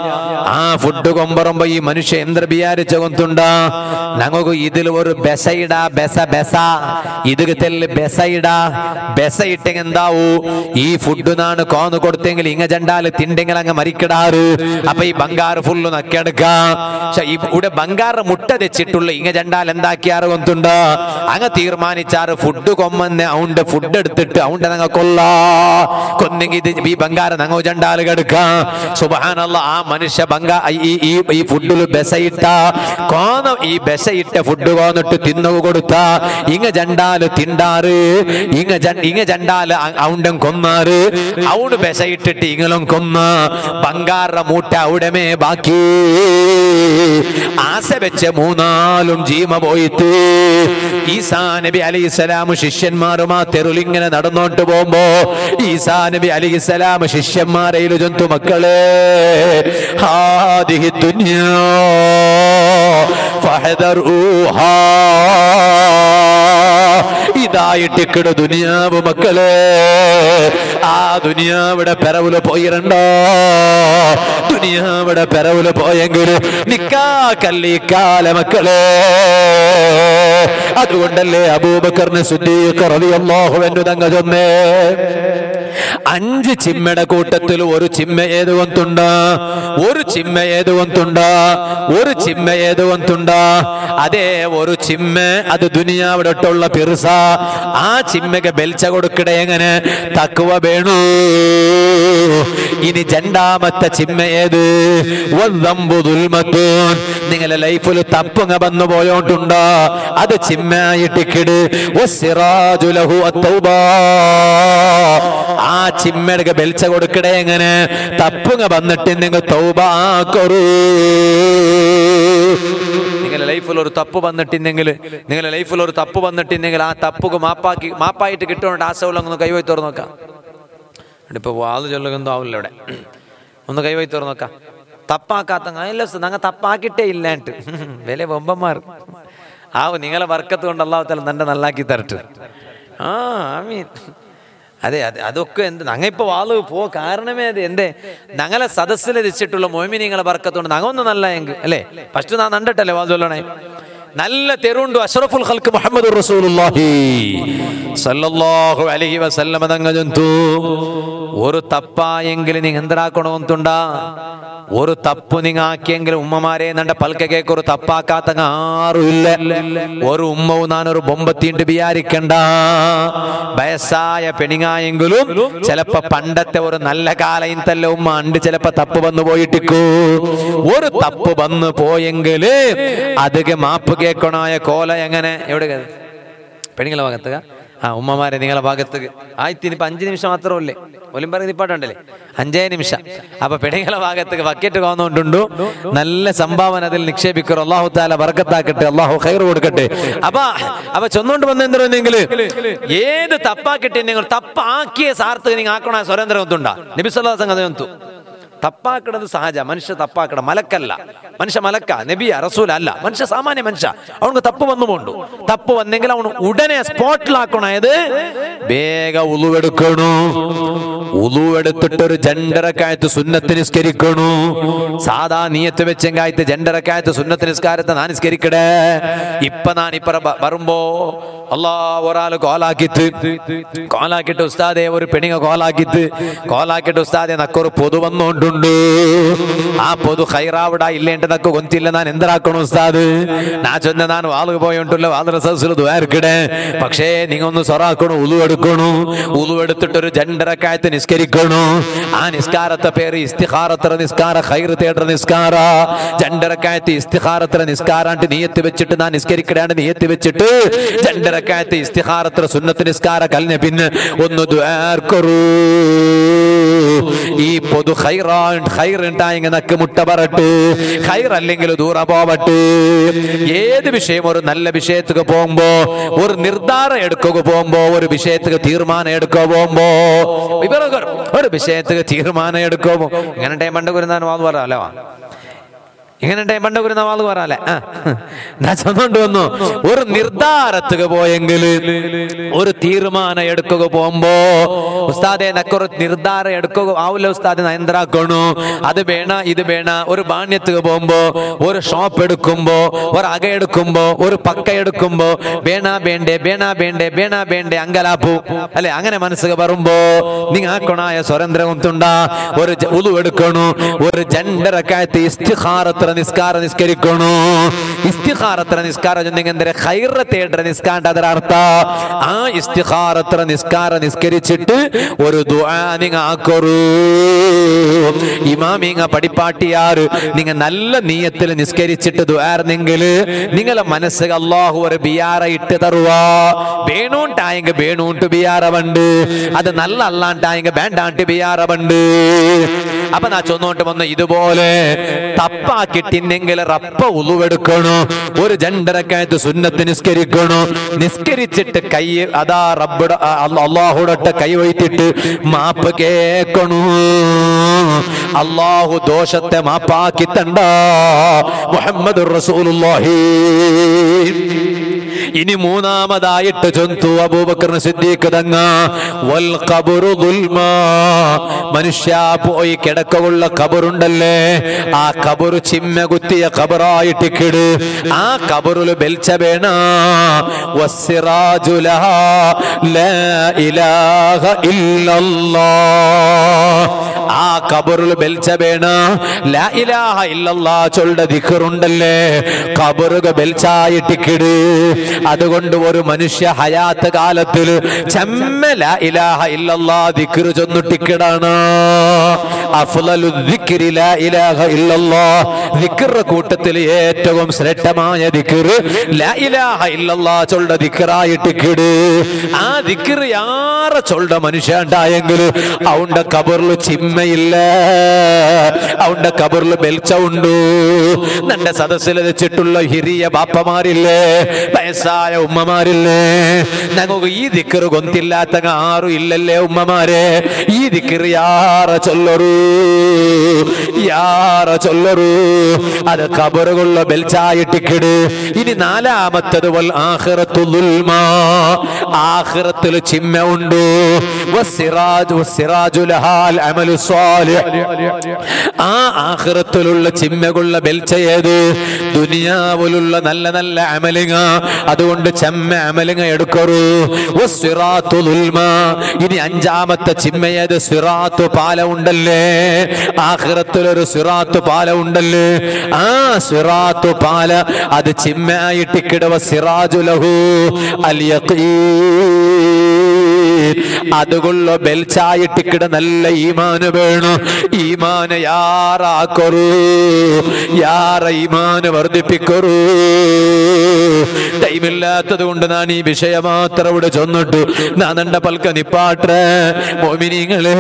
ആ ഫുഡ് കൊമ്പറുമ്പോ ഈ മനുഷ്യ എന്ത്ര വിചാരിച്ച കൊണ്ടുണ്ട ഞങ്ങൾക്ക് ഇതിൽ ഒരു ബെസയിട ബെസ ബെസ ഇത് തെല്ല് ബെസയിട ബെസ ഇട്ടെങ്കിൽ എന്താവൂ ഈ ഫുഡ് നാണ് കോന്ന് കൊടുത്തെങ്കിൽ ഇങ്ങ ജണ്ടാല് തിണ്ടെങ്കിൽ അങ്ങ് മരിക്കിടാറ് അപ്പൊ ഈ ബംഗാറ് ഫുള്ള് നക്കെടുക്കാം പക്ഷെ ഇവിടെ ബംഗാറ് മുട്ട തെച്ചിട്ടുള്ള ഇങ്ങ ജണ്ടാൽ എന്താക്കിയാറ് കൊണ്ടുണ്ട് അങ്ങ് തീർമാനിച്ചാറ് ഫുഡ് കൊമ്മന്ന് അവന്റെ ഫുഡ് എടുത്തിട്ട് അവന്റെ ഞങ്ങൾ കൊല്ലാ കൊന്നെങ്കിൽ ഇത് ഈ ബംഗാറ് ഞങ്ങൾ ജണ്ടാല് കെടുക്കാം സുബാനല്ല ആ മനുഷ്യ ബംഗാ ഈ ഈ ഈ ഫുഡിൽ ബെസയിട്ട കോന്ന ഈ ബെസയിട്ട ഫുഡ് കോന്നിട്ട് തിന്നു കൊടുത്ത ഇങ്ങ ജണ്ടാല് തിണ്ടാറ് ഇങ്ങ ജ- ഇങ്ങ ജണ്ടാല് അവണ്ടം കൊന്നാറ് അവണ് ബെസയിട്ടിട്ട് ഇങ്ങളും കൊന്ന ബംഗാറ മൂട്ട അവിടമേ ബാക്കി ആശ വെച്ച മൂന്നാലും ജീമ പോയിട്ട് ഈസാ നബി അലൈഹിസ്സലാം ശിഷ്യന്മാരുമാ തെരുളിങ്ങനെ നടന്നോട്ട് പോകുമ്പോ ഈസാ നബി അലൈഹിസ്സലാം ശിഷ്യന്മാരയിൽ ജന്തു മക്കളെ ഹാദിഹി ദുനിയാ ഫഹദറൂഹാ ഇതായിട്ടിക്കട് ദുനിയാവ് മക്കളെ ആ ദുനിയാവിടെ പെറവില് പോയിരണ്ടോ ദുനിയാവിടെ പെറവില് പോയെങ്കിൽ നിക്കാ കല്ലിക്കാല മക്കളെ അതുകൊണ്ടല്ലേ അബൂബക്കറിന് സുദ്ദീഖ് റളിയല്ലാഹു അൻഹു തങ്ങ ചൊന്നേ അഞ്ച് ചിമ്മയുടെ കൂട്ടത്തിൽ ഒരു ചിമ്മ ഏത് കൊണ്ടുണ്ട് ഒരു ചിമ്മ ഏത് കൊണ്ടുണ്ട് ഒരു ചിമ്മ ഏത് കൊണ്ടുണ്ട് അതേ ഒരു ചിമ്മ അത് ദുനിയാവിടൊട്ടുള്ള പിറുസ ആ ചിമ്മക്ക് ബെൽച്ച കൊടുക്കട എങ്ങനെ തക്കുവ വേണു ഇനി രണ്ടാമത്തെ ചിമ്മ ഏത് വദ്ദംബു ദുൽമത്തൂൻ നിങ്ങളെ ലൈഫിൽ തപ്പുങ്ങ വന്നു പോയോണ്ടുണ്ട് അത് ചിമ്മയായിട്ടിക്കിട് വസ്സിറാജു ലഹു അത്തൗബാ ആ ചിമ്മയുടെ ബെൽച്ച കൊടുക്കടേ എങ്ങനെ തപ്പുങ്ങ വന്നിട്ട് നിങ്ങൾ തൗബാക്കൊറു നിങ്ങളുടെ ലൈഫിൽ ഒരു തപ്പ് വന്നിട്ടുണ്ടെങ്കിൽ നിങ്ങളുടെ ലൈഫിൽ ഒരു തപ്പ് വന്നിട്ടുണ്ടെങ്കിൽ ആ തപ്പുക മാപ്പാക്കി മാപ്പായിട്ട് കിട്ടുന്നുണ്ട് ആശവുള്ളൊന്ന് കൈവൈ തുറന്നു നോക്കാം ഇപ്പൊ വാത് ചൊല്ലുകൊന്നും ആവില്ല ഇവിടെ ഒന്ന് കൈവൈ തുറന്നു നോക്കാം തപ്പാക്കാത്ത അല്ല ഞങ്ങൾ തപ്പാക്കിട്ടേ ഇല്ലാണ്ട് വില ബൊമ്പന്മാർ ആവും നിങ്ങളെ വർക്കത്ത് കൊണ്ട് അള്ളാഹു നല്ല നല്ലാക്കി തരട്ട് ആ ആമീൻ അതെ അതെ അതൊക്കെ എന്ത് ഞങ്ങൾ ഇപ്പൊ വാള് പോ കാരണമേ അത് എന്തേ ഞങ്ങളെ സദസ്സിൽ രചിച്ചിട്ടുള്ള മോമിനിങ്ങളെ വർക്കത്തോണ്ട് ഞങ്ങൾ ഒന്ന് നല്ല എങ്കിൽ അല്ലേ ഫസ്റ്റ് നാ കണ്ടിട്ടല്ലേ വാൾ ചൊല്ലണേ നല്ല തെരുണ്ടു അഷ്റഫുൽ ഖൽക്ക് മുഹമ്മദ് റസൂലുള്ളാഹി സല്ലല്ലാഹു അലൈഹി വസല്ലമ തങ്ങ ജന്തു ഒരു തപ്പായെങ്കിൽ നീ എന്തരാക്കണമെന്നുണ്ടാ ഒരു തപ്പ് നിങ്ങ ആക്കിയെങ്കിലും ഉമ്മമാരെ നണ്ട പൽക്കക്കേക്ക് ഒരു തപ്പാക്കാത്ത ആരുമില്ല ഒരു ഉമ്മവും നാനൊരു ബൊമ്പത്തിണ്ട് വിചാരിക്കണ്ട വയസ്സായ പെണിങ്ങായെങ്കിലും ചിലപ്പോ പണ്ടത്തെ ഒരു നല്ല കാലയും തല്ല ഉമ്മ അണ്ട് ചിലപ്പോ തപ്പ് വന്നു പോയിട്ടിക്കൂ ഒരു തപ്പ് വന്നു പോയെങ്കില് അധികം മാപ്പ് കേക്കണായ കോല എങ്ങനെ എവിടെ പെണ്ണുങ്ങളെ ഭാഗത്തുക ആ ഉമ്മമാരെ നിങ്ങളെ ഭാഗത്ത് ആയിരത്തി ഇനിയിപ്പോ അഞ്ച് നിമിഷം മാത്രമല്ലേ ഒലിം പറയുന്ന ഇപ്പാട്ടുണ്ടല്ലേ അഞ്ചേ നിമിഷം അപ്പൊ പെണ്ണുങ്ങളെ ഭാഗത്ത് ബക്കറ്റ് കോന്നുകൊണ്ടുണ്ടു നല്ല സംഭാവന അതിൽ നിക്ഷേപിക്കും അള്ളാഹു താല വർക്കത്താക്കട്ടെ അള്ളാഹു ഖൈർ കൊടുക്കട്ടെ അപ്പൊ അപ്പൊ ചൊന്നുകൊണ്ട് വന്ന എന്തെങ്കിൽ ഏത് തപ്പാക്കിട്ടെ നിങ്ങൾ തപ്പാക്കിയ സാർത്ഥക നിങ്ങൾ ആക്കണ സ്വരേന്ദ്ര ഒത്തുണ്ടാ നബിസ്വല്ലാ സംഗതി ഒത്തു തപ്പാക്കണത് സഹജ മനുഷ്യ തപ്പാക്കണ മലക്കല്ല മനുഷ്യ മലക്ക നബിയ റസൂല അല്ല മനുഷ്യ സാമാന്യ മനുഷ്യ അവനക്ക് തപ്പ് വന്നു പോണ്ടു തപ്പ് വന്നെങ്കിൽ അവൻ ഉടനെ സ്പോട്ടിലാക്കണത് വേഗ ഉളുവെടുക്കണു ഉളുവെടുത്തിട്ടൊരു ജണ്ടറക്കായത്ത് സുന്നത്ത് നിസ്കരിക്കണു സാധാ നീയത്ത് വെച്ചെങ്കായത്ത് ജണ്ടറക്കായത്ത് സുന്നത്ത് നിസ്കാരത്തെ ഞാൻ നിസ്കരിക്കടേ ഇപ്പൊ ഞാൻ ഇപ്പറ ബ- വരുമ്പോ അല്ലാ ഒരാള് കോലാക്കിത്ത് കോലാക്കിട്ട് ഉസ്താദെ ഒരു പെണിങ്ങ കോലാക്കിത്ത് കോലാക്കിട്ട് ഉസ്താദെ നക്കൊരു പൊതു വന്നോണ്ടുണ്ട് ആ പൊതു ഹൈറാവിട ഇല്ലേണ്ട നക്ക് കൊന്തില്ല ഞാൻ എന്തരാക്കണു ഉസ്താദ് നാ ചൊന്ന ഞാൻ വാളുക പോയോണ്ടുള്ള വാതിര സദസ്സിൽ ദ്വാരക്കിടെ പക്ഷേ നിങ്ങൾ ഒന്ന് സൊറാക്കണു ഉളു എടുക്കണു ഉളു എടുത്തിട്ട് ഒരു ജണ്ടരക്കായത്ത് നിസ്കരിക്കണു ആ നിസ്കാരത്തെ പേര് ഇസ്തിഹാറത്ര നിസ്കാര ഹൈർ തേടുന്ന നിസ്കാര ജണ്ടരക്കായത്ത് ഇസ്തിഹാറത്ര നിസ്കാരാണ്ട് നീയത്ത് വെച്ചിട്ട് ഞാൻ നിസ്കരിക്കടാണ്ട് നീയത്ത് വെച്ചിട്ട് ജണ്ടരക്കായത്ത് ഇസ്തിഹാറത്ര സുന്നത്ത് നിസ്കാര കലിന് പിന്നെ ഒന്ന് ദ്വാർക്കറൂ ഈ പൊതു ഹൈറാ ഹൈറുണ്ടായെങ്കിൽ നക്ക് മുട്ട പറട്ട് ഹൈർ അല്ലെങ്കിൽ ദൂര പോവട്ടെ ഏത് വിഷയം ഒരു നല്ല വിഷയത്തുക്ക് പോകുമ്പോ ഒരു നിർദ്ധാരം എടുക്കുക പോകുമ്പോ ഒരു വിഷയത്തുക്ക് തീരുമാനം എടുക്കുക പോകുമ്പോ ഇവരൊക്കെ ഒരു വിഷയത്തുക്ക് തീരുമാനം എടുക്കുമ്പോ ഇങ്ങനെ ടൈം പണ്ട് കുരുന്നാൻ വാന്ന് പറയാലോ ഇങ്ങനെ ടൈം പണ്ട് കുരുന്ന വാന്ന് പറയാലേ ആ ഞാൻ ചൊന്നുകൊണ്ട് വന്നു ഒരു നിർദ്ധാരത്തുക പോയെങ്കിൽ ഒരു തീരുമാനം എടുക്കുക പോകുമ്പോ ഉസ്താദെ നക്കൊരു നിർദ്ധാരം എടുക്കുക ആവില്ല ഉസ്താദെ ഞാൻ എന്തരാക്കണു അത് വേണ ഇത് വേണ ഒരു ബാണ്യത്തുക പോകുമ്പോ ഒരു ഷോപ്പ് എടുക്കുമ്പോ ഒരു അക എടുക്കുമ്പോ ഒരു പക്ക എടുക്കുമ്പോ വേണ വേണ്ടേ വേണ വേണ്ടേ വേണ വേണ്ടേ അങ്കലാപ്പു അല്ലെ അങ്ങനെ മനസ്സുക വരുമ്പോ നിങ്ങ ആക്കണായ സ്വരന്ത്രം തുണ്ട ഒരു ജ- ഉളു എടുക്കണു ഒരു ജണ്ടരക്കായത്ത് ഇസ്തിഹാറത്ര നിസ്കാര നിസ്കരിക്കണു ഇസ്തിഹാറത്ര നിസ്കാര ചൊന്നിങ്ങനെ ഹൈറ തേട നിസ്കാര ಅದರ ಅರ್ಥ ಆ ಇಸ್ತಿಖಾರತ್ರ ನಿಸ್ಕಾರ ನಿಸ್ಕರಿಸಿಟ್ಟು ഒരു ദുആ നിങ്ങ ആക്കൊരു ഇമാമിങ്ങ പടിപ്പാട്ടിയാറ് നിങ്ങ നല്ല നീയത്തിൽ നിസ്കരിച്ചിട്ട് ദുആർന്നെങ്കിൽ നിങ്ങളെ മനസ്സ് അള്ളാഹു ഒരു ബിയാറ ഇട്ട് തരുവ വേണൂണ്ടായെങ്ക വേണൂണ്ട് ബിയാറ വണ്ട് അത് നല്ല അല്ലാണ്ടായെങ്ക വേണ്ടാണ്ട് ബിയാറ വണ്ട് അപ്പൊ നാ ചൊന്നോട്ട് വന്ന് ഇതുപോലെ തപ്പാക്കിട്ടിന്നെങ്കിൽ റപ്പ ഉളുവെടുക്കണു ഒരു ജണ്ടരക്കായത്ത് സുന്നത്ത് നിസ്കരിക്കണു നിസ്കരിച്ചിട്ട് കൈ അതാ റബ്ബുട അള്ളാഹുടൊട്ട് കൈ വയ്ത്തിട്ട് മാപ്പ് കേക്കണു അള്ളാഹു ദോഷത്തെ മാപ്പാക്കി തണ്ട മുഹമ്മദ് റസൂലുള്ളാഹി ഇനി മൂന്നാമതായിട്ട് ചൊന്തു അബൂബക്കർ സിദ്ദീഖ് തങ്ങ വൽ ഖബറു ദുൽമ മനുഷ്യ പോയി കിടക്കവുള്ള ഖബറുണ്ടല്ലേ ആ ഖബറു ചിമ്മ കുത്തിയ ഖബറായിട്ട് കിട് ആ ഖബറില് ബെൽച്ച വേണ വസ്സിറാജു ലഹാ ലാ ഇലാഹ ഇല്ലല്ലാഹ് ആ ഖബറിൽ ബെൽച്ച വേണ ലാ ഇലാഹ ഇല്ലല്ലാ ചൊല്ല ദിക്കറുണ്ടല്ലേ ഖബറുക ബെൽച്ചായിട്ടിക്കിട് അതുകൊണ്ട് ഒരു മനുഷ്യ ഹയാത്ത് കാലത്തിൽ ചെമ്മ ലാ ഇലാഹ ഇല്ലല്ലാ ദിക്കറ് ചൊന്നിട്ടിക്കിടാണ് അഫ്ളലു ദിക്രി ലാ ഇലാഹ ഇല്ലല്ലാ ദിക്റ് കൂട്ടത്തിൽ ഏറ്റവും ശ്രേഷ്ഠമായ ദിക്റ് ലാ ഇലാഹ ഇല്ലല്ലാ ചൊല്ല ദിക്റായിട്ടിക്കിട് ആ ദിക്റ് യാറെ ചൊല്ല മനുഷ്യ ഉണ്ടായെങ്കിൽ അവന്റെ കബറിൽ ചിമ്മയില്ല അവന്റെ കബറിൽ ബെൽച്ച ഉണ്ടു നന്റെ സദസ്സിൽ വെച്ചിട്ടുള്ള ഹിരിയ ബാപ്പമാരില്ലേ വയസ്സായ ഉമ്മമാരില്ലേ ഞങ്ങൾക്ക് ഈ ദിക്കറ് കൊന്തില്ലാത്ത ആരും ഇല്ലല്ലേ ഉമ്മമാരെ ഈ ദിക്കറ് യാറ ചൊല്ലറൂ യാറ ചൊല്ലറൂ അത് കബറുകൊള്ള ബെൽച്ചായിട്ടിക്കിട് ഇനി നാലാമത്തത് വൽ ആഖിറത്തു ദുൽമ ആഖിറത്തിൽ ചിമ്മ ഉണ്ട് വസ്സിറാജ് വസ്സിറാജു ലഹാൽ അമലു സ്വാലിഹ് ആ ആഖിറത്തിലുള്ള ചിമ്മകുള്ള ബെൽച്ചയേത് ദുനിയാവിലുള്ള നല്ല നല്ല അമലിങ്ങ അതുകൊണ്ട് ചെമ്മ അമലിങ്ങ എടുക്കറു വസ്സിറാത്തു ദുൽമ ഇനി അഞ്ചാമത്തെ ചിമ്മയേത് സിറാത്തു പാല ഉണ്ടല്ലേ ആഖിറത്തിൽ ഒരു സിറാത്തു പാല ഉണ്ടല്ലോ ആ സിറാത്തു പാല അത് ചിമ്മയായിട്ടിക്കിടവ സിറാജുലഹു അൽ അതുകൊള്ള ബെൽച്ചായിട്ടിക്കിട നല്ല ഈമാന് വേണു ഈമാന് യാറാക്കൊരു യാറ ഈമാന് വർദ്ധിപ്പിക്കൊരു ടൈമില്ലാത്തത് കൊണ്ട് ഞാൻ ഈ വിഷയം മാത്രം ഇവിടെ ചൊന്നിട്ടു ഞാൻ എന്റെ പൽക്ക നിപ്പാട്ടെ മോമിനിങ്ങളെ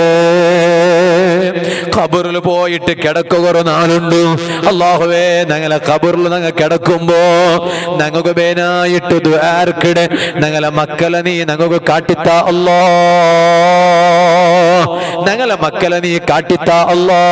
ഖബറിൽ പോയിട്ട് കിടക്കുക ഒരു നാളുണ്ട് അള്ളാഹുവേ ഞങ്ങളെ ഖബറിൽ ഞങ്ങൾ കിടക്കുമ്പോ ഞങ്ങൾക്ക് ബേനായിട്ട് ദ്വാർക്കിടെ ഞങ്ങളെ മക്കളെ നീ ഞങ്ങൾക്ക് കാട്ടിത്ത അല്ലോ ഞങ്ങളെ മക്കളെ നീ കാട്ടിത്ത അല്ലോ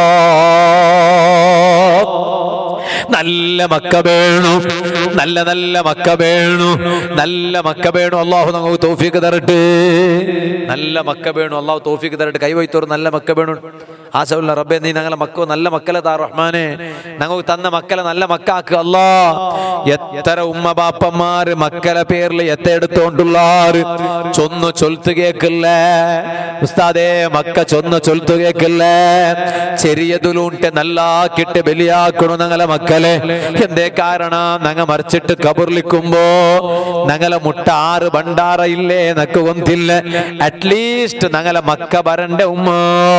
നല്ല മക്ക വേണു നല്ല നല്ല മക്ക വേണു നല്ല മക്ക വേണു അള്ളാഹു നമുക്ക് തോഫിക്ക് തരട്ടെ നല്ല മക്ക വേണു അള്ളാഹു തോഫിക്ക് തരട്ടെ കൈവയ്ത്തോർ നല്ല മക്ക വേണു ആശയുള്ള റബ്ബെ നീ ഞങ്ങളെ മക്കോ നല്ല മക്കളെ താ റഹ്മാനെ ഞങ്ങൾക്ക് തന്ന മക്കളെ നല്ല മക്കാക്ക് അല്ലാ എത്ര ഉമ്മ ബാപ്പന്മാര് മക്കളെ പേരിൽ എത്തെടുത്തോണ്ടുള്ളാറ് ചൊന്നു ചൊൽത്ത് കേക്കില്ലേ ഉസ്താദേ മക്ക ചൊന്ന് ചൊൽത്ത് കേക്കില്ലേ ചെറിയതിലുണ്ട് നല്ലാക്കിട്ട് ബലിയാക്കണു ഞങ്ങളെ മക്കളെ എന്തേ കാരണം ഞങ്ങ മറിച്ചിട്ട് കബുർലിക്കുമ്പോ ഞങ്ങളെ മുട്ട ആറ് ഭണ്ടാറ ഇല്ലേ നക്ക് കൊന്തില്ല അറ്റ്ലീസ്റ്റ് ഞങ്ങളെ മക്ക വരണ്ട ഉമ്മ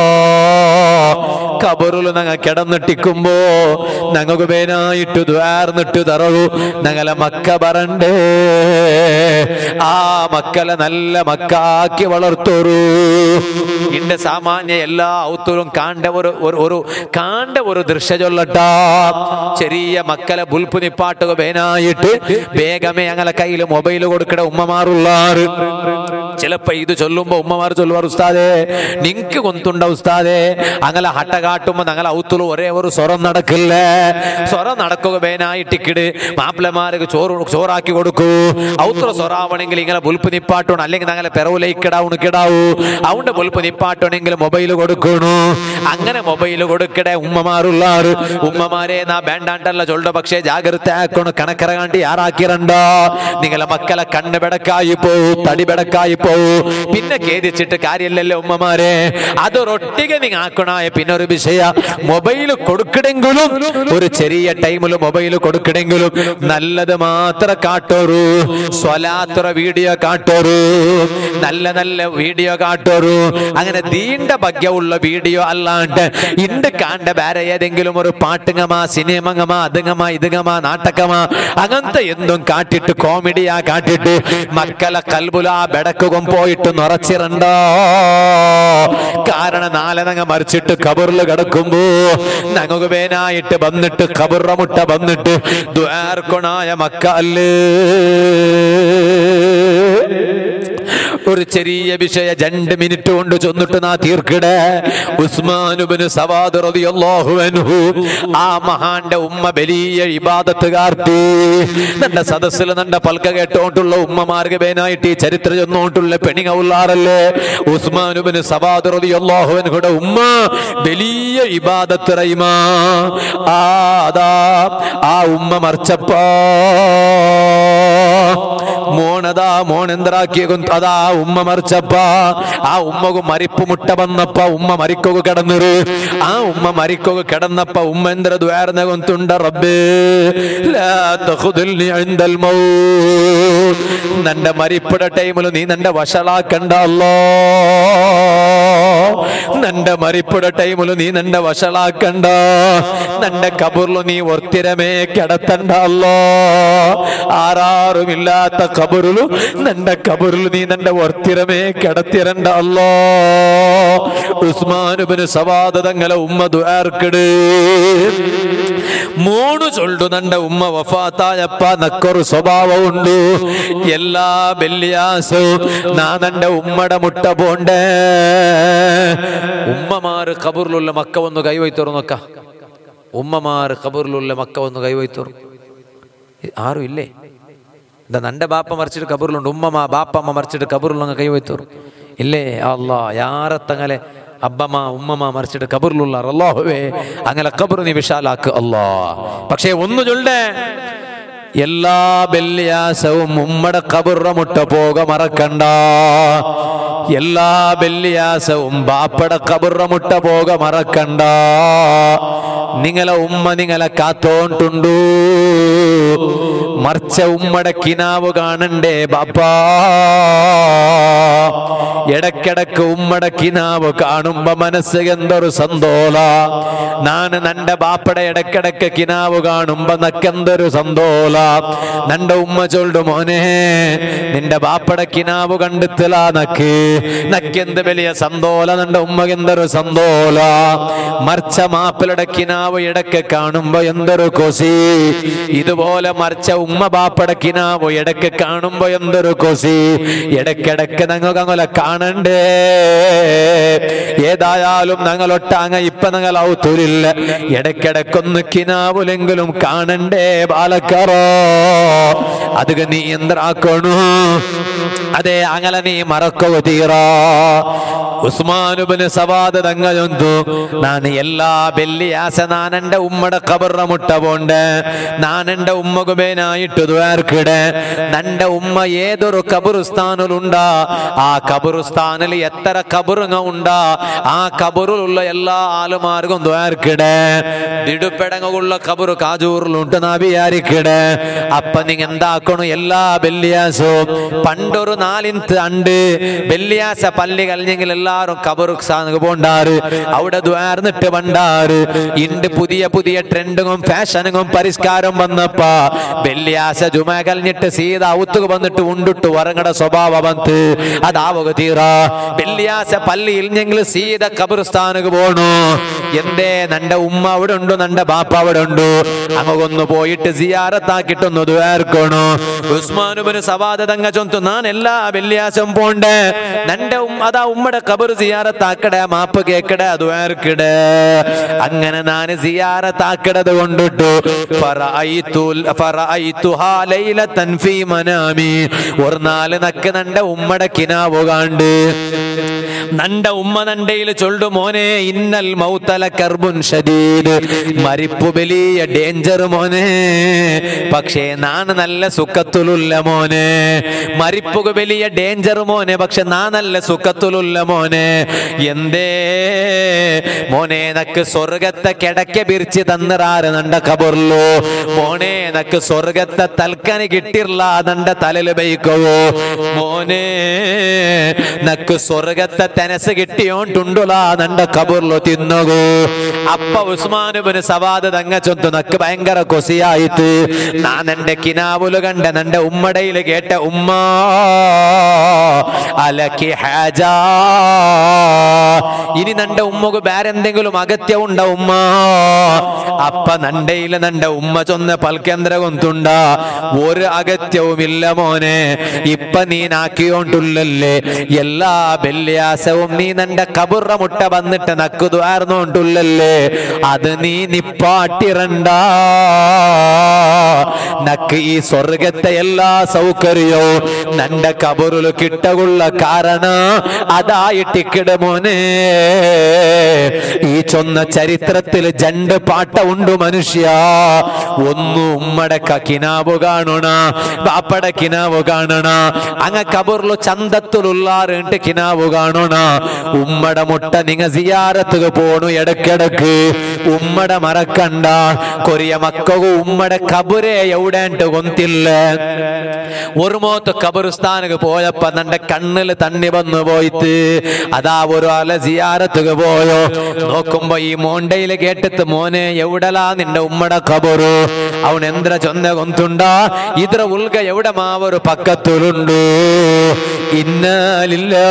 കബറില് ഞങ്ങ കിടന്നിട്ടിക്കുമ്പോ ഞങ്ങൾക്ക് പേനായിട്ട് ദ്വാർന്നിട്ട് തറവു ഞങ്ങളെ മക്ക പറണ്ടേ ആ മക്കളെ നല്ല മക്കാക്കി വളർത്തോറു ഇന്റെ സാമാന്യ എല്ലാ ഔത്തരും കാണ്ട ഒരു ഒരു- ഒരു കാണ്ട ഒരു ദൃശ്യ ചൊല്ലട്ടാ ചെറിയ മക്കളെ ബുൽപ്പ് നിപ്പാട്ടുക പേനായിട്ട് വേഗമേ ഞങ്ങളെ കയ്യിൽ മൊബൈൽ കൊടുക്കട ഉമ്മമാറുള്ളാറ് ചിലപ്പോ ഇത് ചൊല്ലുമ്പോ ഉമ്മമാർ ചൊല്ലുവാർ ഉസ്താദേ നിങ്ങക്ക് കൊന്തുണ്ട ഉസ്താദേ അങ്ങനെ ഹട്ട കാട്ടുമ്പോ ഞങ്ങൾ ഔത്തുള്ളൂ ഒരേ ഒരു സ്വരം നടക്കില്ല സ്വരം നടക്കുക വേനായിട്ടിക്കിട് മാപ്പിളമാർക്ക് ചോറ് ചോറാക്കി കൊടുക്കൂ ഔത്തുള്ള സ്വറാവണമെങ്കിൽ ഇങ്ങനെ ബുൽപ്പ് നിപ്പാട്ടണം അല്ലെങ്കിൽ ഞങ്ങളെ പെറവുലേക്കിടാവുണ് കിടാവൂ അതുകൊണ്ട് ബുൽപ്പ് നിപ്പാട്ടണമെങ്കിൽ മൊബൈൽ കൊടുക്കണു അങ്ങനെ മൊബൈൽ കൊടുക്കടേ ഉമ്മമാരുള്ളാറ് ഉമ്മമാരെ നാ വേണ്ടാണ്ടല്ല ചൊല്ല പക്ഷേ ജാഗ്രത ആക്കണം കണക്കറകാണ്ടി ആറാക്കിരണ്ടോ നിങ്ങളെ മക്കളെ കണ്ണ് ബെടക്കായി പോവൂ തടി ബെടക്കായി പോവൂ പിന്നെ ഖേദിച്ചിട്ട് കാര്യമില്ലല്ലോ ഉമ്മമാരെ അതൊരൊട്ടിക നിങ്ങൾ ആക്കണായ പിന്നെ ഒരു വിഷയ മൊബൈൽ കൊടുക്കണെങ്കിലും ഒരു ചെറിയ ടൈമിൽ മൊബൈൽ കൊടുക്കണെങ്കിലും നല്ലത് മാത്രം കാട്ടോറു സ്വലാത്ര വീഡിയോ കാട്ടോറു നല്ല നല്ല വീഡിയോ കാട്ടോറു അങ്ങനെ ദീണ്ട ഭഗ്യമുള്ള വീഡിയോ അല്ലാണ്ട് ഇണ്ട് കാണ്ട വേറെ ഏതെങ്കിലും ഒരു പാട്ടുങ്ങമാ സിനിമങ്ങമാ അതുങ്ങമാ ഇതുങ്ങമാ നാട്ടകമാ അങ്ങനത്തെ എന്തും കാട്ടിട്ട് കോമഡിയാ കാട്ടിട്ട് മക്കളെ കൽബുല ബെടക്കുകം പോയിട്ട് നിറച്ചിരണ്ടോ കാരണം നാളെ ഞങ്ങ മറിച്ചിട്ട് കബറിൽ കിടക്കുമ്പോ ഞങ്ങൾക്ക് വേനായിട്ട് വന്നിട്ട് കബറ മുട്ട വന്നിട്ട് ദ്വാർക്കൊണായ മക്ക അല്ലേ ഒരു ചെറിയ വിഷയ രണ്ട് മിനിറ്റ് കൊണ്ട് ചൊന്നിട്ട് നാ തീർക്കിടേ ഉസ്മാനുബിന് സവാദ് റളിയല്ലാഹു അൻഹു ആ മഹാന്റെ ഉമ്മ വലിയ ഇബാദത്തുകാർത്തി നന്റെ സദസ്സിൽ നന്റെ പൽക്ക കേട്ടോണ്ടുള്ള ഉമ്മമാർക്ക് വേനായിട്ട് ഈ ചരിത്രം ചെന്നോണ്ടുള്ള പെണിങ്ങ ഉള്ളാറല്ലേ ഉസ്മാനുബിന് സവാദ് റളിയല്ലാഹു അൻഹുടെ ഉമ്മ വലിയ ഇബാദത്ത് റഹിമ ആ അതാ ആ ഉമ്മ മറിച്ചപ്പോ മോണതാ മോണെന്തറാക്കിയ അതാ ഉമ്മ മറിച്ചപ്പ ആ ഉമ്മക്ക് മരിപ്പ് മുട്ട വന്നപ്പ ഉമ്മ മരിക്കുക കിടന്നൊരു ആ ഉമ്മ മരിക്കുക കിടന്നപ്പ ഉമ്മ എന്തൊരു ദ്വാരന കൊന്തുണ്ട റബ്ബേ ലാ തഖുദിൽനി ഇൻദൽ മൗത്ത് നന്റെ മരിപ്പിട ടൈമിൽ നീ നന്റെ വഷളാക്കണ്ട അല്ലോ നന്റെ മരിപ്പിട ടൈമിൽ നീ നന്റെ വഷളാക്കണ്ട നന്റെ കബറിൽ നീ ഒർത്തിരമേ കിടത്തണ്ട അല്ലോ ആറാറുമില്ലാത്ത കബറിലു നന്റെ കബറിൽ നീ നന്റെ ഒർത്തിരമേ കിടത്തിരണ്ട അല്ലോ ഉസ്മാനുബിന് സവാദ തങ്ങളെ ഉമ്മ ദുആർക്കിട് മൂന്ന് ചൊല്ലു നന്റെ ഉമ്മ വഫാത്തായപ്പ നക്കൊരു സ്വഭാവമുണ്ട് എല്ലാ വെള്ളിയാസവും നാ നന്റെ ഉമ്മടെ മുട്ട പോണ്ടേ ഉമ്മമാര് കബറിലുള്ള മക്ക വന്ന് കൈവയ്ത്തോറും നോക്ക ഉമ്മമാർ കബറിലുള്ള മക്ക വന്ന് കൈവയ്ത്തോറും ആരും ഇല്ലേ എന്താ നന്റെ ബാപ്പ മറിച്ചിട്ട് കബറിലുണ്ട് ഉമ്മമ്മ ബാപ്പമ്മ മറിച്ചിട്ട് കബറിലുള്ള കൈവയ്ത്തോറും ഇല്ലേ അല്ലാ യാറത്തങ്ങനെ അബ്ബമ്മ ഉമ്മമ്മ മറിച്ചിട്ട് കബറിലുള്ള അല്ലാഹുവേ അങ്ങനെ കബർ നീ വിശാലാക്ക് അല്ലാ പക്ഷേ ഒന്ന് ചൊല്ലേ എല്ലാ വെള്ളിയാസവും ഉമ്മടെ കബുറ മുട്ട പോക മറക്കണ്ട എല്ലാ വെള്ളിയാസവും ബാപ്പട കബുറ മുട്ട പോക മറക്കണ്ട നിങ്ങളെ ഉമ്മ നിങ്ങളെ കാത്തോണ്ടുണ്ടു മറിച്ച ഉമ്മടെ കിനാവ് കാണണ്ടേ ബാപ്പാ ഇടക്കിടക്ക് ഉമ്മടെ കിനാവ് കാണുമ്പോ മനസ്സ് എന്തൊരു സന്തോള നാന് നന്റെ ബാപ്പടെ ഇടക്കിടക്ക് കിനാവ് കാണുമ്പോ നക്കെന്തൊരു സന്തോള നന്റെ ഉമ്മ ചൊല്ലു മോനെ നിന്റെ ബാപ്പടെ കിനാവ് കണ്ടെത്തില്ല നക്ക് നക്കെന്ത് വലിയ സന്തോല നന്റെ ഉമ്മ എന്തൊരു സന്തോല മർച്ച മാപ്പിളുടെ കിനാവ് ഇടക്ക് കാണുമ്പോ എന്തൊരു കൊസി ഇതുപോലെ മറിച്ച ഉമ്മ ബാപ്പടെ കിനാവ് ഇടക്ക് കാണുമ്പോ എന്തൊരു കൊസി ഇടക്കിടക്ക് ഞങ്ങൾക്ക് അങ്ങനെ കാണണ്ടേ ഏതായാലും ഞങ്ങളൊട്ടാങ്ങ ഇപ്പൊ ഞങ്ങൾ ഔത്തൂരില്ല ഇടക്കിടക്കൊന്ന് കിനാവുലെങ്കിലും കാണണ്ടേ ബാലക്കാറോ അത് നീ എന്താക്കണു അതെ അങ്ങനെ നീ മറക്കോ തീറാ ഉസ്മാനുബിന് സവാദ് തങ്ങയൊന്തു ನಾನು ಎಲ್ಲಾ ಬೆಳ್ಳಿ ಆಸೆ ನಾನೆಂಡ ಉಮ್ಮಡ ಕಬರ್ರ ಮುಟ್ಟ ಬೋಂಡೆ ನಾನೆಂಡ ಉಮ್ಮಗು ಬೇನಾಯಿಟ್ಟು ದ್ವಾರ್ಕಿಡೆ ನಂಡ ಉಮ್ಮ ಏതൊരു കബറുസ്ഥാനിലുണ്ടാ ആ കബറുസ്ഥാനിൽ എത്ര കബറുങ്ങ ഉണ്ടാ ആ കബറിലുള്ള എല്ലാ ആളുമാർക്കും ദ്വാർക്കിടെ ദിടുപ്പെടങ്ങുള്ള കബറ് കാജൂറിലുണ്ട് നാ വിചാരിക്കിടെ അപ്പൊ നിങ്ങ എന്താക്കണു എല്ലാ വെള്ളിയാസവും പണ്ടൊരു നാലിൻത്ത് അണ്ട് വെള്ളിയാസ പള്ളി കഴിഞ്ഞെങ്കിൽ എല്ലാരും കബറു സ്ഥാനക്ക് പോണ്ടാറ് അവിടെ ദ്വാർന്നിട്ട് പണ്ടാറ് ഇണ്ട് പുതിയ പുതിയ ട്രെൻഡും ഫാഷനും പരിഷ്കാരം വന്നപ്പ വെള്ളിയാസ ജുമ കഴിഞ്ഞിട്ട് സീത ഔത്തുക വന്നിട്ട് ഉണ്ടിട്ട് ഉറങ്ങട സ്വഭാവ വന്ന് അതാവുക തീറ വെള്ളിയാസ പള്ളിയിൽ ഞങ്ങൾ സീത കബർസ്ഥാനക്ക് പോണു എന്തേ നന്റെ ഉമ്മ അവിടെ ഉണ്ടു നന്റെ ബാപ്പ അവിടെ ഉണ്ടു അങ്ങൊന്ന് പോയിട്ട് സിയാറത്താക്കിട്ടൊന്ന് ദ്വാർക്കണു ഉസ്മാനുബിന് സവാദ തങ്ങ ചൊന്തു ഞാൻ എല്ലാ വെള്ളിയാസം പോണ്ടേ നന്റെ ഉമ്മ അതാ ഉമ്മയുടെ കബർ സിയാറത്താക്കടേ മാപ്പ് കേക്കടേ ദ്വാർക്കിടേ അങ്ങനെ ഞാൻ സിയാറത്താക്കടത് കൊണ്ടിട്ടു ഫറഅയ്തു ഫറഅയ്തുഹാ ലൈലതൻ ഫീ മനാമി ഒരു നാല് നക്ക് നന്റെ ഉമ്മടെ കിനാവ് കാണ്ട് നണ്ട ഉമ്മ നണ്ടയിൽ ചൊല്ലു മോനെ ഇന്നൽ മൗത്തല കർബുൻ ഷദീദ് മരിപ്പു വലിയ ഡേഞ്ചർ മോനെ പക്ഷേ നാണ് നല്ല സുഖത്തിലുള്ള മോനെ മരിപ്പുക വലിയ ഡേഞ്ചർ മോനെ പക്ഷെ നാ നല്ല സുഖത്തിലുള്ള മോനെ എന്തേ മോനെ നക്ക് സ്വർഗത്തെ കിടക്ക പിരിച്ച് തന്നിറാറ് നണ്ട കബറിലോ മോനെ നക്ക് സ്വർഗത്തെ തൽക്കന് കിട്ടില്ല നണ്ട തലല് ബൈക്കവോ മോനെ നക്ക് സ്വർഗത്തെ തെനസ് കിട്ടിയോണ്ടുണ്ടുല നണ്ട കബറിലോ തിന്നുകോ അപ്പ ഉസ്മാനുബിന് സവാദ് തങ്ങ ചൊന്തു നക്ക് ഭയങ്കര കൊസിയായിട്ട് ഞാൻ എന്റെ കിനാവുല് കണ്ട നന്റെ ഉമ്മടയില് കേട്ട ഉമ്മ അലക്കി ഹാജ ഇനി നന്റെ ഉമ്മക്ക് വേറെന്തെങ്കിലും അഗത്യം ഉണ്ട ഉമ്മ അപ്പ നണ്ടയില് നന്റെ ഉമ്മ ചൊന്ന പൽക്കേന്ദ്ര കൊന്തുണ്ട ഒരു അഗത്യവുമില്ല മോനെ ഇപ്പൊ നീ നാക്കിയോണ്ടുള്ളല്ലേ എല്ലാ വെള്ളിയാസവും നീ നന്റെ കബുറ മുട്ട വന്നിട്ട് നക്കു ദ്വാർന്നോണ്ടുള്ളല്ലേ അത് നീ നിപ്പാട്ടിരണ്ട നക്ക് ഈ സ്വർഗത്തെ എല്ലാ സൗകര്യവും നന്റെ കബറില് കിട്ടകുള്ള കാരണ അതായിട്ടിക്കിട മോനെ ഈ ചൊന്ന ചരിത്രത്തിൽ ജണ്ട് പാട്ട ഉണ്ട് മനുഷ്യ ഒന്നു ഉമ്മടെ ക- കിനാവ് കാണണ ബാപ്പടെ കിനാവ് കാണണ അങ്ങ കബറിലു ചന്തത്തിലുള്ളാറുണ്ട് കിനാവ് കാണണ ഉമ്മടെ മുട്ട നിങ്ങ സിയാരത്തുക പോണു ഇടക്കിടക്ക് ഉമ്മടെ മറക്കണ്ട കൊറിയ മക്കಗೂ ഉമ്മടെ കബുരെ എവിടെണ്ട് കൊന്തില്ല ഒരു മോത്ത് കബറുസ്ഥാനക്ക് പോയപ്പോ നന്റെ കണ്ണില് തണ്ണി വന്നു പോയിട്ട് അതാ ഒരു അല സിയാരത്തുക പോയോ നോക്കുമ്പോ ഈ മോണ്ടയില് കേട്ടിട്ട് മോനെ എവിടലാ നിന്റെ ഉമ്മടെ കബറു അവൻ എന്ത്ര ചൊന്ന കൊന്തുണ്ട ഇത്ര ഉൾക എവിടെ മാവൊരു പക്കത്തുലുണ്ടു ഇന്നാലില്ല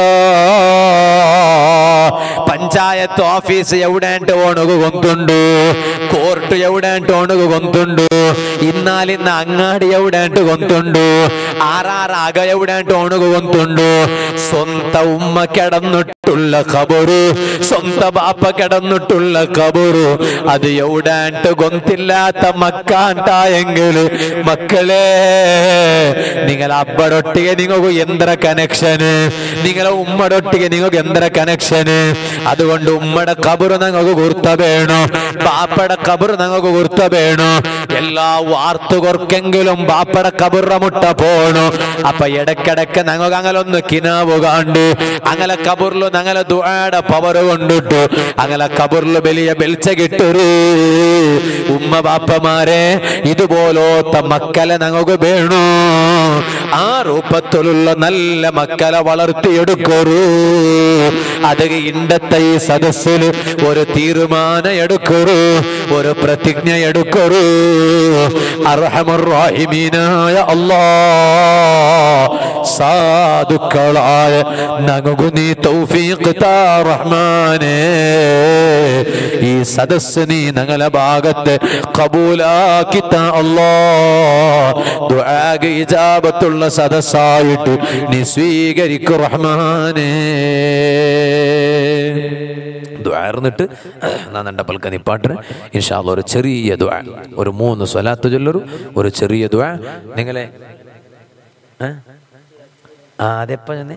ಪಂಚಾಯತ್ ಆಫೀಸ್ ಎವಡಂಟ ಒಣಗು ಗೊಂತುಂಡು ಕೋರ್ಟ್ ಎವಡಂಟ ಒಣಗು ಗೊಂತುಂಡು ಇನ್ನಾಲಿನ್ನ ಅಂಗಡಿ ಎವಡಂಟ ಗೊಂತುಂಡು ಆರಾರ ಅಗ ಎವಡಂಟ ಒಣಗು ಗೊಂತುಂಡು ಸ್ವಂತ ಉಮ್ಮ ಕೆಡന്നിട്ടുള്ള കബറു സ്വന്ത ബാപ്പ കിടന്നിട്ടുള്ള കബറു അത് എവിടാണ്ട് ഗൊന്തില്ലാത്ത മക്കാണ്ടായെങ്കിൽ മക്കളെ നിങ്ങൾ അബ്ബടൊട്ടിಗೆ നിങ്ങൾക്ക് എന്ത്ര കണക്ഷന് നിങ്ങളെ ഉമ്മടൊട്ടിಗೆ നിങ്ങൾക്ക് എന്ത്ര കണക്ഷന് അതുകൊണ്ട് ഉമ്മയുടെ കബറ് നിങ്ങൾക്ക് കുർത്ത വേണോ ബാപ്പയുടെ കബറ് നിങ്ങൾക്ക് കുർത്ത വേണോ എല്ലാ വാർത്തുകൊർക്കെങ്കിലും എപ്പോഴെങ്കിലും ബാപ്പട കബുറ മുട്ട പോണു അപ്പൊ ഇടക്കിടക്ക് ഞങ്ങൾക്ക് അങ്ങലൊന്ന് കിനാവ് കാണ്ട് അങ്ങനെ കബുറില് ഞങ്ങളെ ദുആടെ പവർ കൊണ്ടിട്ടു അങ്ങനെ കബുറില് വലിയ വെളിച്ച കിട്ടൊരു ഉമ്മ ബാപ്പമാരെ ഇതുപോലത്തെ മക്കളെ ഞങ്ങൾക്ക് വേണു ആ രൂപത്തിലുള്ള നല്ല മക്കളെ വളർത്തിയെടുക്കൊരു അത് ഇണ്ടത്തെ ഈ സദസ്സിൽ ഒരു തീരുമാനം എടുക്കൊരു ഒരു പ്രതിജ്ഞ എടുക്കൊരു അർഹമുറാഹിമീനായ അല്ലാ സാധുക്കളായ നഗു നീ തൗഫീഖ് താ റഹ്മാനേ ഈ സദസ് നീ ഞങ്ങളെ ഭാഗത്ത് കബൂലാക്കി താ അല്ലാ ദുആക്ക് ഇജാബത്തുള്ള സദസ്സായിട്ട് നീ സ്വീകരിക്കു റഹ്മാനേ ദ്വാർന്നിട്ട് നന്ന പൽക്ക നിപ്പാട്ട് ഇൻഷാല്ല ഒരു ചെറിയ ദ്വാ ഒരു മൂന്ന് സ്വലാത്ത് ചൊല്ലൊരു ഒരു ചെറിയ ദ്വാ നിങ്ങളെ ഏ? ആ അതെപ്പോ ഞാൻ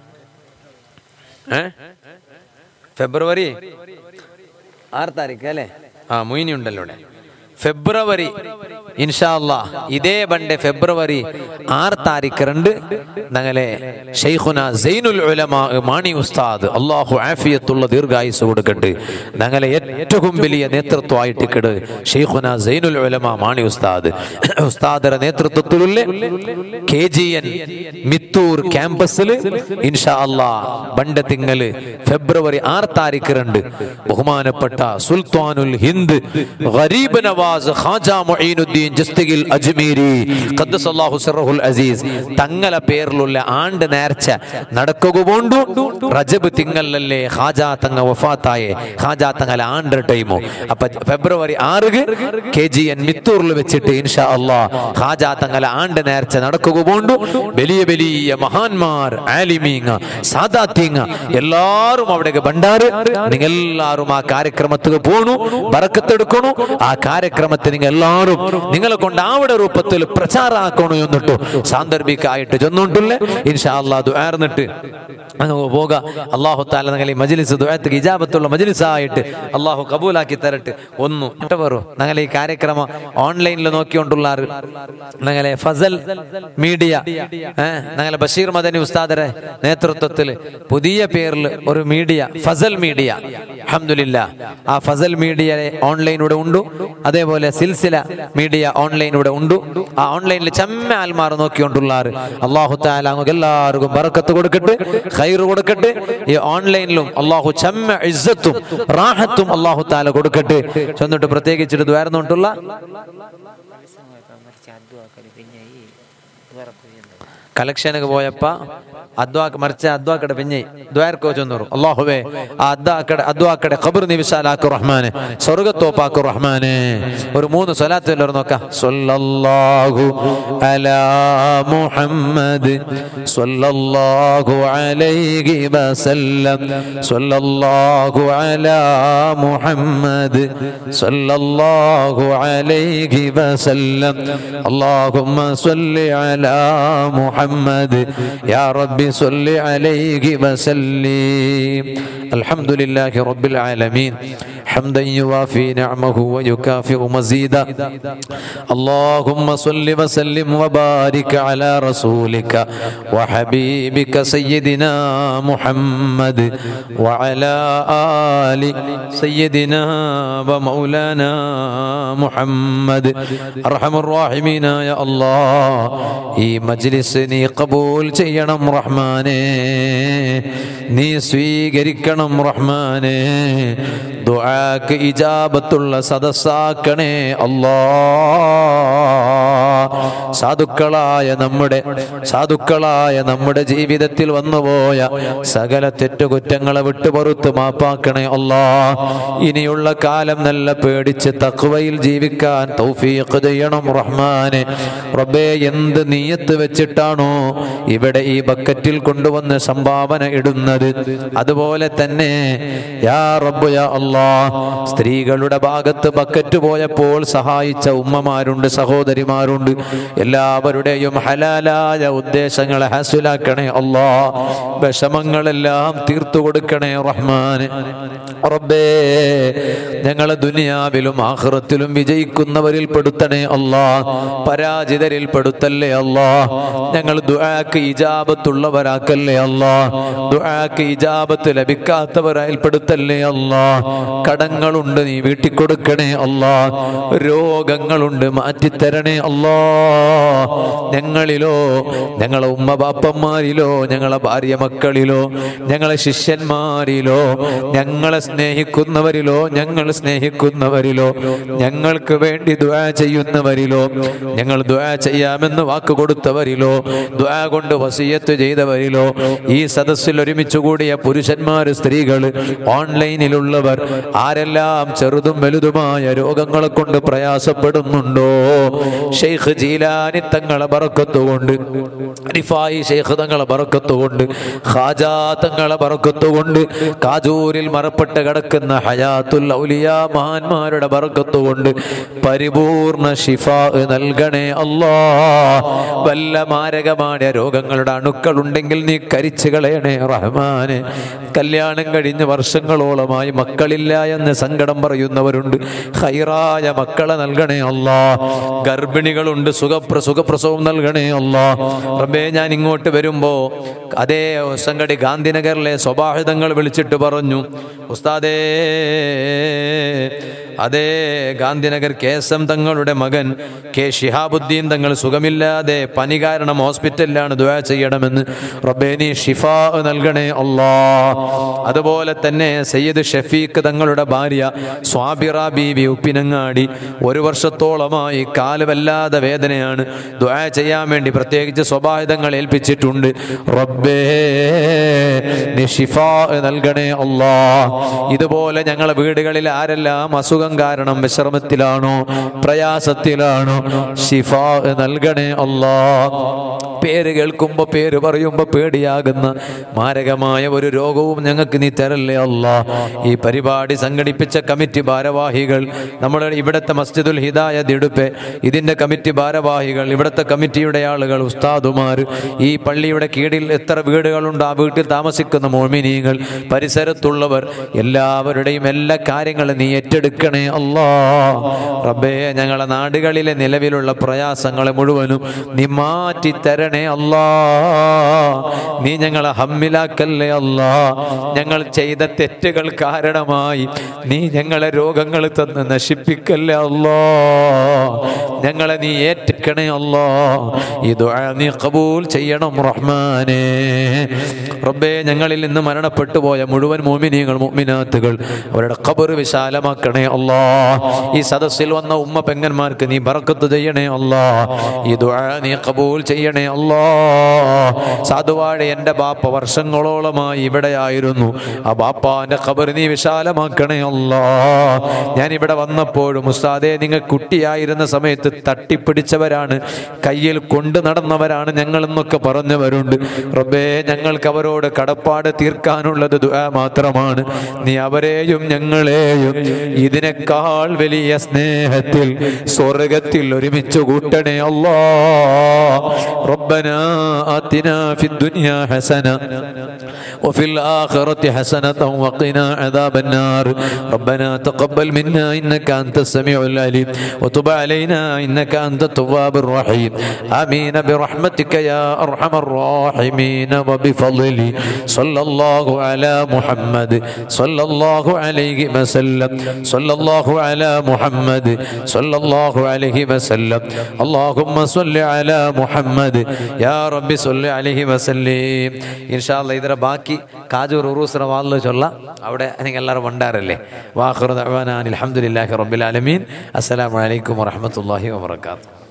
ഫെബ്രുവരി ആറ് താരീഖ് അല്ലേ ആ മൊയിനി ഉണ്ടല്ലോ ഇവിടെ ഫെബ്രുവരി ഇൻഷാല്ല ഇതേ ബണ്ട് ഫെബ്രുവരി ആറ് താരീഖ് രണ്ട് ഞങ്ങളെ ഷെയ്ഖുന സൈനുൽ ഉലമാ മാണി ഉസ്താദ് അള്ളാഹു ആഫിയത്തുള്ള ദീർഘായുസ് കൊടുക്കട്ടെ ഞങ്ങളെ ഏറ്റവും വലിയ നേതൃത്വമായിട്ട് കിട് ഷെയ്ഖുന സൈനുൽ ഉലമാ മാണി ഉസ്താദ് ഉസ്താദര നേതൃത്വത്തിലുള്ള കെ ജി എൻ മിത്തൂർ ക്യാമ്പസിൽ ഇൻഷാ അല്ലാ ബണ്ട് തിങ്ങല് ഫെബ്രുവരി ആറ് താരീഖ് രണ്ട് ബഹുമാനപ്പെട്ട സുൽത്താനുൽ ഹിന്ദ് ഗരീബ് നവാസ് ഖാജ മൊയ്നുദ്ദീൻ ജസ്തിഗിൽ അജ്മീരി ഖദ്ദസല്ലാഹു സിറഹുൽ അസീസ് തങ്ങളെ പേരിലുള്ള ആണ്ട് നേർച്ച നടക്കുക പോണ്ടു റജബ് തിങ്ങലല്ലേ ഖാജ തങ്ങ വഫാത്തായെ ഖാജ തങ്ങല ആണ്ട് ടൈമു അപ്പൊ ഫെബ്രുവരി ആറ് കെ ജി എൻ മിത്തൂറിൽ വെച്ചിട്ട് ഇൻഷാ അല്ലാ ഖാജ തങ്ങല ആണ്ട് നേർച്ച നടക്കുക പോണ്ടു വലിയ വലിയ മഹാന്മാർ ആലിമീങ്ങ സാദാത്തീങ്ങ എല്ലാരും അവിടേക്ക് ഭണ്ടാറ് നിങ്ങൾ എല്ലാരും ആ കാര്യക്രമത്തിൽ പോണു ബറക്കത്തെടുക്കണു ആ കാര്യക്രമത്തിൽ നിങ്ങൾ എല്ലാവരും നിങ്ങളെ കൊണ്ട് ആവിടെ രൂപത്തിൽ പ്രചാരാക്കണു എന്നിട്ടു സാന്ദർഭികമായിട്ട് ചെന്നുകൊണ്ടില്ലേ ഇൻഷാ അല്ലാ ദുആർന്നിട്ട് അങ്ങ് പോക അള്ളാഹു താല നിങ്ങൾ ഈ മജ്ലിസ് ദുആത്ത് ഇജാബത്തുള്ള മജ്ലിസായിട്ട് അള്ളാഹു കബൂലാക്കി തരട്ടെ ഒന്നു ഇട്ട് പറു ഞങ്ങൾ ഈ കാര്യക്രമം ഓൺലൈനിൽ നോക്കിക്കൊണ്ടുള്ള ഞങ്ങളെ ഫസൽ മീഡിയ ഏഹ് ഞങ്ങളെ ബഷീർ മദനി ഉസ്താദരെ നേതൃത്വത്തിൽ പുതിയ പേരിൽ ഒരു മീഡിയ ഫസൽ മീഡിയ അഹമ്മദില്ല ആ ഫസൽ മീഡിയ ഓൺലൈനിലൂടെ ഉണ്ടു അതേപോലെ സിൽസില മീഡിയ ഓൺലൈനിലൂടെ ഉണ്ടു ആ ഓൺലൈനിൽ ചെമ്മ ആൽമാർ നോക്കിക്കൊണ്ടുള്ള അള്ളാഹു താല അങ്ങ് എല്ലാവർക്കും ബറക്കത്ത് കൊടുക്കട്ടെ ഖൈർ കൊടുക്കട്ടെ ഈ ഓൺലൈനിലും അള്ളാഹു ചെമ്മ ഇസ്സത്തും റാഹത്തും അള്ളാഹു താല കൊടുക്കട്ടെ ചെന്നിട്ട് പ്രത്യേകിച്ചിട്ട് ദ്വാരുന്നോണ്ടുള്ള മറിച്ച് അദ്വാ കലിപ്പിഞ്ഞായി ദ്വാരക്കുഴിയുണ്ട് കലക്ഷനക്ക് പോയപ്പ അദ്വാക്ക് മറിച്ച അദ്വാക്കടെ പിന്നെ ദ്വാരക്കോ ചെന്നൂറ് അള്ളാഹുവേ ആ അദ്വാക്കടെ അദ്വാക്കടെ ഖബർ നീ വിശാലാക്കു റഹ്മാനെ സ്വർഗത്തോപ്പാക്കു റഹ്മാനെ ഒരു മൂന്ന് സ്വലാത്ത് എല്ലാവരും നോക്കാം സ്വല്ലല്ലാഹു അലാ മുഹമ്മദ് സ്വല്ലല്ലാഹു അലൈഹി വസല്ലം സ്വല്ലല്ലാഹു അലാ മുഹമ്മദ് സ്വല്ലല്ലാഹു അലൈഹി വസല്ലം اللهم صل على محمد يا رب صل عليه وسلم الحمد لله رب العالمين حمدا يوافي نعمه ويكافئ مزيدا اللهم صل وسلم وبارك على رسولك وحبيبك سيدنا محمد وعلى آل سيدنا ومولانا محمد أرحم الراحمين يا الله ഈ മജ്ലിസ് നീ കബൂൽ ചെയ്യണം റഹ്മാനെ നീ സ്വീകരിക്കണം റഹ്മാനെ ദുആക്ക് ഇജാബത്തുള്ള സദസ്സാക്കണേ അല്ലാ സാധുക്കളായ നമ്മുടെ സാധുക്കളായ നമ്മുടെ ജീവിതത്തിൽ വന്നുപോയ സകല തെറ്റുകുറ്റങ്ങളെ വിട്ടുപുറത്ത് മാപ്പാക്കണേ അല്ലാ ഇനിയുള്ള കാലം നല്ല പേടിച്ച് തക്വയിൽ ജീവിക്കാൻ തൗഫീഖ് ചെയ്യണം റഹ്മാനെ റബ്ബേ എന്ത് നീയത്ത് വെച്ചിട്ടാണോ ഇവിടെ ഈ ബക്കറ്റിൽ കൊണ്ടുവന്ന് സംഭാവന ഇടുന്നത് അതുപോലെ തന്നെ യാ റബ്ബു യാ അല്ലാ സ്ത്രീകളുടെ ഭാഗത്ത് ബക്കറ്റ് പോയപ്പോൾ സഹായിച്ച ഉമ്മമാരുണ്ട് സഹോദരിമാരുണ്ട് എല്ലാ എല്ലാവരുടെയും ഹലാലായ ഉദ്ദേശങ്ങളെ ഹാസിലാക്കണേ അല്ലാ വിഷമങ്ങളെല്ലാം തീർത്തു കൊടുക്കണേ റഹ്മാന് റബ്ബേ ഞങ്ങളെ ദുനിയാവിലും ആഹ്റത്തിലും വിജയിക്കുന്നവരിൽ പെടുത്തണേ അല്ലാ പരാജിതരിൽ പെടുത്തല്ലേ അല്ലാ ഞങ്ങൾ ദുആക്ക് ഇജാബത്തുള്ളവരാക്കല്ലേ അല്ലാ ദുആക്ക് ഇജാബത്ത് ലഭിക്കാത്തവരായി പെടുത്തല്ലേ അല്ലാ കടങ്ങളുണ്ട് നീ വീട്ടിൽ കൊടുക്കണേ അല്ലാ രോഗങ്ങളുണ്ട് മാറ്റിത്തരണേ അല്ലാ ഞങ്ങളിലോ ഞങ്ങളെ ഉമ്മ ബാപ്പന്മാരിലോ ഞങ്ങളെ ഭാര്യ മക്കളിലോ ഞങ്ങളെ ശിഷ്യന്മാരിലോ ഞങ്ങളെ സ്നേഹിക്കുന്നവരിലോ ഞങ്ങൾ സ്നേഹിക്കുന്നവരിലോ ഞങ്ങൾക്ക് വേണ്ടി ദുആ ചെയ്യുന്നവരിലോ ഞങ്ങൾ ദുആ ചെയ്യാമെന്ന് വാക്ക് കൊടുത്തവരിലോ ദുആ കൊണ്ട് വസിയത്ത് ചെയ്തവരിലോ ഈ സദസ്സിൽ ഒരുമിച്ച് കൂടിയ പുരുഷന്മാർ സ്ത്രീകൾ ഓൺലൈനിലുള്ളവർ ആരെല്ലാം ചെറുതും വലുതുമായ രോഗങ്ങളെ കൊണ്ട് പ്രയാസപ്പെടുന്നുണ്ടോ ഷെയ്ഖ് ജീലാനി തങ്ങളെ ബറക്കത്തുകൊണ്ട് റിഫായി ഷെയ്ഖ് തങ്ങളെ ബറക്കത്തുകൊണ്ട് ഖാജാ തങ്ങളെ ബറക്കത്തുകൊണ്ട് കാജൂരിൽ മറപ്പെട്ട് കിടക്കുന്ന ഹയാത്തുൽ ഔലിയ മഹാന്മാരുടെ ബറക്കത്തുകൊണ്ട് പരിപൂർണ ഷിഫ നൽകണേ അല്ലാ വല്ല മാരകമായ രോഗങ്ങളുടെ അണുക്കൾ ഉണ്ടെങ്കിൽ നീ കരിച്ചു കളയണേ റഹ്മാനെ കല്യാണം കഴിഞ്ഞ് വർഷങ്ങളോളമായി മക്കളില്ല എന്ന് സങ്കടം പറയുന്നവരുണ്ട് ഹൈറായ മക്കളെ നൽകണേ അല്ലാ ഗർഭിണികളുണ്ട് സുഖപ്ര സുഖപ്രസവം നൽകണേ അല്ലാ റബ്ബേ ഞാൻ ഇങ്ങോട്ട് വരുമ്പോ അതേ സംഗടി ഗാന്ധിനഗറിലെ സ്വഭാഹിതങ്ങൾ വിളിച്ചിട്ട് പറഞ്ഞു ഉസ്താദേ അതേ ഗാന്ധിനഗർ കെ എസ് എം തങ്ങളുടെ മകൻ കെ ഷിഹാബുദ്ദീൻ തങ്ങൾ സുഖമില്ലാതെ പനി കാരണം ഹോസ്പിറ്റലിലാണ് ദുആ ചെയ്യണമെന്ന് റബ്ബേ നീ ഷിഫ നൽകണേ അല്ലാ അതുപോലെ തന്നെ സയ്യിദ് ഷഫീഖ് തങ്ങളുടെ ഭാര്യ സ്വാബിറ ബീവി ഉപ്പിനങ്ങാടി ഒരു വർഷത്തോളമായി കാല് വല്ലാതെ വേദനയാണ് ദുആ ചെയ്യാൻ വേണ്ടി പ്രത്യേകിച്ച് സ്വഭാവിതങ്ങൾ ഏൽപ്പിച്ചിട്ടുണ്ട് റബ്ബേ നീ ഷിഫ നൽകണേ അല്ലാ ഇതുപോലെ ഞങ്ങളെ വീടുകളിൽ ആരെല്ലാം അസുഖം കാരണം വിശ്രമത്തിലാണോ പ്രയാസത്തിലാണോ ഷിഫ നൽകണേ അല്ലാ പേര് കേൾക്കുമ്പോ പേര് പറയുമ്പോ പേടിയാകുന്ന മാരകമായ ഒരു രോഗവും ഞങ്ങൾക്ക് നീ തരല്ലേ അല്ല ഈ പരിപാടി സംഘടിപ്പിച്ച കമ്മിറ്റി ഭാരവാഹികൾ നമ്മുടെ ഇവിടുത്തെ മസ്ജിദുൽ ഹിദായ ദിടുപ്പെ ഇതിന്റെ കമ്മിറ്റി ഭാരവാഹികൾ ഇവിടുത്തെ കമ്മിറ്റിയുടെ ആളുകൾ ഉസ്താദുമാർ ഈ പള്ളിയുടെ കീഴിൽ എത്ര വീടുകളുണ്ട് ആ വീട്ടിൽ താമസിക്കുന്ന മോമിനീങ്ങൾ പരിസരത്തുള്ളവർ എല്ലാവരുടെയും എല്ലാ കാര്യങ്ങളും നീ ഏറ്റെടുക്കണേ അല്ലാ റബ്ബേ ഞങ്ങളെ നാടുകളിലെ നിലവിലുള്ള പ്രയാസങ്ങളെ മുഴുവനും നീ മാറ്റി തരണേ അല്ലാ നീ ഞങ്ങളെ ഹമ്മിലാക്കല്ലേ അല്ലാ ഞങ്ങൾ ചെയ്ത തെറ്റുകൾ കാരണമായി നീ ഞങ്ങളെ രോഗങ്ങൾ തന്ന് നശിപ്പിക്കല്ലേ അല്ലാ ഞങ്ങളെ നീ ഏറ്റെടുക്കണേ അല്ലാ ഈ ദുആ നീ കബൂൽ ചെയ്യണം റഹ്മാനേ റബ്ബേ ഞങ്ങളിൽ നിന്ന് മരണപ്പെട്ടു പോയ മുഴുവൻ മോമിനിയങ്ങൾ മോമിനാത്തുകൾ അവരുടെ ഖബർ വിശാലമാക്കണേ അല്ലാ ഈ സദസ്സിൽ വന്ന ഉമ്മ പെങ്ങന്മാർക്ക് നീ ബറക്കത്ത് ചെയ്യണേ അല്ലാ ഈ ദുആ നീ കബൂൽ ചെയ്യണേ അല്ലാ സാധുവാഴ എൻ്റെ ബാപ്പ വർഷങ്ങളോളമായി ഇവിടെയായിരുന്നു ആ ബാപ്പാന്റെ ഖബർ നീ വിശാലമാക്കണേ അല്ലാ ഞാൻ ഇവിടെ വന്നപ്പോഴും ഉസ്താദെ നിങ്ങൾ കുട്ടിയായിരുന്ന സമയത്ത് തട്ടിപ്പിടിച്ചവരാണ് കയ്യിൽ കൊണ്ടു നടന്നവരാണ് ഞങ്ങൾ എന്നൊക്കെ പറഞ്ഞവരുണ്ട് റബ്ബേ ഞങ്ങൾക്ക് അവരോട് കടപ്പാട് തീർക്കാനുള്ളത് ദുആ മാത്രമാണ് നീ അവരെയും ഞങ്ങളെയും ഇതിനേക്കാൾ വലിയ സ്നേഹത്തിൽ സ്വർഗത്തിൽ ഒരുമിച്ച് കൂട്ടണേ അല്ലാ ربنا آتنا في الدنيا حسنة وفي الآخرة حسنة وقنا عذاب النار ربنا تقبل منا إنك أنت السميع العليم وتب علينا إنك أنت التواب الرحيم آمين برحمتك يا أرحم الراحمين وبفضلي صلى الله على محمد صلى الله عليه وسلم صلى الله على محمد صلى الله عليه وسلم اللهم صل على محمد يا رب صل عليه وسلم إن شاء الله ಇದರ ಬಾಕಿ ಕಾಜೂರ್ ಉರೂಸ್ರ ವಾಲ್ಲು ಚೊಲ್ಲ അവിടെ നിങ്ങൾ എല്ലാവരും ഉണ്ടാറല്ലേ വാഹുർ അലഹമുല്ലാഹി റബ്ബിൽ ആലമീൻ അസ്സലാമു അലൈക്കും വറഹ്മത്തുള്ളാഹി വബറകാതുഹു